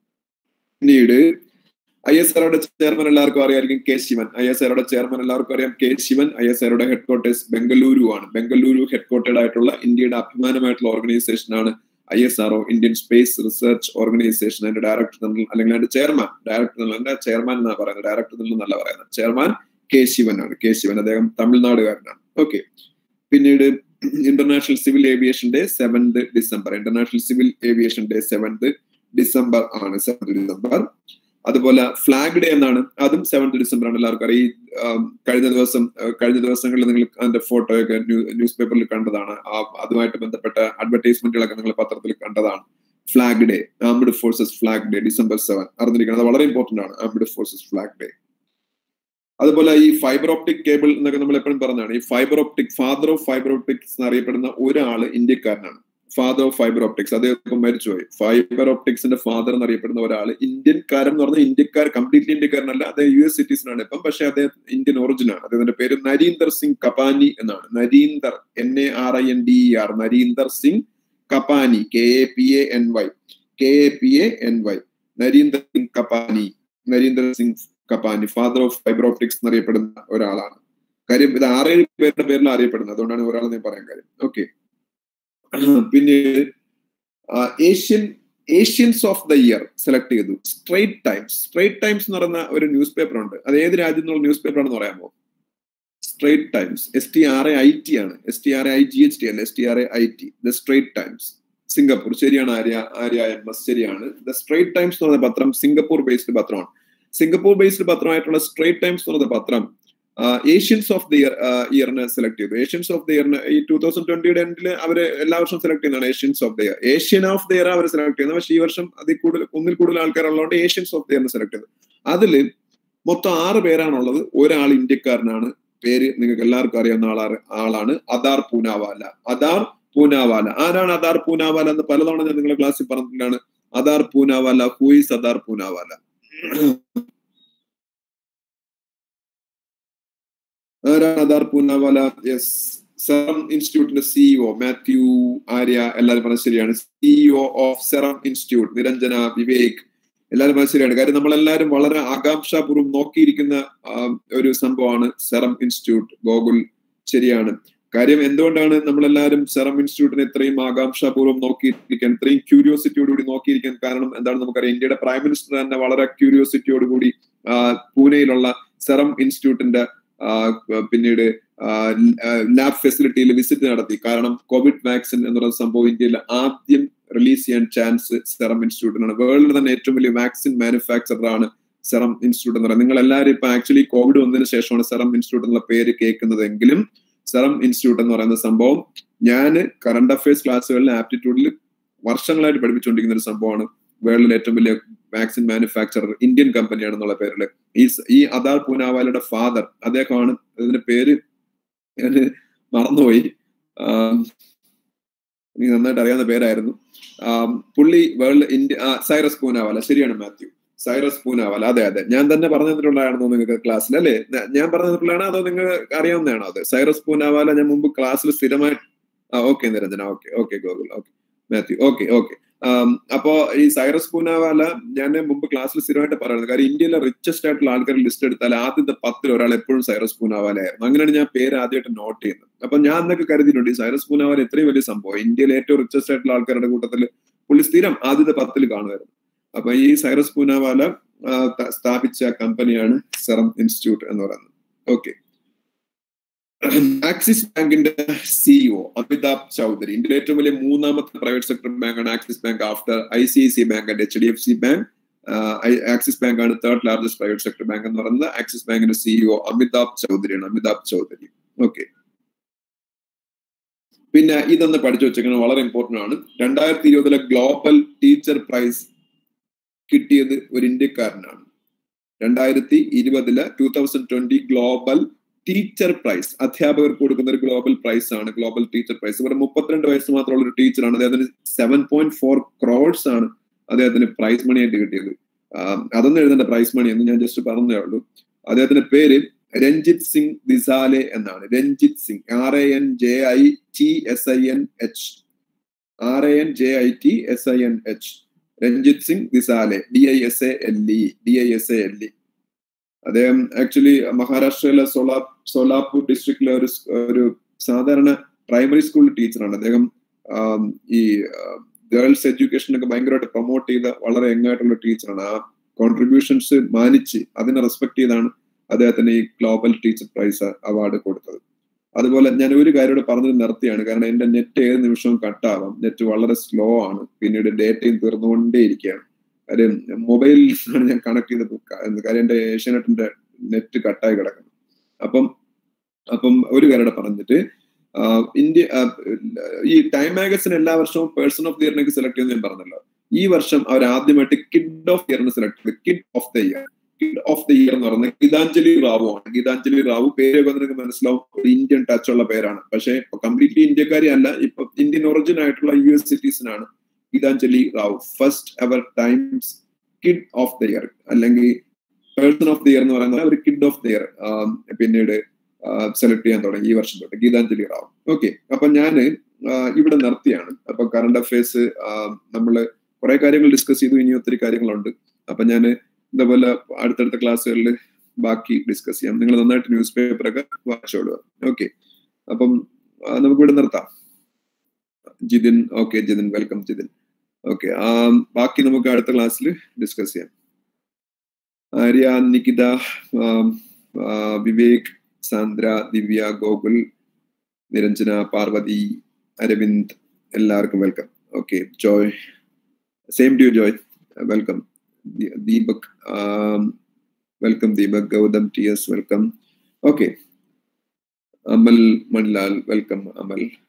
പിന്നീട് ഐ എസ് ആറുടെ ചെയർമാൻ എല്ലാവർക്കും അറിയാമായിരിക്കും കെ ശിവൻ ഐ എസ് ആറുടെ ചെയർമാൻ എല്ലാവർക്കും അറിയാം കെ ശിവൻ ഐ എസ് ആറുടെ ഹെഡ് ക്വാർട്ടേഴ്സ് ബംഗളൂരു ആണ് ബംഗളൂരു ഹെഡ് ക്വാർട്ടേഡ് ആയിട്ടുള്ള ഇന്ത്യയുടെ അഭിമാനമായിട്ടുള്ള ഓർഗനൈസേഷൻ ആണ് I S R O Indian space research organisation അതിന്റെ ഡയറക്ടർ അല്ലെങ്കിൽ അതിന്റെ ചെയർമാൻ ഡയറക്ടർ എന്റെ ചെയർമാൻ എന്നാണ് പറയുന്നത് ഡയറക്ടർ എന്നല്ല പറയുന്നത് ചെയർമാൻ കെ ശിവൻ ആണ് കെ ശിവൻ അദ്ദേഹം തമിഴ്നാടുകാരനാണ് ഓക്കെ പിന്നീട് international civil aviation day seventh December international civil aviation day seventh December ആണ് സെവൻത് ഡിസംബർ അതുപോലെ ഫ്ലാഗ് ഡേ എന്നാണ് അതും സെവൻത് ഡിസംബർ ആണ് എല്ലാവർക്കും അറിയാം ഈ കഴിഞ്ഞ ദിവസം കഴിഞ്ഞ ദിവസങ്ങളിൽ നിങ്ങൾ അതിന്റെ ഫോട്ടോയൊക്കെ ന്യൂസ് പേപ്പറിൽ കണ്ടതാണ് അതുമായിട്ട് ബന്ധപ്പെട്ട അഡ്വർടൈസ്മെന്റുകളൊക്കെ നിങ്ങൾ പത്രത്തിൽ കണ്ടതാണ് flag day armed forces flag day December seven അറിഞ്ഞിരിക്കണം അത് വളരെ ഇമ്പോർട്ടന്റ് ആണ് ആംഡ് ഫോഴ്സസ് ഫ്ലാഗ് ഡേ അതുപോലെ ഈ ഫൈബർ ഓപ്റ്റിക് കേബിൾ എന്നൊക്കെ നമ്മൾ എപ്പോഴും പറഞ്ഞതാണ് ഈ fibre optic father of fibre optics എന്നറിയപ്പെടുന്ന ഒരാൾ ഇന്ത്യക്കാരനാണ് ഫാദർ ഓഫ് ഫൈബർ ഓപ്റ്റിക്സ് അദ്ദേഹം മരിച്ചുപോയി ഫൈബർ ഓപ്റ്റിക്സിന്റെ ഫാദർ എന്നറിയപ്പെടുന്ന ഒരാൾ ഇന്ത്യൻകാരൻ എന്ന് പറഞ്ഞാൽ ഇന്ത്യക്കാർ കംപ്ലീറ്റ്ലി ഇന്ത്യക്കാരനല്ല അദ്ദേഹം യു എസ് സിറ്റിസൺ ആണ് ഇപ്പം പക്ഷെ അദ്ദേഹം ഇന്ത്യൻ ഒറിജിൻ ആണ് അദ്ദേഹത്തിന്റെ പേര് നരീന്ദർ സിംഗ് കപാനി എന്നാണ് Narinder N A R I N D R Narinder Singh Kapany K A P A N Y K A P A N Y Narinder Singh Kapany Narinder Singh Kapany father of fibre optics എന്നറിയപ്പെടുന്ന ഒരാളാണ് കാര്യം ഇത് ആറേഴ് പേരുടെ പേരിൽ അറിയപ്പെടുന്നത് അതുകൊണ്ടാണ് ഒരാളെ ഞാൻ പറയാൻ കാര്യം ഓക്കെ പിന്നീട് Asian Asians of the year select ചെയ്തു സ്ട്രേറ്റ് ടൈംസ് സ്ട്രേറ്റ് ടൈംസ് എന്ന് പറയുന്ന ഒരു ന്യൂസ് പേപ്പർ ഉണ്ട് അത് ഏത് രാജ്യം നിന്നുള്ള ന്യൂസ് പേപ്പർ ആണെന്ന് പറയാമോ Straits Times S T R A I T ആണ് S T R A I G H T അല്ല S T R A I T the Straits Times Singapore ശരിയാണ് ആര്യ ആര്യ എം എസ് ശരിയാണ് ദ സ്ട്രേറ്റ് ടൈംസ് എന്ന് പറയുന്ന പത്രം സിംഗപ്പൂർ ബേസ്ഡ് പത്രമാണ് സിംഗപ്പൂർ ബേസ്ഡ് പത്രമായിട്ടുള്ള സ്ട്രേറ്റ് ടൈംസ് എന്ന് പറയുന്ന പത്രം ഏഷ്യൻസ് ഓഫ് ദി ഇയർ ഇയറിനെ സെലക്ട് ചെയ്തു ഏഷ്യൻസ് ഓഫ് ദി ഇയറിന് ഈ ടൂ തൗസൻഡ് ട്വന്റിയുടെ എൻഡിൽ അവർ എല്ലാ വർഷവും സെലക്ട് ചെയ്യുന്നതാണ് Asians of the year Asian of the year അവർ സെലക്ട് ചെയ്യുന്നത് പക്ഷേ ഈ വർഷം അതിൽ കൂടുതൽ ഒന്നിൽ കൂടുതൽ ആൾക്കാരുള്ളതുകൊണ്ട് ഏഷ്യൻസ് ഓഫ് ദി ഇയറിനെ സെലക്ട് ചെയ്തു അതിൽ മൊത്തം ആറ് പേരാണുള്ളത് ഒരാൾ ഇന്ത്യക്കാരനാണ് പേര് നിങ്ങൾക്ക് എല്ലാവർക്കും അറിയാവുന്ന ആളാണ് ആളാണ് അദാർ പൂനാവാല അദാർ പൂനാവാല ആരാണ് അദാർ പൂനാവാല എന്ന് പലതവണ ഞാൻ നിങ്ങളുടെ ക്ലാസ്സിൽ പറഞ്ഞിട്ടാണ് അദാർ പൂനാവാല ഹൂയിസ് അദാർ പൂനാവാല ആരാണ് അദാർ പൂനാവാല യെസ് സെറം ഇൻസ്റ്റിറ്റ്യൂട്ടിന്റെ സിഇഒ മാത്യു ആര്യ എല്ലാവരും പറഞ്ഞ ശരിയാണ് CEO of serum institute Niranjana Vivek എല്ലാവരും പറഞ്ഞ ശരിയാണ് കാര്യം നമ്മളെല്ലാവരും വളരെ ആകാംക്ഷാപൂർവ്വം നോക്കിയിരിക്കുന്ന ഒരു സംഭവമാണ് സെറം ഇൻസ്റ്റിറ്റ്യൂട്ട് ഗോകുൽ ശരിയാണ് കാര്യം എന്തുകൊണ്ടാണ് നമ്മളെല്ലാവരും സെറം ഇൻസ്റ്റിറ്റ്യൂട്ടിനെ ഇത്രയും ആകാംക്ഷാപൂർവ്വം നോക്കിയിരിക്കാൻ ഇത്രയും ക്യൂരിയോസിറ്റിയോടുകൂടി നോക്കിയിരിക്കാൻ കാരണം എന്താണ് നമുക്കറിയാം ഇന്ത്യയുടെ പ്രൈം മിനിസ്റ്റർ തന്നെ വളരെ ക്യൂരിയോസിറ്റിയോടുകൂടി പൂനെയിലുള്ള സെറം ഇൻസ്റ്റിറ്റ്യൂട്ടിന്റെ പിന്നീട് ലാബ് ഫെസിലിറ്റിയിൽ വിസിറ്റ് നടത്തി കാരണം കോവിഡ് വാക്സിൻ എന്ന് പറയുന്ന സംഭവം ഇന്ത്യയിൽ ആദ്യം റിലീസ് ചെയ്യാൻ ചാൻസ് സെറം ഇൻസ്റ്റിറ്റ്യൂട്ടിനാണ് വേൾഡിൽ തന്നെ ഏറ്റവും വലിയ വാക്സിൻ മാനുഫാക്ചറർ ആണ് സെറം ഇൻസ്റ്റിറ്റ്യൂട്ട് എന്ന് പറയുന്നത് നിങ്ങൾ എല്ലാവരും ഇപ്പൊ ആക്ച്വലി കോവിഡ് വന്നതിന് ശേഷമാണ് സെറം ഇൻസ്റ്റിറ്റ്യൂട്ട് എന്നുള്ള പേര് കേൾക്കുന്നതെങ്കിലും സെറം ഇൻസ്റ്റിറ്റ്യൂട്ട് എന്ന് പറയുന്ന സംഭവം ഞാൻ കറണ്ട് അഫയേഴ്സ് ക്ലാസ്സുകളിൽ ആപ്റ്റിറ്റ്യൂഡിൽ വർഷങ്ങളായിട്ട് പഠിപ്പിച്ചുകൊണ്ടിരിക്കുന്ന ഒരു സംഭവമാണ് വേൾഡിലെ ഏറ്റവും വലിയ വാക്സിൻ മാനുഫാക്ചറർ ഇന്ത്യൻ കമ്പനിയാണെന്നുള്ള പേരിൽ ഈ ഈ അദാർ പൂനാവാലയുടെ ഫാദർ അദ്ദേഹമാണ് അതിന്റെ പേര് ഞാൻ മറന്നുപോയി എനിക്ക് നന്നായിട്ട് അറിയാവുന്ന പേരായിരുന്നു പുള്ളി വേൾഡ് ഇന്ത്യ സൈറസ് പൂനാവാല ശരിയാണ് മാത്യു സൈറസ് പൂനാവാല അതെ അതെ ഞാൻ തന്നെ പറഞ്ഞു തന്നിട്ടുള്ളതാണെന്നോ നിങ്ങൾക്ക് ക്ലാസ്സിൽ അല്ലേ ഞാൻ പറഞ്ഞു തന്നിട്ടുള്ളതാണോ അതോ നിങ്ങൾ അറിയാവുന്നതാണോ അത് സൈറസ് പൂനാവാല ഞാൻ മുമ്പ് ക്ലാസ്സിൽ സ്ഥിരമായിട്ട് ആ okay Niranjana okay okay Gokul okay Mathew okay okay അപ്പോ ഈ സൈറസ് പൂനാവാല ഞാൻ മുമ്പ് ക്ലാസ്സിൽ സ്ഥിരമായിട്ട് പറയുന്നത് കാര്യം ഇന്ത്യയിലെ റിച്ചസ്റ്റ് ആയിട്ടുള്ള ആൾക്കാർ ലിസ്റ്റ് എടുത്താൽ ആദ്യത്തെ പത്തിൽ ഒരാൾ എപ്പോഴും സൈറസ് പൂനാവാല ആയിരുന്നു അങ്ങനെയാണ് ഞാൻ പേര് ആദ്യമായിട്ട് നോട്ട് ചെയ്യുന്നത് അപ്പൊ ഞാൻ എന്നൊക്കെ കരുതിയിട്ടുണ്ട് ഈ സൈറസ് പൂനാവാല ഇത്രയും വലിയ സംഭവം ഇന്ത്യയിലെ ഏറ്റവും റിച്ചസ്റ്റ് ആയിട്ടുള്ള ആൾക്കാരുടെ കൂട്ടത്തിൽ പുള്ളി സ്ഥിരം ആദ്യത്തെ പത്തിൽ കാണുമായിരുന്നു അപ്പൊ ഈ സൈറസ് പൂനാവാല സ്ഥാപിച്ച കമ്പനിയാണ് സെറം ഇൻസ്റ്റിറ്റ്യൂട്ട് എന്ന് പറയുന്നത് ഓക്കെ ആക്സിസ് ബാങ്കിന്റെ സിഇഒ അമിതാഭ് ചൗധരി ഇന്ത്യയിലെ ഏറ്റവും വലിയ മൂന്നാമത്തെ പ്രൈവറ്റ് സെക്ടർ ബാങ്കാണ് Axis bank after I C I C bank and H D F C bank Axis bank ആണ് third largest private sector bank എന്ന് പറയുന്നത് ആക്സിസ് ബാങ്കിന്റെ സിഇഒ അമിതാഭ് ചൗധരിയാണ് അമിതാഭ് ചൗധരി ഓക്കെ പിന്നെ ഇതൊന്ന് പഠിച്ചു വെച്ചേക്കുന്നത് വളരെ ഇമ്പോർട്ടന്റ് ആണ് രണ്ടായിരത്തി ഇരുപതിലെ ഗ്ലോബൽ ടീച്ചർ പ്രൈസ് കിട്ടിയത് ഒരു ഇന്ത്യക്കാരനാണ് രണ്ടായിരത്തി ഇരുപതിലെ two thousand twenty global teacher prize അധ്യാപകർക്ക് കൊടുക്കുന്ന ഒരു ഗ്ലോബൽ പ്രൈസ് ആണ് ഗ്ലോബൽ ടീച്ചർ പ്രൈസ് ഇവിടെ മുപ്പത്തിരണ്ട് വയസ്സ് മാത്രമുള്ള ഒരു ടീച്ചറാണ് അദ്ദേഹത്തിന് സെവൻ പോയിന്റ് ഫോർ ക്രോഡ്സ് ആണ് അദ്ദേഹത്തിന് പ്രൈസ് മണി ആയിട്ട് കിട്ടിയത് അതൊന്നും എഴുതേണ്ട പ്രൈസ് മണി എന്ന് ഞാൻ ജസ്റ്റ് പറഞ്ഞേ ഉള്ളൂ അദ്ദേഹത്തിന്റെ പേര് രഞ്ജിത് സിംഗ് ദിസാലെ എന്നാണ് Ranjit Singh R A N J I T S I N H R A N J I T S I N H Ranjit Singh Disale D I S A L E D I S A L E അദ്ദേഹം ആക്ച്വലി മഹാരാഷ്ട്രയിലെ സോലാ സോലാപൂർ ഡിസ്ട്രിക്റ്റിലെ ഒരു ഒരു സാധാരണ പ്രൈമറി സ്കൂൾ ടീച്ചറാണ് അദ്ദേഹം ഈ ഗേൾസ് എഡ്യൂക്കേഷനൊക്കെ ഭയങ്കരമായിട്ട് പ്രൊമോട്ട് ചെയ്ത വളരെ യങ് ആയിട്ടുള്ള ടീച്ചറാണ് ആ കോൺട്രിബ്യൂഷൻസ് മാനിച്ച് അതിനെ റെസ്പെക്ട് ചെയ്താണ് അദ്ദേഹത്തിന് ഈ ഗ്ലോബൽ ടീച്ചർ പ്രൈസ് അവാർഡ് കൊടുത്തത് അതുപോലെ ഞാൻ ഒരു കാര്യം പറഞ്ഞത് നിർത്തിയാണ് കാരണം എന്റെ നെറ്റ് ഏത് നിമിഷവും കട്ടാവാം നെറ്റ് വളരെ സ്ലോ ആണ് പിന്നീട് ഡേറ്റയും തീർന്നുകൊണ്ടേയിരിക്കുകയാണ് കാര്യം മൊബൈലിലാണ് ഞാൻ കണക്ട് ചെയ്തത് കാര്യം എന്റെ ഏഷ്യാനെറ്റിന്റെ നെറ്റ് കട്ടായി കിടക്കുന്നു അപ്പം അപ്പം ഒരു കാര്യം പറഞ്ഞിട്ട് ഇന്ത്യ ഈ ടൈം മാഗസിൻ എല്ലാ വർഷവും പേഴ്സൺ ഓഫ് ദി ഇയറിനൊക്കെ സെലക്ട് ചെയ്യുന്നത് ഞാൻ പറഞ്ഞല്ലോ ഈ വർഷം അവർ ആദ്യമായിട്ട് കിഡ് ഓഫ് ഇയറിന് സെലക്ട് ചെയ്ത് kid of the year kid of the year എന്ന് പറയുന്നത് ഗീതാഞ്ജലി റാവു ആണ് ഗീതാഞ്ജലി റാവു പേരൊക്കെ നിങ്ങൾക്ക് മനസ്സിലാവും ഒരു ഇന്ത്യൻ ടച്ച് ഉള്ള പേരാണ് പക്ഷേ കംപ്ലീറ്റ്ലി ഇന്ത്യക്കാരി അല്ല ഇപ്പൊ ഇന്ത്യൻ ഒറിജിൻ ആയിട്ടുള്ള യു എസ് സിറ്റീസൺ ആണ് Gitanjali Rao first ever Time's kid of the year അല്ലെങ്കിൽ പേഴ്സൺ ഓഫ് ദി ഇയർ എന്ന് പറയുന്നത് ഒരു കിഡ് ഓഫ് ദി ഇയർ പിന്നീട് സെലക്ട് ചെയ്യാൻ തുടങ്ങി ഈ വർഷം തൊട്ട് ഗീതാഞ്ജലി റാവു ഓക്കെ അപ്പൊ ഞാൻ ഇവിടെ നിർത്തിയാണ് അപ്പൊ കറണ്ട് അഫയേഴ്സ് നമ്മൾ കുറെ കാര്യങ്ങൾ ഡിസ്കസ് ചെയ്തു ഇനി ഒത്തിരി കാര്യങ്ങളുണ്ട് അപ്പൊ ഞാൻ ഇതേപോലെ അടുത്തടുത്ത ക്ലാസ്സുകളിൽ ബാക്കി ഡിസ്കസ് ചെയ്യാം നിങ്ങൾ നന്നായിട്ട് ന്യൂസ് പേപ്പറൊക്കെ വായിച്ചോളുക ഓക്കെ അപ്പം നമുക്ക് ഇവിടെ നിർത്താം Jithin okay Jithin welcome Jithin okay ബാക്കി നമുക്ക് അടുത്ത ക്ലാസ്സിൽ ഡിസ്കസ് ചെയ്യാം ആര്യ നികിത വിവേക് സാന്ദ്ര ദിവ്യ ഗോകുൽ നിരഞ്ജന പാർവതി അരവിന്ദ് എല്ലാവർക്കും welcome okay Joy same to Joy welcome Deepak welcome Deepak Gautham T S welcome okay Amal Manilal welcome Amal